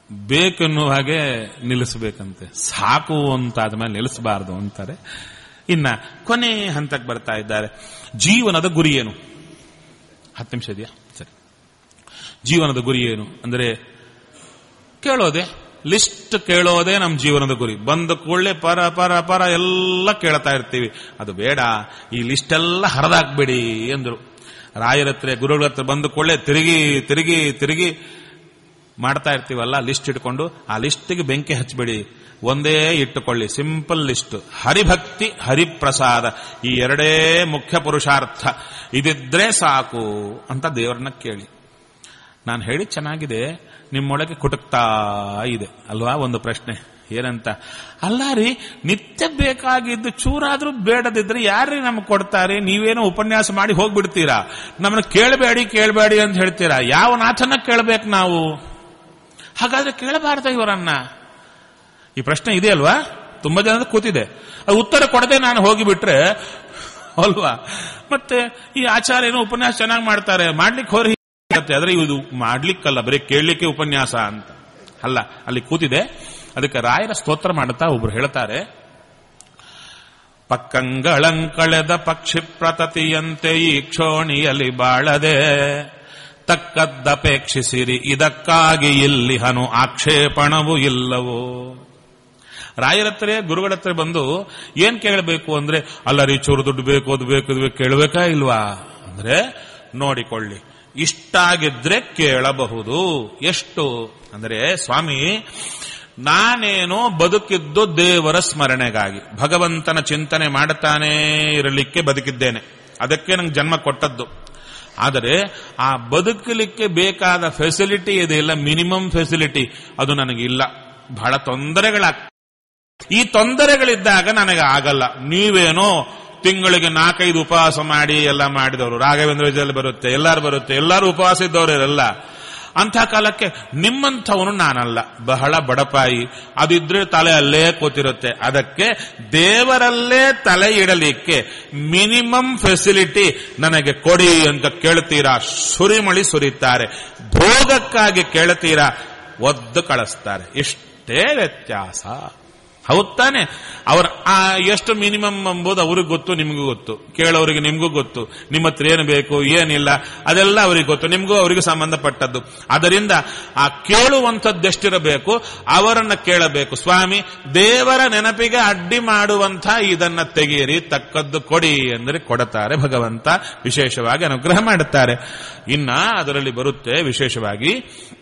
ಬೇಕೆನ್ನುವ ಹಾಗೆ ನಿಲ್ಲಿಸಬೇಕಂತೆ ಸಾಕು ಅಂತ ಆದ್ಮೇಲೆ ನಿಲ್ಲಿಸಬಾರದು ಅಂತಾರೆ ಇನ್ನ ಕೊನೆ ಹಂತಕ್ಕೆ ಬರ್ತಾ ಇದ್ದಾರೆ ಜೀವನದ ಗುರಿ ಏನು ಹತ್ತು ನಿಮಿಷ ಇದೆಯಾ ಸರಿ ಜೀವನದ ಗುರಿ ಏನು ಅಂದರೆ ಕೇಳೋದೆ ಲಿಸ್ಟ್ ಕೇಳೋದೇ ನಮ್ಮ ಜೀವನದ ಗುರಿ ಬಂದ ಕೂಡಲೇ ಪರ ಪರ ಪರ ಎಲ್ಲ ಕೇಳ್ತಾ ಇರ್ತೀವಿ ಅದು ಬೇಡ ಈ ಲಿಸ್ಟ್ ಎಲ್ಲ ಹರಿದಾಕ್ಬೇಡಿ ಎಂದರು ರಾಯರ ಹತ್ರ ಗುರುಗಳ ಹತ್ರ ಬಂದ ಕೂಡಲೇ ತಿರುಗಿ ತಿರುಗಿ ತಿರುಗಿ ಮಾಡ್ತಾ ಇರ್ತೀವಲ್ಲ ಲಿಸ್ಟ್ ಇಟ್ಕೊಂಡು ಆ ಲಿಸ್ಟ್ಗೆ ಬೆಂಕಿ ಹಚ್ಚಬೇಡಿ ಒಂದೇ ಇಟ್ಟುಕೊಳ್ಳಿ ಸಿಂಪಲ್ ಲಿಸ್ಟ್ ಹರಿಭಕ್ತಿ ಹರಿಪ್ರಸಾದ ಈ ಎರಡೇ ಮುಖ್ಯ ಪುರುಷಾರ್ಥ ಇದಿದ್ರೆ ಸಾಕು ಅಂತ ದೇವರನ್ನ ಕೇಳಿ ನಾನು ಹೇಳಿ ಚೆನ್ನಾಗಿದೆ ನಿಮ್ಮೊಳಗೆ ಕುಟುಕ್ತಾ ಇದೆ ಅಲ್ವಾ ಒಂದು ಪ್ರಶ್ನೆ ಏನಂತ ಅಲ್ಲ ರೀ ನಿತ್ಯ ಬೇಕಾಗಿದ್ದು ಚೂರಾದ್ರೂ ಬೇಡದಿದ್ರೆ ಯಾರೇ ನಮ್ಗೆ ಕೊಡ್ತಾರೆ ನೀವೇನೋ ಉಪನ್ಯಾಸ ಮಾಡಿ ಹೋಗ್ಬಿಡ್ತೀರಾ ನಮ್ಮನ್ನ ಕೇಳಬೇಡಿ ಕೇಳಬೇಡಿ ಅಂತ ಹೇಳ್ತೀರಾ ಯಾವ ನಾಥನ ಕೇಳಬೇಕು ನಾವು ಹಾಗಾದ್ರೆ ಕೇಳಬಾರ್ದ ಇವರನ್ನ ಈ ಪ್ರಶ್ನೆ ಇದೆ ಅಲ್ವಾ ತುಂಬಾ ಜನ ಕೂತಿದೆ ಅದು ಉತ್ತರ ಕೊಡದೆ ನಾನು ಹೋಗಿಬಿಟ್ರೆ ಅಲ್ವಾ ಮತ್ತೆ ಈ ಆಚಾರ್ಯನು ಉಪನ್ಯಾಸ ಚೆನ್ನಾಗಿ ಮಾಡ್ತಾರೆ ಮಾಡ್ಲಿಕ್ಕೆ ಹೋರಿ ಆದ್ರೆ ಇದು ಮಾಡ್ಲಿಕ್ಕಲ್ಲ ಬರೀ ಕೇಳಲಿಕ್ಕೆ ಉಪನ್ಯಾಸ ಅಂತ ಅಲ್ಲ ಅಲ್ಲಿ ಕೂತಿದೆ ಅದಕ್ಕೆ ರಾಯರ ಸ್ತೋತ್ರ ಮಾಡುತ್ತಾ ಒಬ್ರು ಹೇಳ್ತಾರೆ ಪಕ್ಕಂಗಳಂಕಳೆದ ಪಕ್ಷಿ ಪ್ರತತಿಯಂತೆ ಈ ಕ್ಷೋಣಿಯಲ್ಲಿ ಬಾಳದೆ ತಕ್ಕದ್ದಪೇಕ್ಷಿಸಿರಿ ಇದಕ್ಕಾಗಿ ಇಲ್ಲಿ ಹನು ಆಕ್ಷೇಪಣವು ಇಲ್ಲವೋ ರಾಯರತ್ರ ಗುರುಗಳ ಹತ್ರ ಬಂದು ಏನ್ ಕೇಳಬೇಕು ಅಂದ್ರೆ ಅಲ್ಲ ಚೂರು ದುಡ್ಡು ಬೇಕು ಅದು ಬೇಕು ಇದು ಬೇಕು ಕೇಳಬೇಕಾ ಇಲ್ವಾ ಅಂದ್ರೆ ನೋಡಿಕೊಳ್ಳಿ ಇಷ್ಟಾಗಿದ್ರೆ ಕೇಳಬಹುದು ಎಷ್ಟು ಅಂದ್ರೆ ಸ್ವಾಮಿ ನಾನೇನೋ ಬದುಕಿದ್ದು ದೇವರ ಸ್ಮರಣೆಗಾಗಿ ಭಗವಂತನ ಚಿಂತನೆ ಮಾಡುತ್ತಾನೇ ಇರಲಿಕ್ಕೆ ಬದುಕಿದ್ದೇನೆ ಅದಕ್ಕೆ ನಂಗೆ ಜನ್ಮ ಕೊಟ್ಟದ್ದು ಆದರೆ ಆ ಬದುಕಲಿಕ್ಕೆ ಬೇಕಾದ ಫೆಸಿಲಿಟಿ ಇದೆಯಲ್ಲ ಮಿನಿಮಮ್ ಫೆಸಿಲಿಟಿ ಅದು ನನಗಿಲ್ಲ ಬಹಳ ತೊಂದರೆಗಳಾಗ್ತವೆ ಈ ತೊಂದರೆಗಳಿದ್ದಾಗ ನನಗೆ ಆಗಲ್ಲ ನೀವೇನೋ ತಿಂಗಳಿಗೆ ನಾಲ್ಕೈದು ಉಪವಾಸ ಮಾಡಿ ಎಲ್ಲ ಮಾಡಿದವರು ರಾಘವೇಂದ್ರ ವಿಜಯಲ್ಲಿ ಬರುತ್ತೆ ಎಲ್ಲರೂ ಬರುತ್ತೆ ಎಲ್ಲರೂ ಉಪವಾಸ ಇದ್ದವರೆಲ್ಲ ಅಂಥ ಕಾಲಕ್ಕೆ ನಿಮ್ಮಂಥವನು ನಾನಲ್ಲ ಬಹಳ ಬಡಪಾಯಿ ಅದಿದ್ರೆ ತಲೆ ಅಲ್ಲೇ ಕೂತಿರುತ್ತೆ ಅದಕ್ಕೆ ದೇವರಲ್ಲೇ ತಲೆ ಇಡಲಿಕ್ಕೆ ಮಿನಿಮಮ್ ಫೆಸಿಲಿಟಿ ನನಗೆ ಕೊಡಿ ಅಂತ ಕೇಳ್ತೀರಾ ಸುರಿಮಳಿ ಸುರಿತಾರೆ ಭೋಗಕ್ಕಾಗಿ ಕೇಳ್ತೀರಾ ಒದ್ದು ಕಳಿಸ್ತಾರೆ ಇಷ್ಟೇ ವ್ಯತ್ಯಾಸ ಹೌದ್ ತಾನೆ ಅವ್ರ ಆ ಎಷ್ಟು ಮಿನಿಮಮ್ ಎಂಬುದು ಅವ್ರಿಗೆ ಗೊತ್ತು ನಿಮಗೂ ಗೊತ್ತು ಕೇಳೋರಿಗೆ ನಿಮಗೂ ಗೊತ್ತು ನಿಮ್ಮ ಹತ್ರ ಏನು ಬೇಕು ಏನಿಲ್ಲ ಅದೆಲ್ಲ ಅವ್ರಿಗೆ ಗೊತ್ತು ನಿಮಗೂ ಅವರಿಗೆ ಸಂಬಂಧಪಟ್ಟದ್ದು ಅದರಿಂದ ಆ ಕೇಳುವಂಥದ್ದೆಷ್ಟಿರಬೇಕು ಅವರನ್ನ ಕೇಳಬೇಕು ಸ್ವಾಮಿ ದೇವರ ನೆನಪಿಗೆ ಅಡ್ಡಿ ಮಾಡುವಂಥ ಇದನ್ನ ತೆಗೆಯಿರಿ ತಕ್ಕದ್ದು ಕೊಡಿ ಅಂದರೆ ಕೊಡುತ್ತಾರೆ ಭಗವಂತ ವಿಶೇಷವಾಗಿ ಅನುಗ್ರಹ ಮಾಡುತ್ತಾರೆ ಇನ್ನ ಅದರಲ್ಲಿ ಬರುತ್ತೆ ವಿಶೇಷವಾಗಿ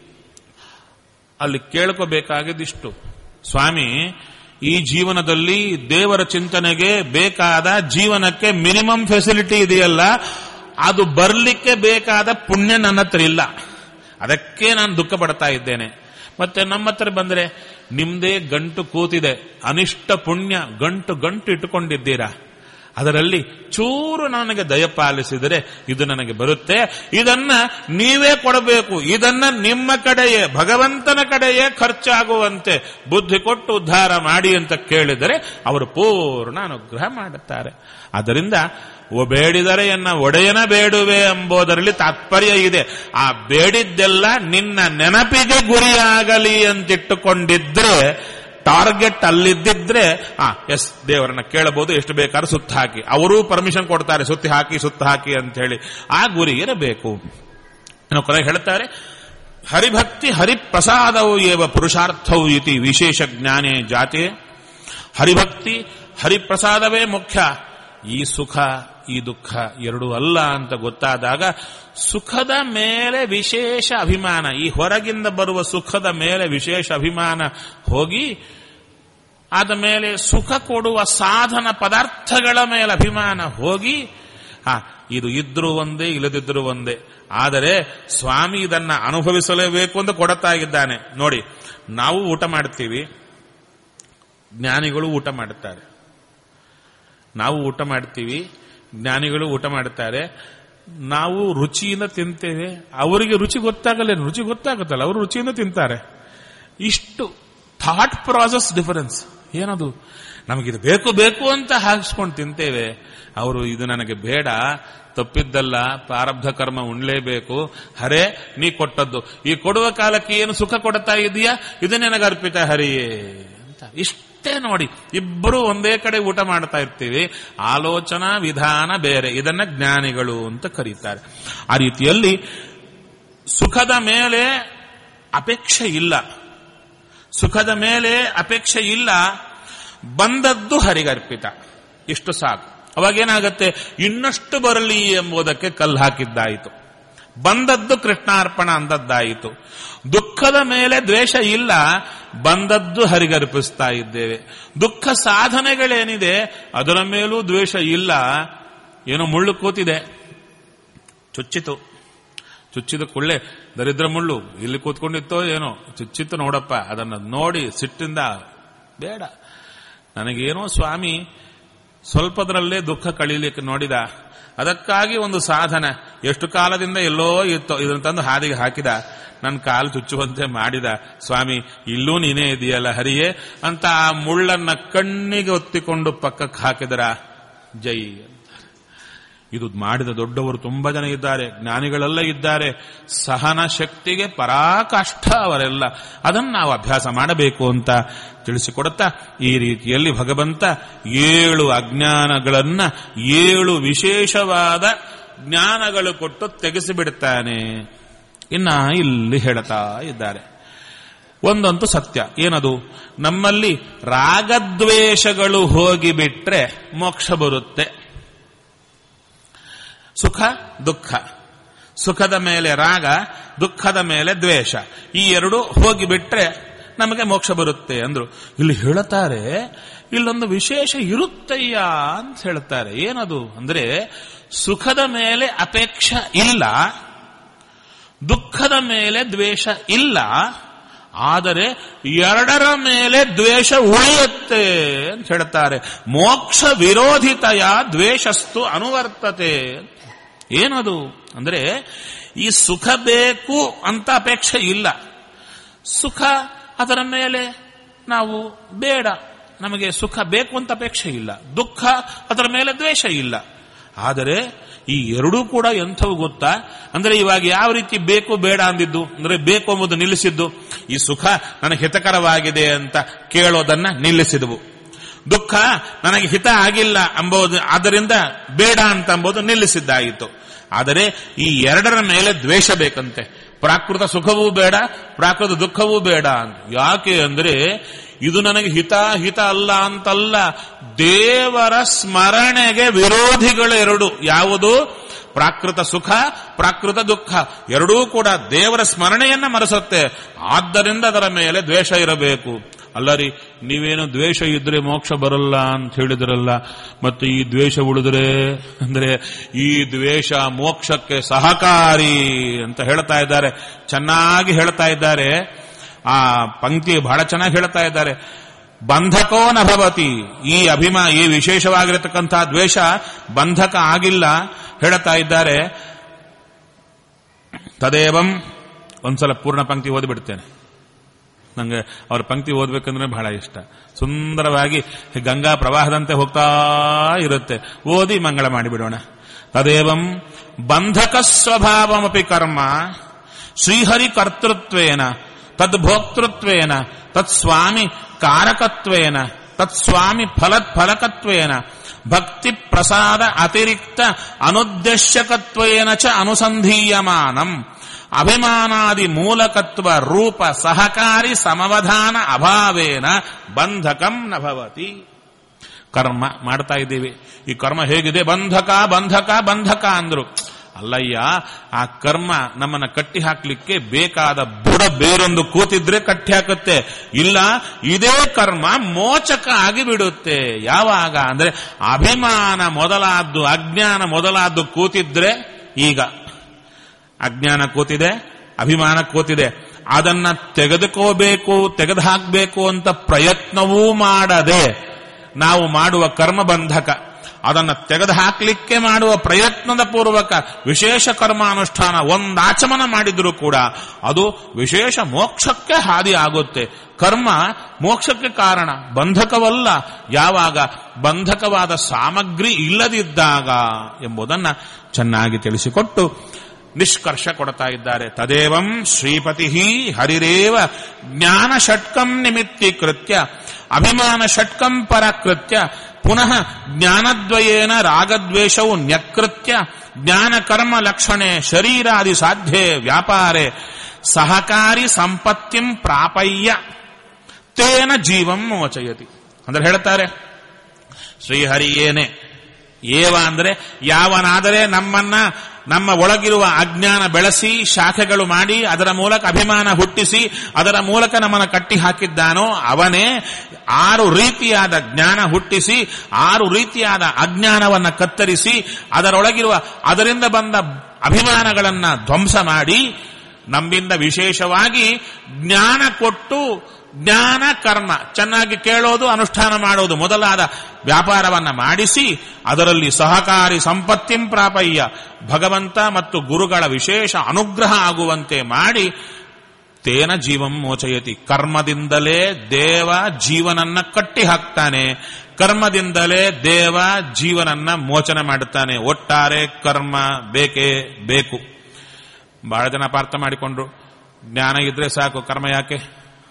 ಅಲ್ಲಿ ಕೇಳ್ಕೋಬೇಕಾಗಿದ್ದಿಷ್ಟು ಸ್ವಾಮಿ ಈ ಜೀವನದಲ್ಲಿ ದೇವರ ಚಿಂತನೆಗೆ ಬೇಕಾದ ಜೀವನಕ್ಕೆ ಮಿನಿಮಮ್ ಫೆಸಿಲಿಟಿ ಇದೆಯಲ್ಲ ಅದು ಬರಲಿಕ್ಕೆ ಬೇಕಾದ ಪುಣ್ಯ ನನ್ನ ಹತ್ರ ಇಲ್ಲ ಅದಕ್ಕೆ ನಾನು ದುಃಖ ಪಡ್ತಾ ಇದ್ದೇನೆ ಮತ್ತೆ ನಮ್ಮ ಹತ್ರ ಬಂದ್ರೆ ನಿಮ್ದೇ ಗಂಟು ಕೂತಿದೆ ಅನಿಷ್ಟ ಪುಣ್ಯ ಗಂಟು ಗಂಟು ಇಟ್ಟುಕೊಂಡಿದ್ದೀರಾ ಅದರಲ್ಲಿ ಚೂರು ನನಗೆ ದಯಪಾಲಿಸಿದರೆ ಇದು ನನಗೆ ಬರುತ್ತೆ ಇದನ್ನ ನೀವೇ ಕೊಡಬೇಕು ಇದನ್ನ ನಿಮ್ಮ ಕಡೆಯೇ ಭಗವಂತನ ಕಡೆಯೇ ಖರ್ಚಾಗುವಂತೆ ಬುದ್ಧಿ ಕೊಟ್ಟು ಉದ್ಧಾರ ಮಾಡಿ ಅಂತ ಕೇಳಿದರೆ ಅವರು ಪೂರ್ಣ ಅನುಗ್ರಹ ಮಾಡುತ್ತಾರೆ ಅದರಿಂದ ಓ ಬೇಡಿದರೆ ಎನ್ನ ಒಡೆಯನ ಬೇಡುವೆ ಎಂಬುದರಲ್ಲಿ ತಾತ್ಪರ್ಯ ಇದೆ ಆ ಬೇಡಿದ್ದೆಲ್ಲ ನಿನ್ನ ನೆನಪಿಗೆ ಗುರಿಯಾಗಲಿ ಅಂತಿಟ್ಟುಕೊಂಡಿದ್ರೆ ಟಾರ್ಗೆಟ್ ಅಲ್ಲಿದ್ದಿದ್ರೆ ಆ ಎಸ್ ದೇವರನ್ನ ಕೇಳಬಹುದು ಎಷ್ಟು ಬೇಕಾದ್ರೂ ಸುತ್ತ ಹಾಕಿ ಅವರೂ ಪರ್ಮಿಷನ್ ಕೊಡ್ತಾರೆ ಸುತ್ತಿ ಹಾಕಿ ಸುತ್ತ ಹಾಕಿ ಅಂತ ಹೇಳಿ ಆ ಗುರಿ ಇರಬೇಕು ಇನ್ನು ಕೊನೆಗೆ ಹೇಳ್ತಾರೆ ಹರಿಭಕ್ತಿ ಹರಿಪ್ರಸಾದವು ಏವ ಪುರುಷಾರ್ಥವು ಇತಿ ವಿಶೇಷ ಜ್ಞಾನೇ ಜಾತೆ ಹರಿಭಕ್ತಿ ಹರಿಪ್ರಸಾದವೇ ಮುಖ್ಯ ಈ ಸುಖ ಈ ದುಃಖ ಎರಡೂ ಅಲ್ಲ ಅಂತ ಗೊತ್ತಾದಾಗ ಸುಖದ ಮೇಲೆ ವಿಶೇಷ ಅಭಿಮಾನ ಈ ಹೊರಗಿಂದ ಬರುವ ಸುಖದ ಮೇಲೆ ವಿಶೇಷ ಅಭಿಮಾನ ಹೋಗಿ ಆದ ಮೇಲೆ ಸುಖ ಕೊಡುವ ಸಾಧನ ಪದಾರ್ಥಗಳ ಮೇಲೆ ಅಭಿಮಾನ ಹೋಗಿ ಆ ಇದು ಇದ್ರೂ ಒಂದೇ ಇಲ್ಲದಿದ್ರೂ ಒಂದೇ ಆದರೆ ಸ್ವಾಮಿ ಇದನ್ನ ಅನುಭವಿಸಲೇಬೇಕು ಅಂತ ಕೊಡುತ್ತಾ ಇದ್ದಾನೆ ನೋಡಿ ನಾವು ಊಟ ಮಾಡ್ತೀವಿ ಜ್ಞಾನಿಗಳು ಊಟ ಮಾಡುತ್ತಾರೆ ನಾವು ಊಟ ಮಾಡ್ತೀವಿ ಜ್ಞಾನಿಗಳು ಊಟ ಮಾಡುತ್ತಾರೆ ನಾವು ರುಚಿಯಿಂದ ತಿಂತೇವೆ ಅವರಿಗೆ ರುಚಿ ಗೊತ್ತಾಗಲ್ಲ ರುಚಿ ಗೊತ್ತಾಗುತ್ತಲ್ಲ ಅವರು ರುಚಿಯಿಂದ ತಿಂತಾರೆ ಇಷ್ಟು ಥಾಟ್ ಪ್ರಾಸೆಸ್ ಡಿಫರೆನ್ಸ್ ಏನದು ನಮಗಿದು ಬೇಕು ಬೇಕು ಅಂತ ಹಾಕಿಸ್ಕೊಂಡು ತಿಂತೇವೆ ಅವರು ಇದು ನನಗೆ ಬೇಡ ತಪ್ಪಿದ್ದಲ್ಲ ಪ್ರಾರಬ್ಧ ಕರ್ಮ ಉಣ್ಲೇಬೇಕು ಹರೇ ನೀ ಕೊಟ್ಟದ್ದು ಈ ಕೊಡುವ ಕಾಲಕ್ಕೆ ಏನು ಸುಖ ಕೊಡ್ತಾ ಇದೆಯಾ ಇದು ನನಗೆ ಅರ್ಪಿತ ಹರಿಯೇ ಅಂತ ಇಷ್ಟೇ ನೋಡಿ ಇಬ್ಬರು ಒಂದೇ ಕಡೆ ಊಟ ಮಾಡ್ತಾ ಇರ್ತೀವಿ ಆಲೋಚನಾ ವಿಧಾನ ಬೇರೆ ಇದನ್ನ ಜ್ಞಾನಿಗಳು ಅಂತ ಕರೀತಾರೆ ಆ ರೀತಿಯಲ್ಲಿ ಸುಖದ ಮೇಲೆ ಅಪೇಕ್ಷೆ ಇಲ್ಲ ಸುಖದ ಮೇಲೆ ಅಪೇಕ್ಷೆ ಇಲ್ಲ ಬಂದದ್ದು ಹರಿಗರ್ಪಿತ ಇಷ್ಟು ಸಾಕು ಅವಾಗೇನಾಗತ್ತೆ ಇನ್ನಷ್ಟು ಬರಲಿ ಎಂಬುದಕ್ಕೆ ಕಲ್ಲು ಹಾಕಿದ್ದಾಯಿತು ಬಂದದ್ದು ಕೃಷ್ಣಾರ್ಪಣ ಅಂದದ್ದಾಯಿತು ದುಃಖದ ಮೇಲೆ ದ್ವೇಷ ಇಲ್ಲ ಬಂದದ್ದು ಹರಿಗರ್ಪಿಸ್ತಾ ಇದ್ದೇವೆ ದುಃಖ ಸಾಧನೆಗಳೇನಿದೆ ಅದರ ಮೇಲೂ ದ್ವೇಷ ಇಲ್ಲ ಏನೋ ಮುಳ್ಳು ಕೂತಿದೆ ಚುಚ್ಚಿತು ಚುಚ್ಚಿದ ಕೊಳ್ಳೆ ದರಿದ್ರ ಮುಳ್ಳು ಇಲ್ಲಿ ಕೂತ್ಕೊಂಡಿತ್ತೋ ಏನೋ ಚುಚ್ಚಿತ್ತು ನೋಡಪ್ಪ ಅದನ್ನು ನೋಡಿ ಸಿಟ್ಟಿಂದ ಬೇಡ ನನಗೇನೋ ಸ್ವಾಮಿ ಸ್ವಲ್ಪದರಲ್ಲೇ ದುಃಖ ಕಳೀಲಿಕ್ಕೆ ನೋಡಿದ ಅದಕ್ಕಾಗಿ ಒಂದು ಸಾಧನ ಎಷ್ಟು ಕಾಲದಿಂದ ಎಲ್ಲೋ ಇತ್ತೋ ಇದನ್ನು ತಂದು ಹಾದಿಗೆ ಹಾಕಿದ ನನ್ನ ಕಾಲು ಚುಚ್ಚುವಂತೆ ಮಾಡಿದ ಸ್ವಾಮಿ ಇಲ್ಲೂ ನೀನೇ ಇದೆಯಲ್ಲ ಹರಿಯೇ ಅಂತ ಆ ಮುಳ್ಳನ್ನ ಕಣ್ಣಿಗೆ ಒತ್ತಿಕೊಂಡು ಪಕ್ಕಕ್ಕೆ ಹಾಕಿದರ ಜೈ ಇದು ಮಾಡಿದ ದೊಡ್ಡವರು ತುಂಬಾ ಜನ ಇದ್ದಾರೆ ಜ್ಞಾನಿಗಳೆಲ್ಲ ಇದ್ದಾರೆ ಸಹನ ಶಕ್ತಿಗೆ ಪರಾಕಾಷ್ಠ ಅವರೆಲ್ಲ ಅದನ್ನು ನಾವು ಅಭ್ಯಾಸ ಮಾಡಬೇಕು ಅಂತ ತಿಳಿಸಿಕೊಡುತ್ತಾ ಈ ರೀತಿಯಲ್ಲಿ ಭಗವಂತ ಏಳು ಅಜ್ಞಾನಗಳನ್ನ ಏಳು ವಿಶೇಷವಾದ ಜ್ಞಾನಗಳು ಕೊಟ್ಟು ತೆಗೆಸಿಬಿಡುತ್ತಾನೆ ಇನ್ನ ಇಲ್ಲಿ ಹೇಳ್ತಾ ಇದ್ದಾರೆ ಒಂದಂತೂ ಸತ್ಯ ಏನದು ನಮ್ಮಲ್ಲಿ ರಾಗದ್ವೇಷಗಳು ಹೋಗಿಬಿಟ್ರೆ ಮೋಕ್ಷ ಬರುತ್ತೆ ಸುಖ ದುಃಖ ಸುಖದ ಮೇಲೆ ರಾಗ ದುಃಖದ ಮೇಲೆ ದ್ವೇಷ ಈ ಎರಡು ಹೋಗಿಬಿಟ್ರೆ ನಮಗೆ ಮೋಕ್ಷ ಬರುತ್ತೆ ಅಂದ್ರು ಇಲ್ಲಿ ಹೇಳುತ್ತಾರೆ ಇಲ್ಲೊಂದು ವಿಶೇಷ ಇರುತ್ತಯ್ಯ ಅಂತ ಹೇಳ್ತಾರೆ ಏನದು ಅಂದ್ರೆ ಸುಖದ ಮೇಲೆ ಅಪೇಕ್ಷ ಇಲ್ಲ ದುಃಖದ ಮೇಲೆ ದ್ವೇಷ ಇಲ್ಲ ಆದರೆ ಎರಡರ ಮೇಲೆ ದ್ವೇಷ ಉಳಿಯುತ್ತೆ ಅಂತ ಹೇಳ್ತಾರೆ ಮೋಕ್ಷ ವಿರೋಧಿತಯ ದ್ವೇಷಸ್ತು ಅನುವರ್ತತೆ ಏನದು ಅಂದ್ರೆ ಈ ಸುಖ ಬೇಕು ಅಂತ ಅಪೇಕ್ಷೆ ಇಲ್ಲ ಸುಖ ಅದರ ಮೇಲೆ ನಾವು ಬೇಡ ನಮಗೆ ಸುಖ ಬೇಕು ಅಂತ ಅಪೇಕ್ಷೆ ಇಲ್ಲ ದುಃಖ ಅದರ ಮೇಲೆ ದ್ವೇಷ ಇಲ್ಲ ಆದರೆ ಈ ಎರಡೂ ಕೂಡ ಎಂಥವು ಗೊತ್ತಾ ಅಂದ್ರೆ ಇವಾಗ ಯಾವ ರೀತಿ ಬೇಕು ಬೇಡ ಅಂದಿದ್ದು ಅಂದ್ರೆ ಬೇಕು ಎಂಬುದು ನಿಲ್ಲಿಸಿದ್ದು ಈ ಸುಖ ನನಗೆ ಹಿತಕರವಾಗಿದೆ ಅಂತ ಕೇಳೋದನ್ನ ನಿಲ್ಲಿಸಿದವು ದುಃಖ ನನಗೆ ಹಿತ ಆಗಿಲ್ಲ ಎಂಬುದು ಆದ್ದರಿಂದ ಬೇಡ ಅಂತ ಎಂಬುದು ನಿಲ್ಲಿಸಿದ್ದಾಯಿತು ಆದರೆ ಈ ಎರಡರ ಮೇಲೆ ದ್ವೇಷ ಬೇಕಂತೆ ಪ್ರಾಕೃತ ಸುಖವೂ ಬೇಡ ಪ್ರಾಕೃತ ದುಃಖವೂ ಬೇಡ ಅಂತ ಯಾಕೆ ಅಂದ್ರೆ ಇದು ನನಗೆ ಹಿತ ಹಿತ ಅಲ್ಲ ಅಂತಲ್ಲ ದೇವರ ಸ್ಮರಣೆಗೆ ವಿರೋಧಿಗಳು ಎರಡು ಯಾವುದು ಪ್ರಾಕೃತ ಸುಖ ಪ್ರಾಕೃತ ದುಃಖ ಎರಡೂ ಕೂಡ ದೇವರ ಸ್ಮರಣೆಯನ್ನ ಮರೆಸುತ್ತೆ ಆದ್ದರಿಂದ ಅದರ ಮೇಲೆ ದ್ವೇಷ ಇರಬೇಕು ಅಲ್ಲರಿ ನೀವೇನು ದ್ವೇಷ ಇದ್ರೆ ಮೋಕ್ಷ ಬರಲ್ಲ ಅಂತ ಹೇಳಿದ್ರಲ್ಲ ಮತ್ತು ಈ ದ್ವೇಷ ಉಳಿದ್ರೆ ಅಂದ್ರೆ ಈ ದ್ವೇಷ ಮೋಕ್ಷಕ್ಕೆ ಸಹಕಾರಿ ಅಂತ ಹೇಳ್ತಾ ಇದ್ದಾರೆ ಚೆನ್ನಾಗಿ ಹೇಳ್ತಾ ಇದ್ದಾರೆ ಆ ಪಂಕ್ತಿ ಬಹಳ ಚೆನ್ನಾಗಿ ಹೇಳ್ತಾ ಇದ್ದಾರೆ ಬಂಧಕೋ ನಭವತಿ ಈ ಅಭಿಮಾ ಈ ವಿಶೇಷವಾಗಿರತಕ್ಕಂತಹ ದ್ವೇಷ ಬಂಧಕ ಆಗಿಲ್ಲ ಹೇಳ್ತಾ ಇದ್ದಾರೆ ತದೇವಂ ಒಂದ್ಸಲ ಪೂರ್ಣ ಪಂಕ್ತಿ ಓದಿಬಿಡ್ತೇನೆ ನಂಗೆ ಅವ್ರ ಪಂಕ್ತಿ ಓದ್ಬೇಕಂದ್ರೆ ಬಹಳ ಇಷ್ಟ ಸುಂದರವಾಗಿ ಗಂಗಾ ಪ್ರವಾಹದಂತೆ ಹೋಗ್ತಾ ಇರುತ್ತೆ ಓದಿ ಮಂಗಳ ಮಾಡಿಬಿಡೋಣ ತದೇವಂ ಬಂಧಕ ಸ್ವಭಾವಮಪಿ ಕರ್ಮ ಶ್ರೀಹರಿ ಕರ್ತೃತ್ವೇನ ತದ್ಭೋಕ್ತೃತ್ವೇನ ತತ್ಸ್ವಾಮಿ ಕಾರಕತ್ವೇನ ತತ್ಸ್ವಾಮಿ ಫಲತ್ ಫಲಕತ್ವೇನ ಭಕ್ತಿ ಪ್ರಸಾದ ಅತಿರಿಕ್ತ ಅನುದ್ದೇಶಕತ್ವೇನ ಚ ಅನುಸಂಧೀಯಮಾನಂ ಅಭಿಮಾನಾದಿ ಮೂಲಕತ್ವ ರೂಪ ಸಹಕಾರಿ ಸಮವಧಾನ ಅಭಾವೇನ ಬಂಧಕಂ ನಭವತಿ ಕರ್ಮ ಮಾಡ್ತಾ ಇದ್ದೀವಿ ಈ ಕರ್ಮ ಹೇಗಿದೆ ಬಂಧಕ ಬಂಧಕ ಬಂಧಕ ಅಂದ್ರು ಅಲ್ಲಯ್ಯ ಆ ಕರ್ಮ ನಮ್ಮನ್ನ ಕಟ್ಟಿ ಹಾಕ್ಲಿಕ್ಕೆ ಬೇಕಾದ ಬುಡ ಬೇರೊಂದು ಕೂತಿದ್ರೆ ಕಟ್ಟಿ ಹಾಕುತ್ತೆ ಇಲ್ಲ ಇದೇ ಕರ್ಮ ಮೋಚಕ ಆಗಿ ಬಿಡುತ್ತೆ ಯಾವಾಗ ಅಂದ್ರೆ ಅಭಿಮಾನ ಮೊದಲಾದ್ದು ಅಜ್ಞಾನ ಮೊದಲಾದ್ದು ಕೂತಿದ್ರೆ ಈಗ ಅಜ್ಞಾನ ಕೂತಿದೆ ಅಭಿಮಾನ ಕೂತಿದೆ ಅದನ್ನ ತೆಗೆದುಕೋಬೇಕು ತೆಗೆದು ಹಾಕಬೇಕು ಅಂತ ಪ್ರಯತ್ನವೂ ಮಾಡದೆ ನಾವು ಮಾಡುವ ಕರ್ಮ ಬಂಧಕ ಅದನ್ನು ತೆಗೆದುಹಾಕಲಿಕ್ಕೆ ಮಾಡುವ ಪ್ರಯತ್ನದ ಪೂರ್ವಕ ವಿಶೇಷ ಕರ್ಮಾನುಷ್ಠಾನ ಒಂದಾಚಮನ ಮಾಡಿದರೂ ಕೂಡ ಅದು ವಿಶೇಷ ಮೋಕ್ಷಕ್ಕೆ ಹಾದಿ ಆಗುತ್ತೆ ಕರ್ಮ ಮೋಕ್ಷಕ್ಕೆ ಕಾರಣ ಬಂಧಕವಲ್ಲ ಯಾವಾಗ ಬಂಧಕವಾದ ಸಾಮಗ್ರಿ ಇಲ್ಲದಿದ್ದಾಗ ಎಂಬುದನ್ನು ಚೆನ್ನಾಗಿ ತಿಳಿಸಿಕೊಟ್ಟು ನಿಷ್ಕರ್ಷ ಕೊಡ್ತಾ ಇದ್ದಾರೆ ತದೇವಂ ಶ್ರೀಪತಿ ಹರಿರೇವ ಜ್ಞಾನ ಷಟ್ಕಂ ನಿಮಿತ್ತೀಕೃತ್ಯ ಅಭಿಮಾನ ಷಟ್ಕಂ ಪರಕೃತ್ಯ ಪುನಃ ಜ್ಞಾನದ್ವಯೇನ ರಾಗದ್ವೇಷವು ನ್ಯಕೃತ್ಯ ಜ್ಞಾನ ಕರ್ಮ ಲಕ್ಷಣೆ ಶರೀರಾದಿ ಸಾಧ್ಯೆ ವ್ಯಾಪಾರೆ ಸಹಕಾರಿ ಸಂಪತ್ತಿಂ ಪ್ರಾಪಯ್ಯ ತೇನ ಜೀವಂ ಮೋಚಯತಿ ಅಂದ್ರೆ ಹೇಳ್ತಾರೆ ಶ್ರೀಹರಿಯೇನೆ ಏವ ಅಂದ್ರೆ ಯಾವನಾದರೆ ನಮ್ಮನ್ನ ನಮ್ಮ ಒಳಗಿರುವ ಅಜ್ಞಾನ ಬೆಳೆಸಿ ಶಾಖೆಗಳು ಮಾಡಿ ಅದರ ಮೂಲಕ ಅಭಿಮಾನ ಹುಟ್ಟಿಸಿ ಅದರ ಮೂಲಕ ನಮ್ಮನ್ನು ಕಟ್ಟಿ ಹಾಕಿದ್ದಾನೋ ಅವನೇ ಆರು ರೀತಿಯಾದ ಜ್ಞಾನ ಹುಟ್ಟಿಸಿ ಆರು ರೀತಿಯಾದ ಅಜ್ಞಾನವನ್ನ ಕತ್ತರಿಸಿ ಅದರೊಳಗಿರುವ ಅದರಿಂದ ಬಂದ ಅಭಿಮಾನಗಳನ್ನ ಧ್ವಂಸ ಮಾಡಿ ನಮ್ಮಿಂದ ವಿಶೇಷವಾಗಿ ಜ್ಞಾನ ಕೊಟ್ಟು ಜ್ಞಾನ ಕರ್ಮ ಚೆನ್ನಾಗಿ ಕೇಳೋದು ಅನುಷ್ಠಾನ ಮಾಡೋದು ಮೊದಲಾದ ವ್ಯಾಪಾರವನ್ನ ಮಾಡಿಸಿ ಅದರಲ್ಲಿ ಸಹಕಾರಿ ಸಂಪತ್ತಿಂ ಪ್ರಾಪಯ್ಯ ಭಗವಂತ ಮತ್ತು ಗುರುಗಳ ವಿಶೇಷ ಅನುಗ್ರಹ ಆಗುವಂತೆ ಮಾಡಿ ತೇನ ಜೀವಂ ಮೋಚಯತಿ ಕರ್ಮದಿಂದಲೇ ದೇವ ಜೀವನನ್ನ ಕಟ್ಟಿ ಹಾಕ್ತಾನೆ ಕರ್ಮದಿಂದಲೇ ದೇವ ಜೀವನನ್ನ ಮೋಚನೆ ಮಾಡುತ್ತಾನೆ ಒಟ್ಟಾರೆ ಕರ್ಮ ಬೇಕೇ ಬೇಕು ಬಹಳ ಜನ ಅಪಾರ್ಥ ಮಾಡಿಕೊಂಡ್ರು ಜ್ಞಾನ ಇದ್ರೆ ಸಾಕು ಕರ್ಮ ಯಾಕೆ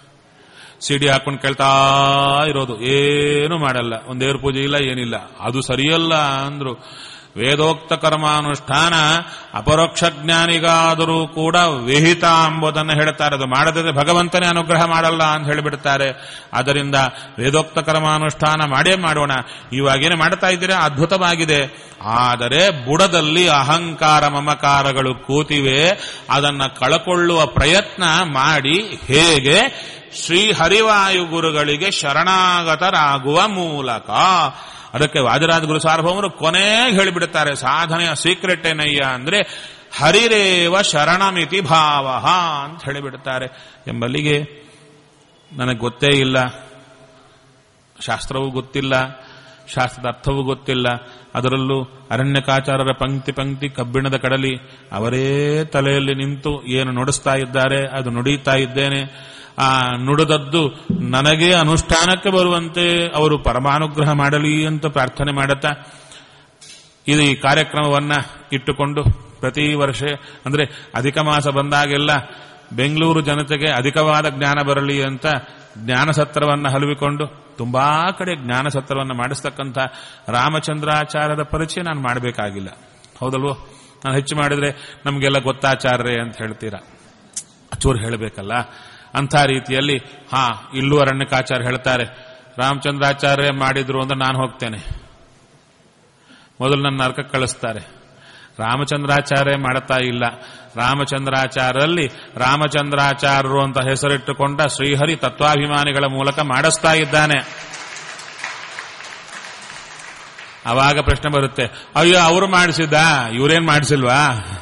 ಸಿಡಿ ಹಾಕೊಂಡು ಕೇಳ್ತಾ ಇರೋದು ಏನು ಮಾಡಲ್ಲ ಒಂದ್ ದೇವ್ರ ಪೂಜೆ ಇಲ್ಲ ಏನಿಲ್ಲ ಅದು ಸರಿಯಲ್ಲ ಅಂದ್ರು ವೇದೋಕ್ತ ಕರ್ಮಾನುಷ್ಠಾನ ಅಪರೋಕ್ಷ ಜ್ಞಾನಿಗಾದರೂ ಕೂಡ ವಿಹಿತ ಎಂಬುದನ್ನು ಹೇಳ್ತಾರೆ ಅದು ಮಾಡದಿದ್ರೆ ಭಗವಂತನೇ ಅನುಗ್ರಹ ಮಾಡಲ್ಲ ಅಂತ ಹೇಳಿಬಿಡ್ತಾರೆ ಆದ್ದರಿಂದ ವೇದೋಕ್ತ ಕರ್ಮಾನುಷ್ಠಾನ ಮಾಡೇ ಮಾಡೋಣ ಇವಾಗೇನು ಮಾಡ್ತಾ ಇದ್ದೀರಾ ಅದ್ಭುತವಾಗಿದೆ ಆದರೆ ಬುಡದಲ್ಲಿ ಅಹಂಕಾರ ಮಮಕಾರಗಳು ಕೂತಿವೆ ಅದನ್ನ ಕಳಕೊಳ್ಳುವ ಪ್ರಯತ್ನ ಮಾಡಿ ಹೇಗೆ ಶ್ರೀ ಹರಿವಾಯು ಗುರುಗಳಿಗೆ ಶರಣಾಗತರಾಗುವ ಮೂಲಕ ಅದಕ್ಕೆ ವಾಜರಾಜ ಗುರು ಸಾರ್ವಭೌಮರು ಕೊನೆಗೆ ಹೇಳಿಬಿಡುತ್ತಾರೆ ಸಾಧನೆಯ ಸೀಕ್ರೆಟ್ ಏನಯ್ಯ ಅಂದ್ರೆ ಹರಿರೇವ ಶರಣಮಿತಿ ಭಾವ ಅಂತ ಹೇಳಿಬಿಡುತ್ತಾರೆ ಎಂಬಲ್ಲಿಗೆ ನನಗೆ ಗೊತ್ತೇ ಇಲ್ಲ ಶಾಸ್ತ್ರವೂ ಗೊತ್ತಿಲ್ಲ ಶಾಸ್ತ್ರದ ಅರ್ಥವೂ ಗೊತ್ತಿಲ್ಲ ಅದರಲ್ಲೂ ಅರಣ್ಯಕಾಚಾರರ ಪಂಕ್ತಿ ಪಂಕ್ತಿ ಕಬ್ಬಿಣದ ಕಡಲಿ ಅವರೇ ತಲೆಯಲ್ಲಿ ನಿಂತು ಏನು ನುಡಿಸ್ತಾ ಇದ್ದಾರೆ ಅದು ನುಡಿಯುತ್ತಾ ಇದ್ದೇನೆ ಆ ನುಡಿದದ್ದು ನನಗೆ ಅನುಷ್ಠಾನಕ್ಕೆ ಬರುವಂತೆ ಅವರು ಪರಮಾನುಗ್ರಹ ಮಾಡಲಿ ಅಂತ ಪ್ರಾರ್ಥನೆ ಮಾಡುತ್ತಾ ಇದು ಈ ಕಾರ್ಯಕ್ರಮವನ್ನ ಇಟ್ಟುಕೊಂಡು ಪ್ರತಿ ವರ್ಷ ಅಂದ್ರೆ ಅಧಿಕ ಮಾಸ ಬಂದಾಗೆಲ್ಲ ಬೆಂಗಳೂರು ಜನತೆಗೆ ಅಧಿಕವಾದ ಜ್ಞಾನ ಬರಲಿ ಅಂತ ಜ್ಞಾನ ಸತ್ರವನ್ನು ಹಲವಿಕೊಂಡು ತುಂಬಾ ಕಡೆ ಜ್ಞಾನ ಸತ್ರವನ್ನು ಮಾಡಿಸ್ತಕ್ಕಂಥ ರಾಮಚಂದ್ರಾಚಾರ್ಯರ ಪರಿಚಯ ನಾನು ಮಾಡಬೇಕಾಗಿಲ್ಲ ಹೌದಲ್ವೋ ನಾನು ಹೆಚ್ಚು ಮಾಡಿದ್ರೆ ನಮಗೆಲ್ಲ ಗೊತ್ತಾಚಾರ್ಯ ಅಂತ ಹೇಳ್ತೀರಾ ಚೂರು ಹೇಳಬೇಕಲ್ಲ ಅಂಥ ರೀತಿಯಲ್ಲಿ ಹಾ ಇಲ್ಲೂ ಅರಣ್ಯಕಾಚಾರ್ಯ ಹೇಳ್ತಾರೆ ರಾಮಚಂದ್ರಾಚಾರ್ಯ ಮಾಡಿದ್ರು ಅಂದ್ರೆ ನಾನು ಹೋಗ್ತೇನೆ ಮೊದಲು ನನ್ನ ನರಕಕ್ಕೆ ಕಳಿಸ್ತಾರೆ ರಾಮಚಂದ್ರಾಚಾರ್ಯ ಮಾಡುತ್ತಾ ಇಲ್ಲ ರಾಮಚಂದ್ರಾಚಾರ್ಯರಲ್ಲಿ ರಾಮಚಂದ್ರಾಚಾರ್ಯರು ಅಂತ ಹೆಸರಿಟ್ಟುಕೊಂಡ ಶ್ರೀಹರಿ ತತ್ವಾಭಿಮಾನಿಗಳ ಮೂಲಕ ಮಾಡಿಸ್ತಾ ಇದ್ದಾನೆ ಅವಾಗ ಪ್ರಶ್ನೆ ಬರುತ್ತೆ ಅಯ್ಯೋ ಅವರು ಮಾಡಿಸಿದ್ದ ಇವರೇನ್ ಮಾಡಿಸಿಲ್ವಾ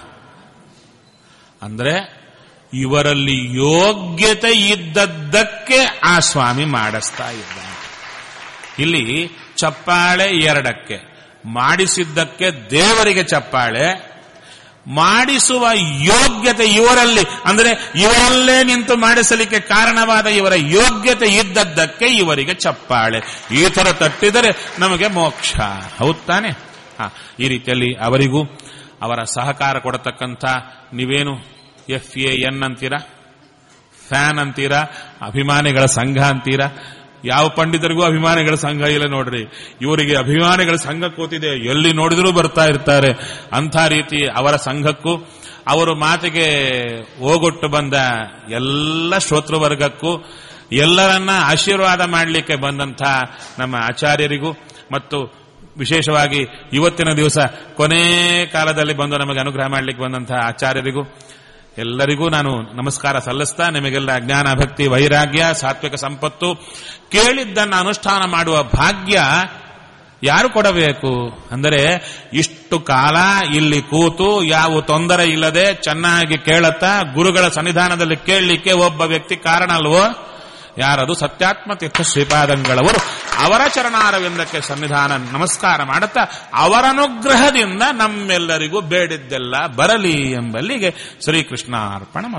ಅಂದ್ರೆ ಇವರಲ್ಲಿ ಯೋಗ್ಯತೆ ಇದ್ದದ್ದಕ್ಕೆ ಆ ಸ್ವಾಮಿ ಮಾಡಿಸ್ತಾ ಇದ್ದಾನೆ ಇಲ್ಲಿ ಚಪ್ಪಾಳೆ ಎರಡಕ್ಕೆ ಮಾಡಿಸಿದ್ದಕ್ಕೆ ದೇವರಿಗೆ ಚಪ್ಪಾಳೆ ಮಾಡಿಸುವ ಯೋಗ್ಯತೆ ಇವರಲ್ಲಿ ಅಂದರೆ ಇವರಲ್ಲೇ ನಿಂತು ಮಾಡಿಸಲಿಕ್ಕೆ ಕಾರಣವಾದ ಇವರ ಯೋಗ್ಯತೆ ಇದ್ದದ್ದಕ್ಕೆ ಇವರಿಗೆ ಚಪ್ಪಾಳೆ ಈ ತರ ತಟ್ಟಿದರೆ ನಮಗೆ ಮೋಕ್ಷ ಹೌದ್ ತಾನೆ ಹಾ ಈ ರೀತಿಯಲ್ಲಿ ಅವರಿಗೂ ಅವರ ಸಹಕಾರ ಕೊಡತಕ್ಕಂಥ ನೀವೇನು ಎಫ್ ಎ ಎನ್ ಅಂತೀರಾ ಫ್ಯಾನ್ ಅಂತೀರಾ ಅಭಿಮಾನಿಗಳ ಸಂಘ ಅಂತೀರಾ ಯಾವ ಪಂಡಿತರಿಗೂ ಅಭಿಮಾನಿಗಳ ಸಂಘ ಇಲ್ಲ ನೋಡ್ರಿ ಇವರಿಗೆ ಅಭಿಮಾನಿಗಳ ಸಂಘ ಕೂತಿದೆ ಎಲ್ಲಿ ನೋಡಿದರೂ ಬರ್ತಾ ಇರ್ತಾರೆ ಅಂಥ ರೀತಿ ಅವರ ಸಂಘಕ್ಕೂ ಅವರು ಮಾತಿಗೆ ಓಗೊಟ್ಟು ಬಂದ ಎಲ್ಲ ಶ್ರೋತೃವರ್ಗಕ್ಕೂ ಎಲ್ಲರನ್ನ ಆಶೀರ್ವಾದ ಮಾಡಲಿಕ್ಕೆ ಬಂದಂಥ ನಮ್ಮ ಆಚಾರ್ಯರಿಗೂ ಮತ್ತು ವಿಶೇಷವಾಗಿ ಇವತ್ತಿನ ದಿವಸ ಕೊನೆ ಕಾಲದಲ್ಲಿ ಬಂದು ನಮಗೆ ಅನುಗ್ರಹ ಮಾಡಲಿಕ್ಕೆ ಬಂದಂತಹ ಆಚಾರ್ಯರಿಗೂ ಎಲ್ಲರಿಗೂ ನಾನು ನಮಸ್ಕಾರ ಸಲ್ಲಿಸ್ತಾ ನಿಮಗೆಲ್ಲ ಜ್ಞಾನ ಭಕ್ತಿ ವೈರಾಗ್ಯ ಸಾತ್ವಿಕ ಸಂಪತ್ತು ಕೇಳಿದ್ದನ್ನು ಅನುಷ್ಠಾನ ಮಾಡುವ ಭಾಗ್ಯ ಯಾರು ಕೊಡಬೇಕು ಅಂದರೆ ಇಷ್ಟು ಕಾಲ ಇಲ್ಲಿ ಕೂತು ಯಾವ ತೊಂದರೆ ಇಲ್ಲದೆ ಚೆನ್ನಾಗಿ ಕೇಳುತ್ತಾ ಗುರುಗಳ ಸನ್ನಿಧಾನದಲ್ಲಿ ಕೇಳಲಿಕ್ಕೆ ಒಬ್ಬ ವ್ಯಕ್ತಿ ಕಾರಣ ಅಲ್ವೋ ಯಾರದು ಸತ್ಯಾತ್ಮ ತೀರ್ಥ ಶ್ರೀಪಾದಂಗಳವರು ಅವರ ಚರಣಾರವಿಂದಕ್ಕೆ ಸನ್ನಿಧಾನ ನಮಸ್ಕಾರ ಮಾಡುತ್ತಾ ಅವರ ಅನುಗ್ರಹದಿಂದ ನಮ್ಮೆಲ್ಲರಿಗೂ ಬೇಡಿದ್ದೆಲ್ಲ ಬರಲಿ ಎಂಬಲ್ಲಿಗೆ ಶ್ರೀಕೃಷ್ಣ ಅರ್ಪಣ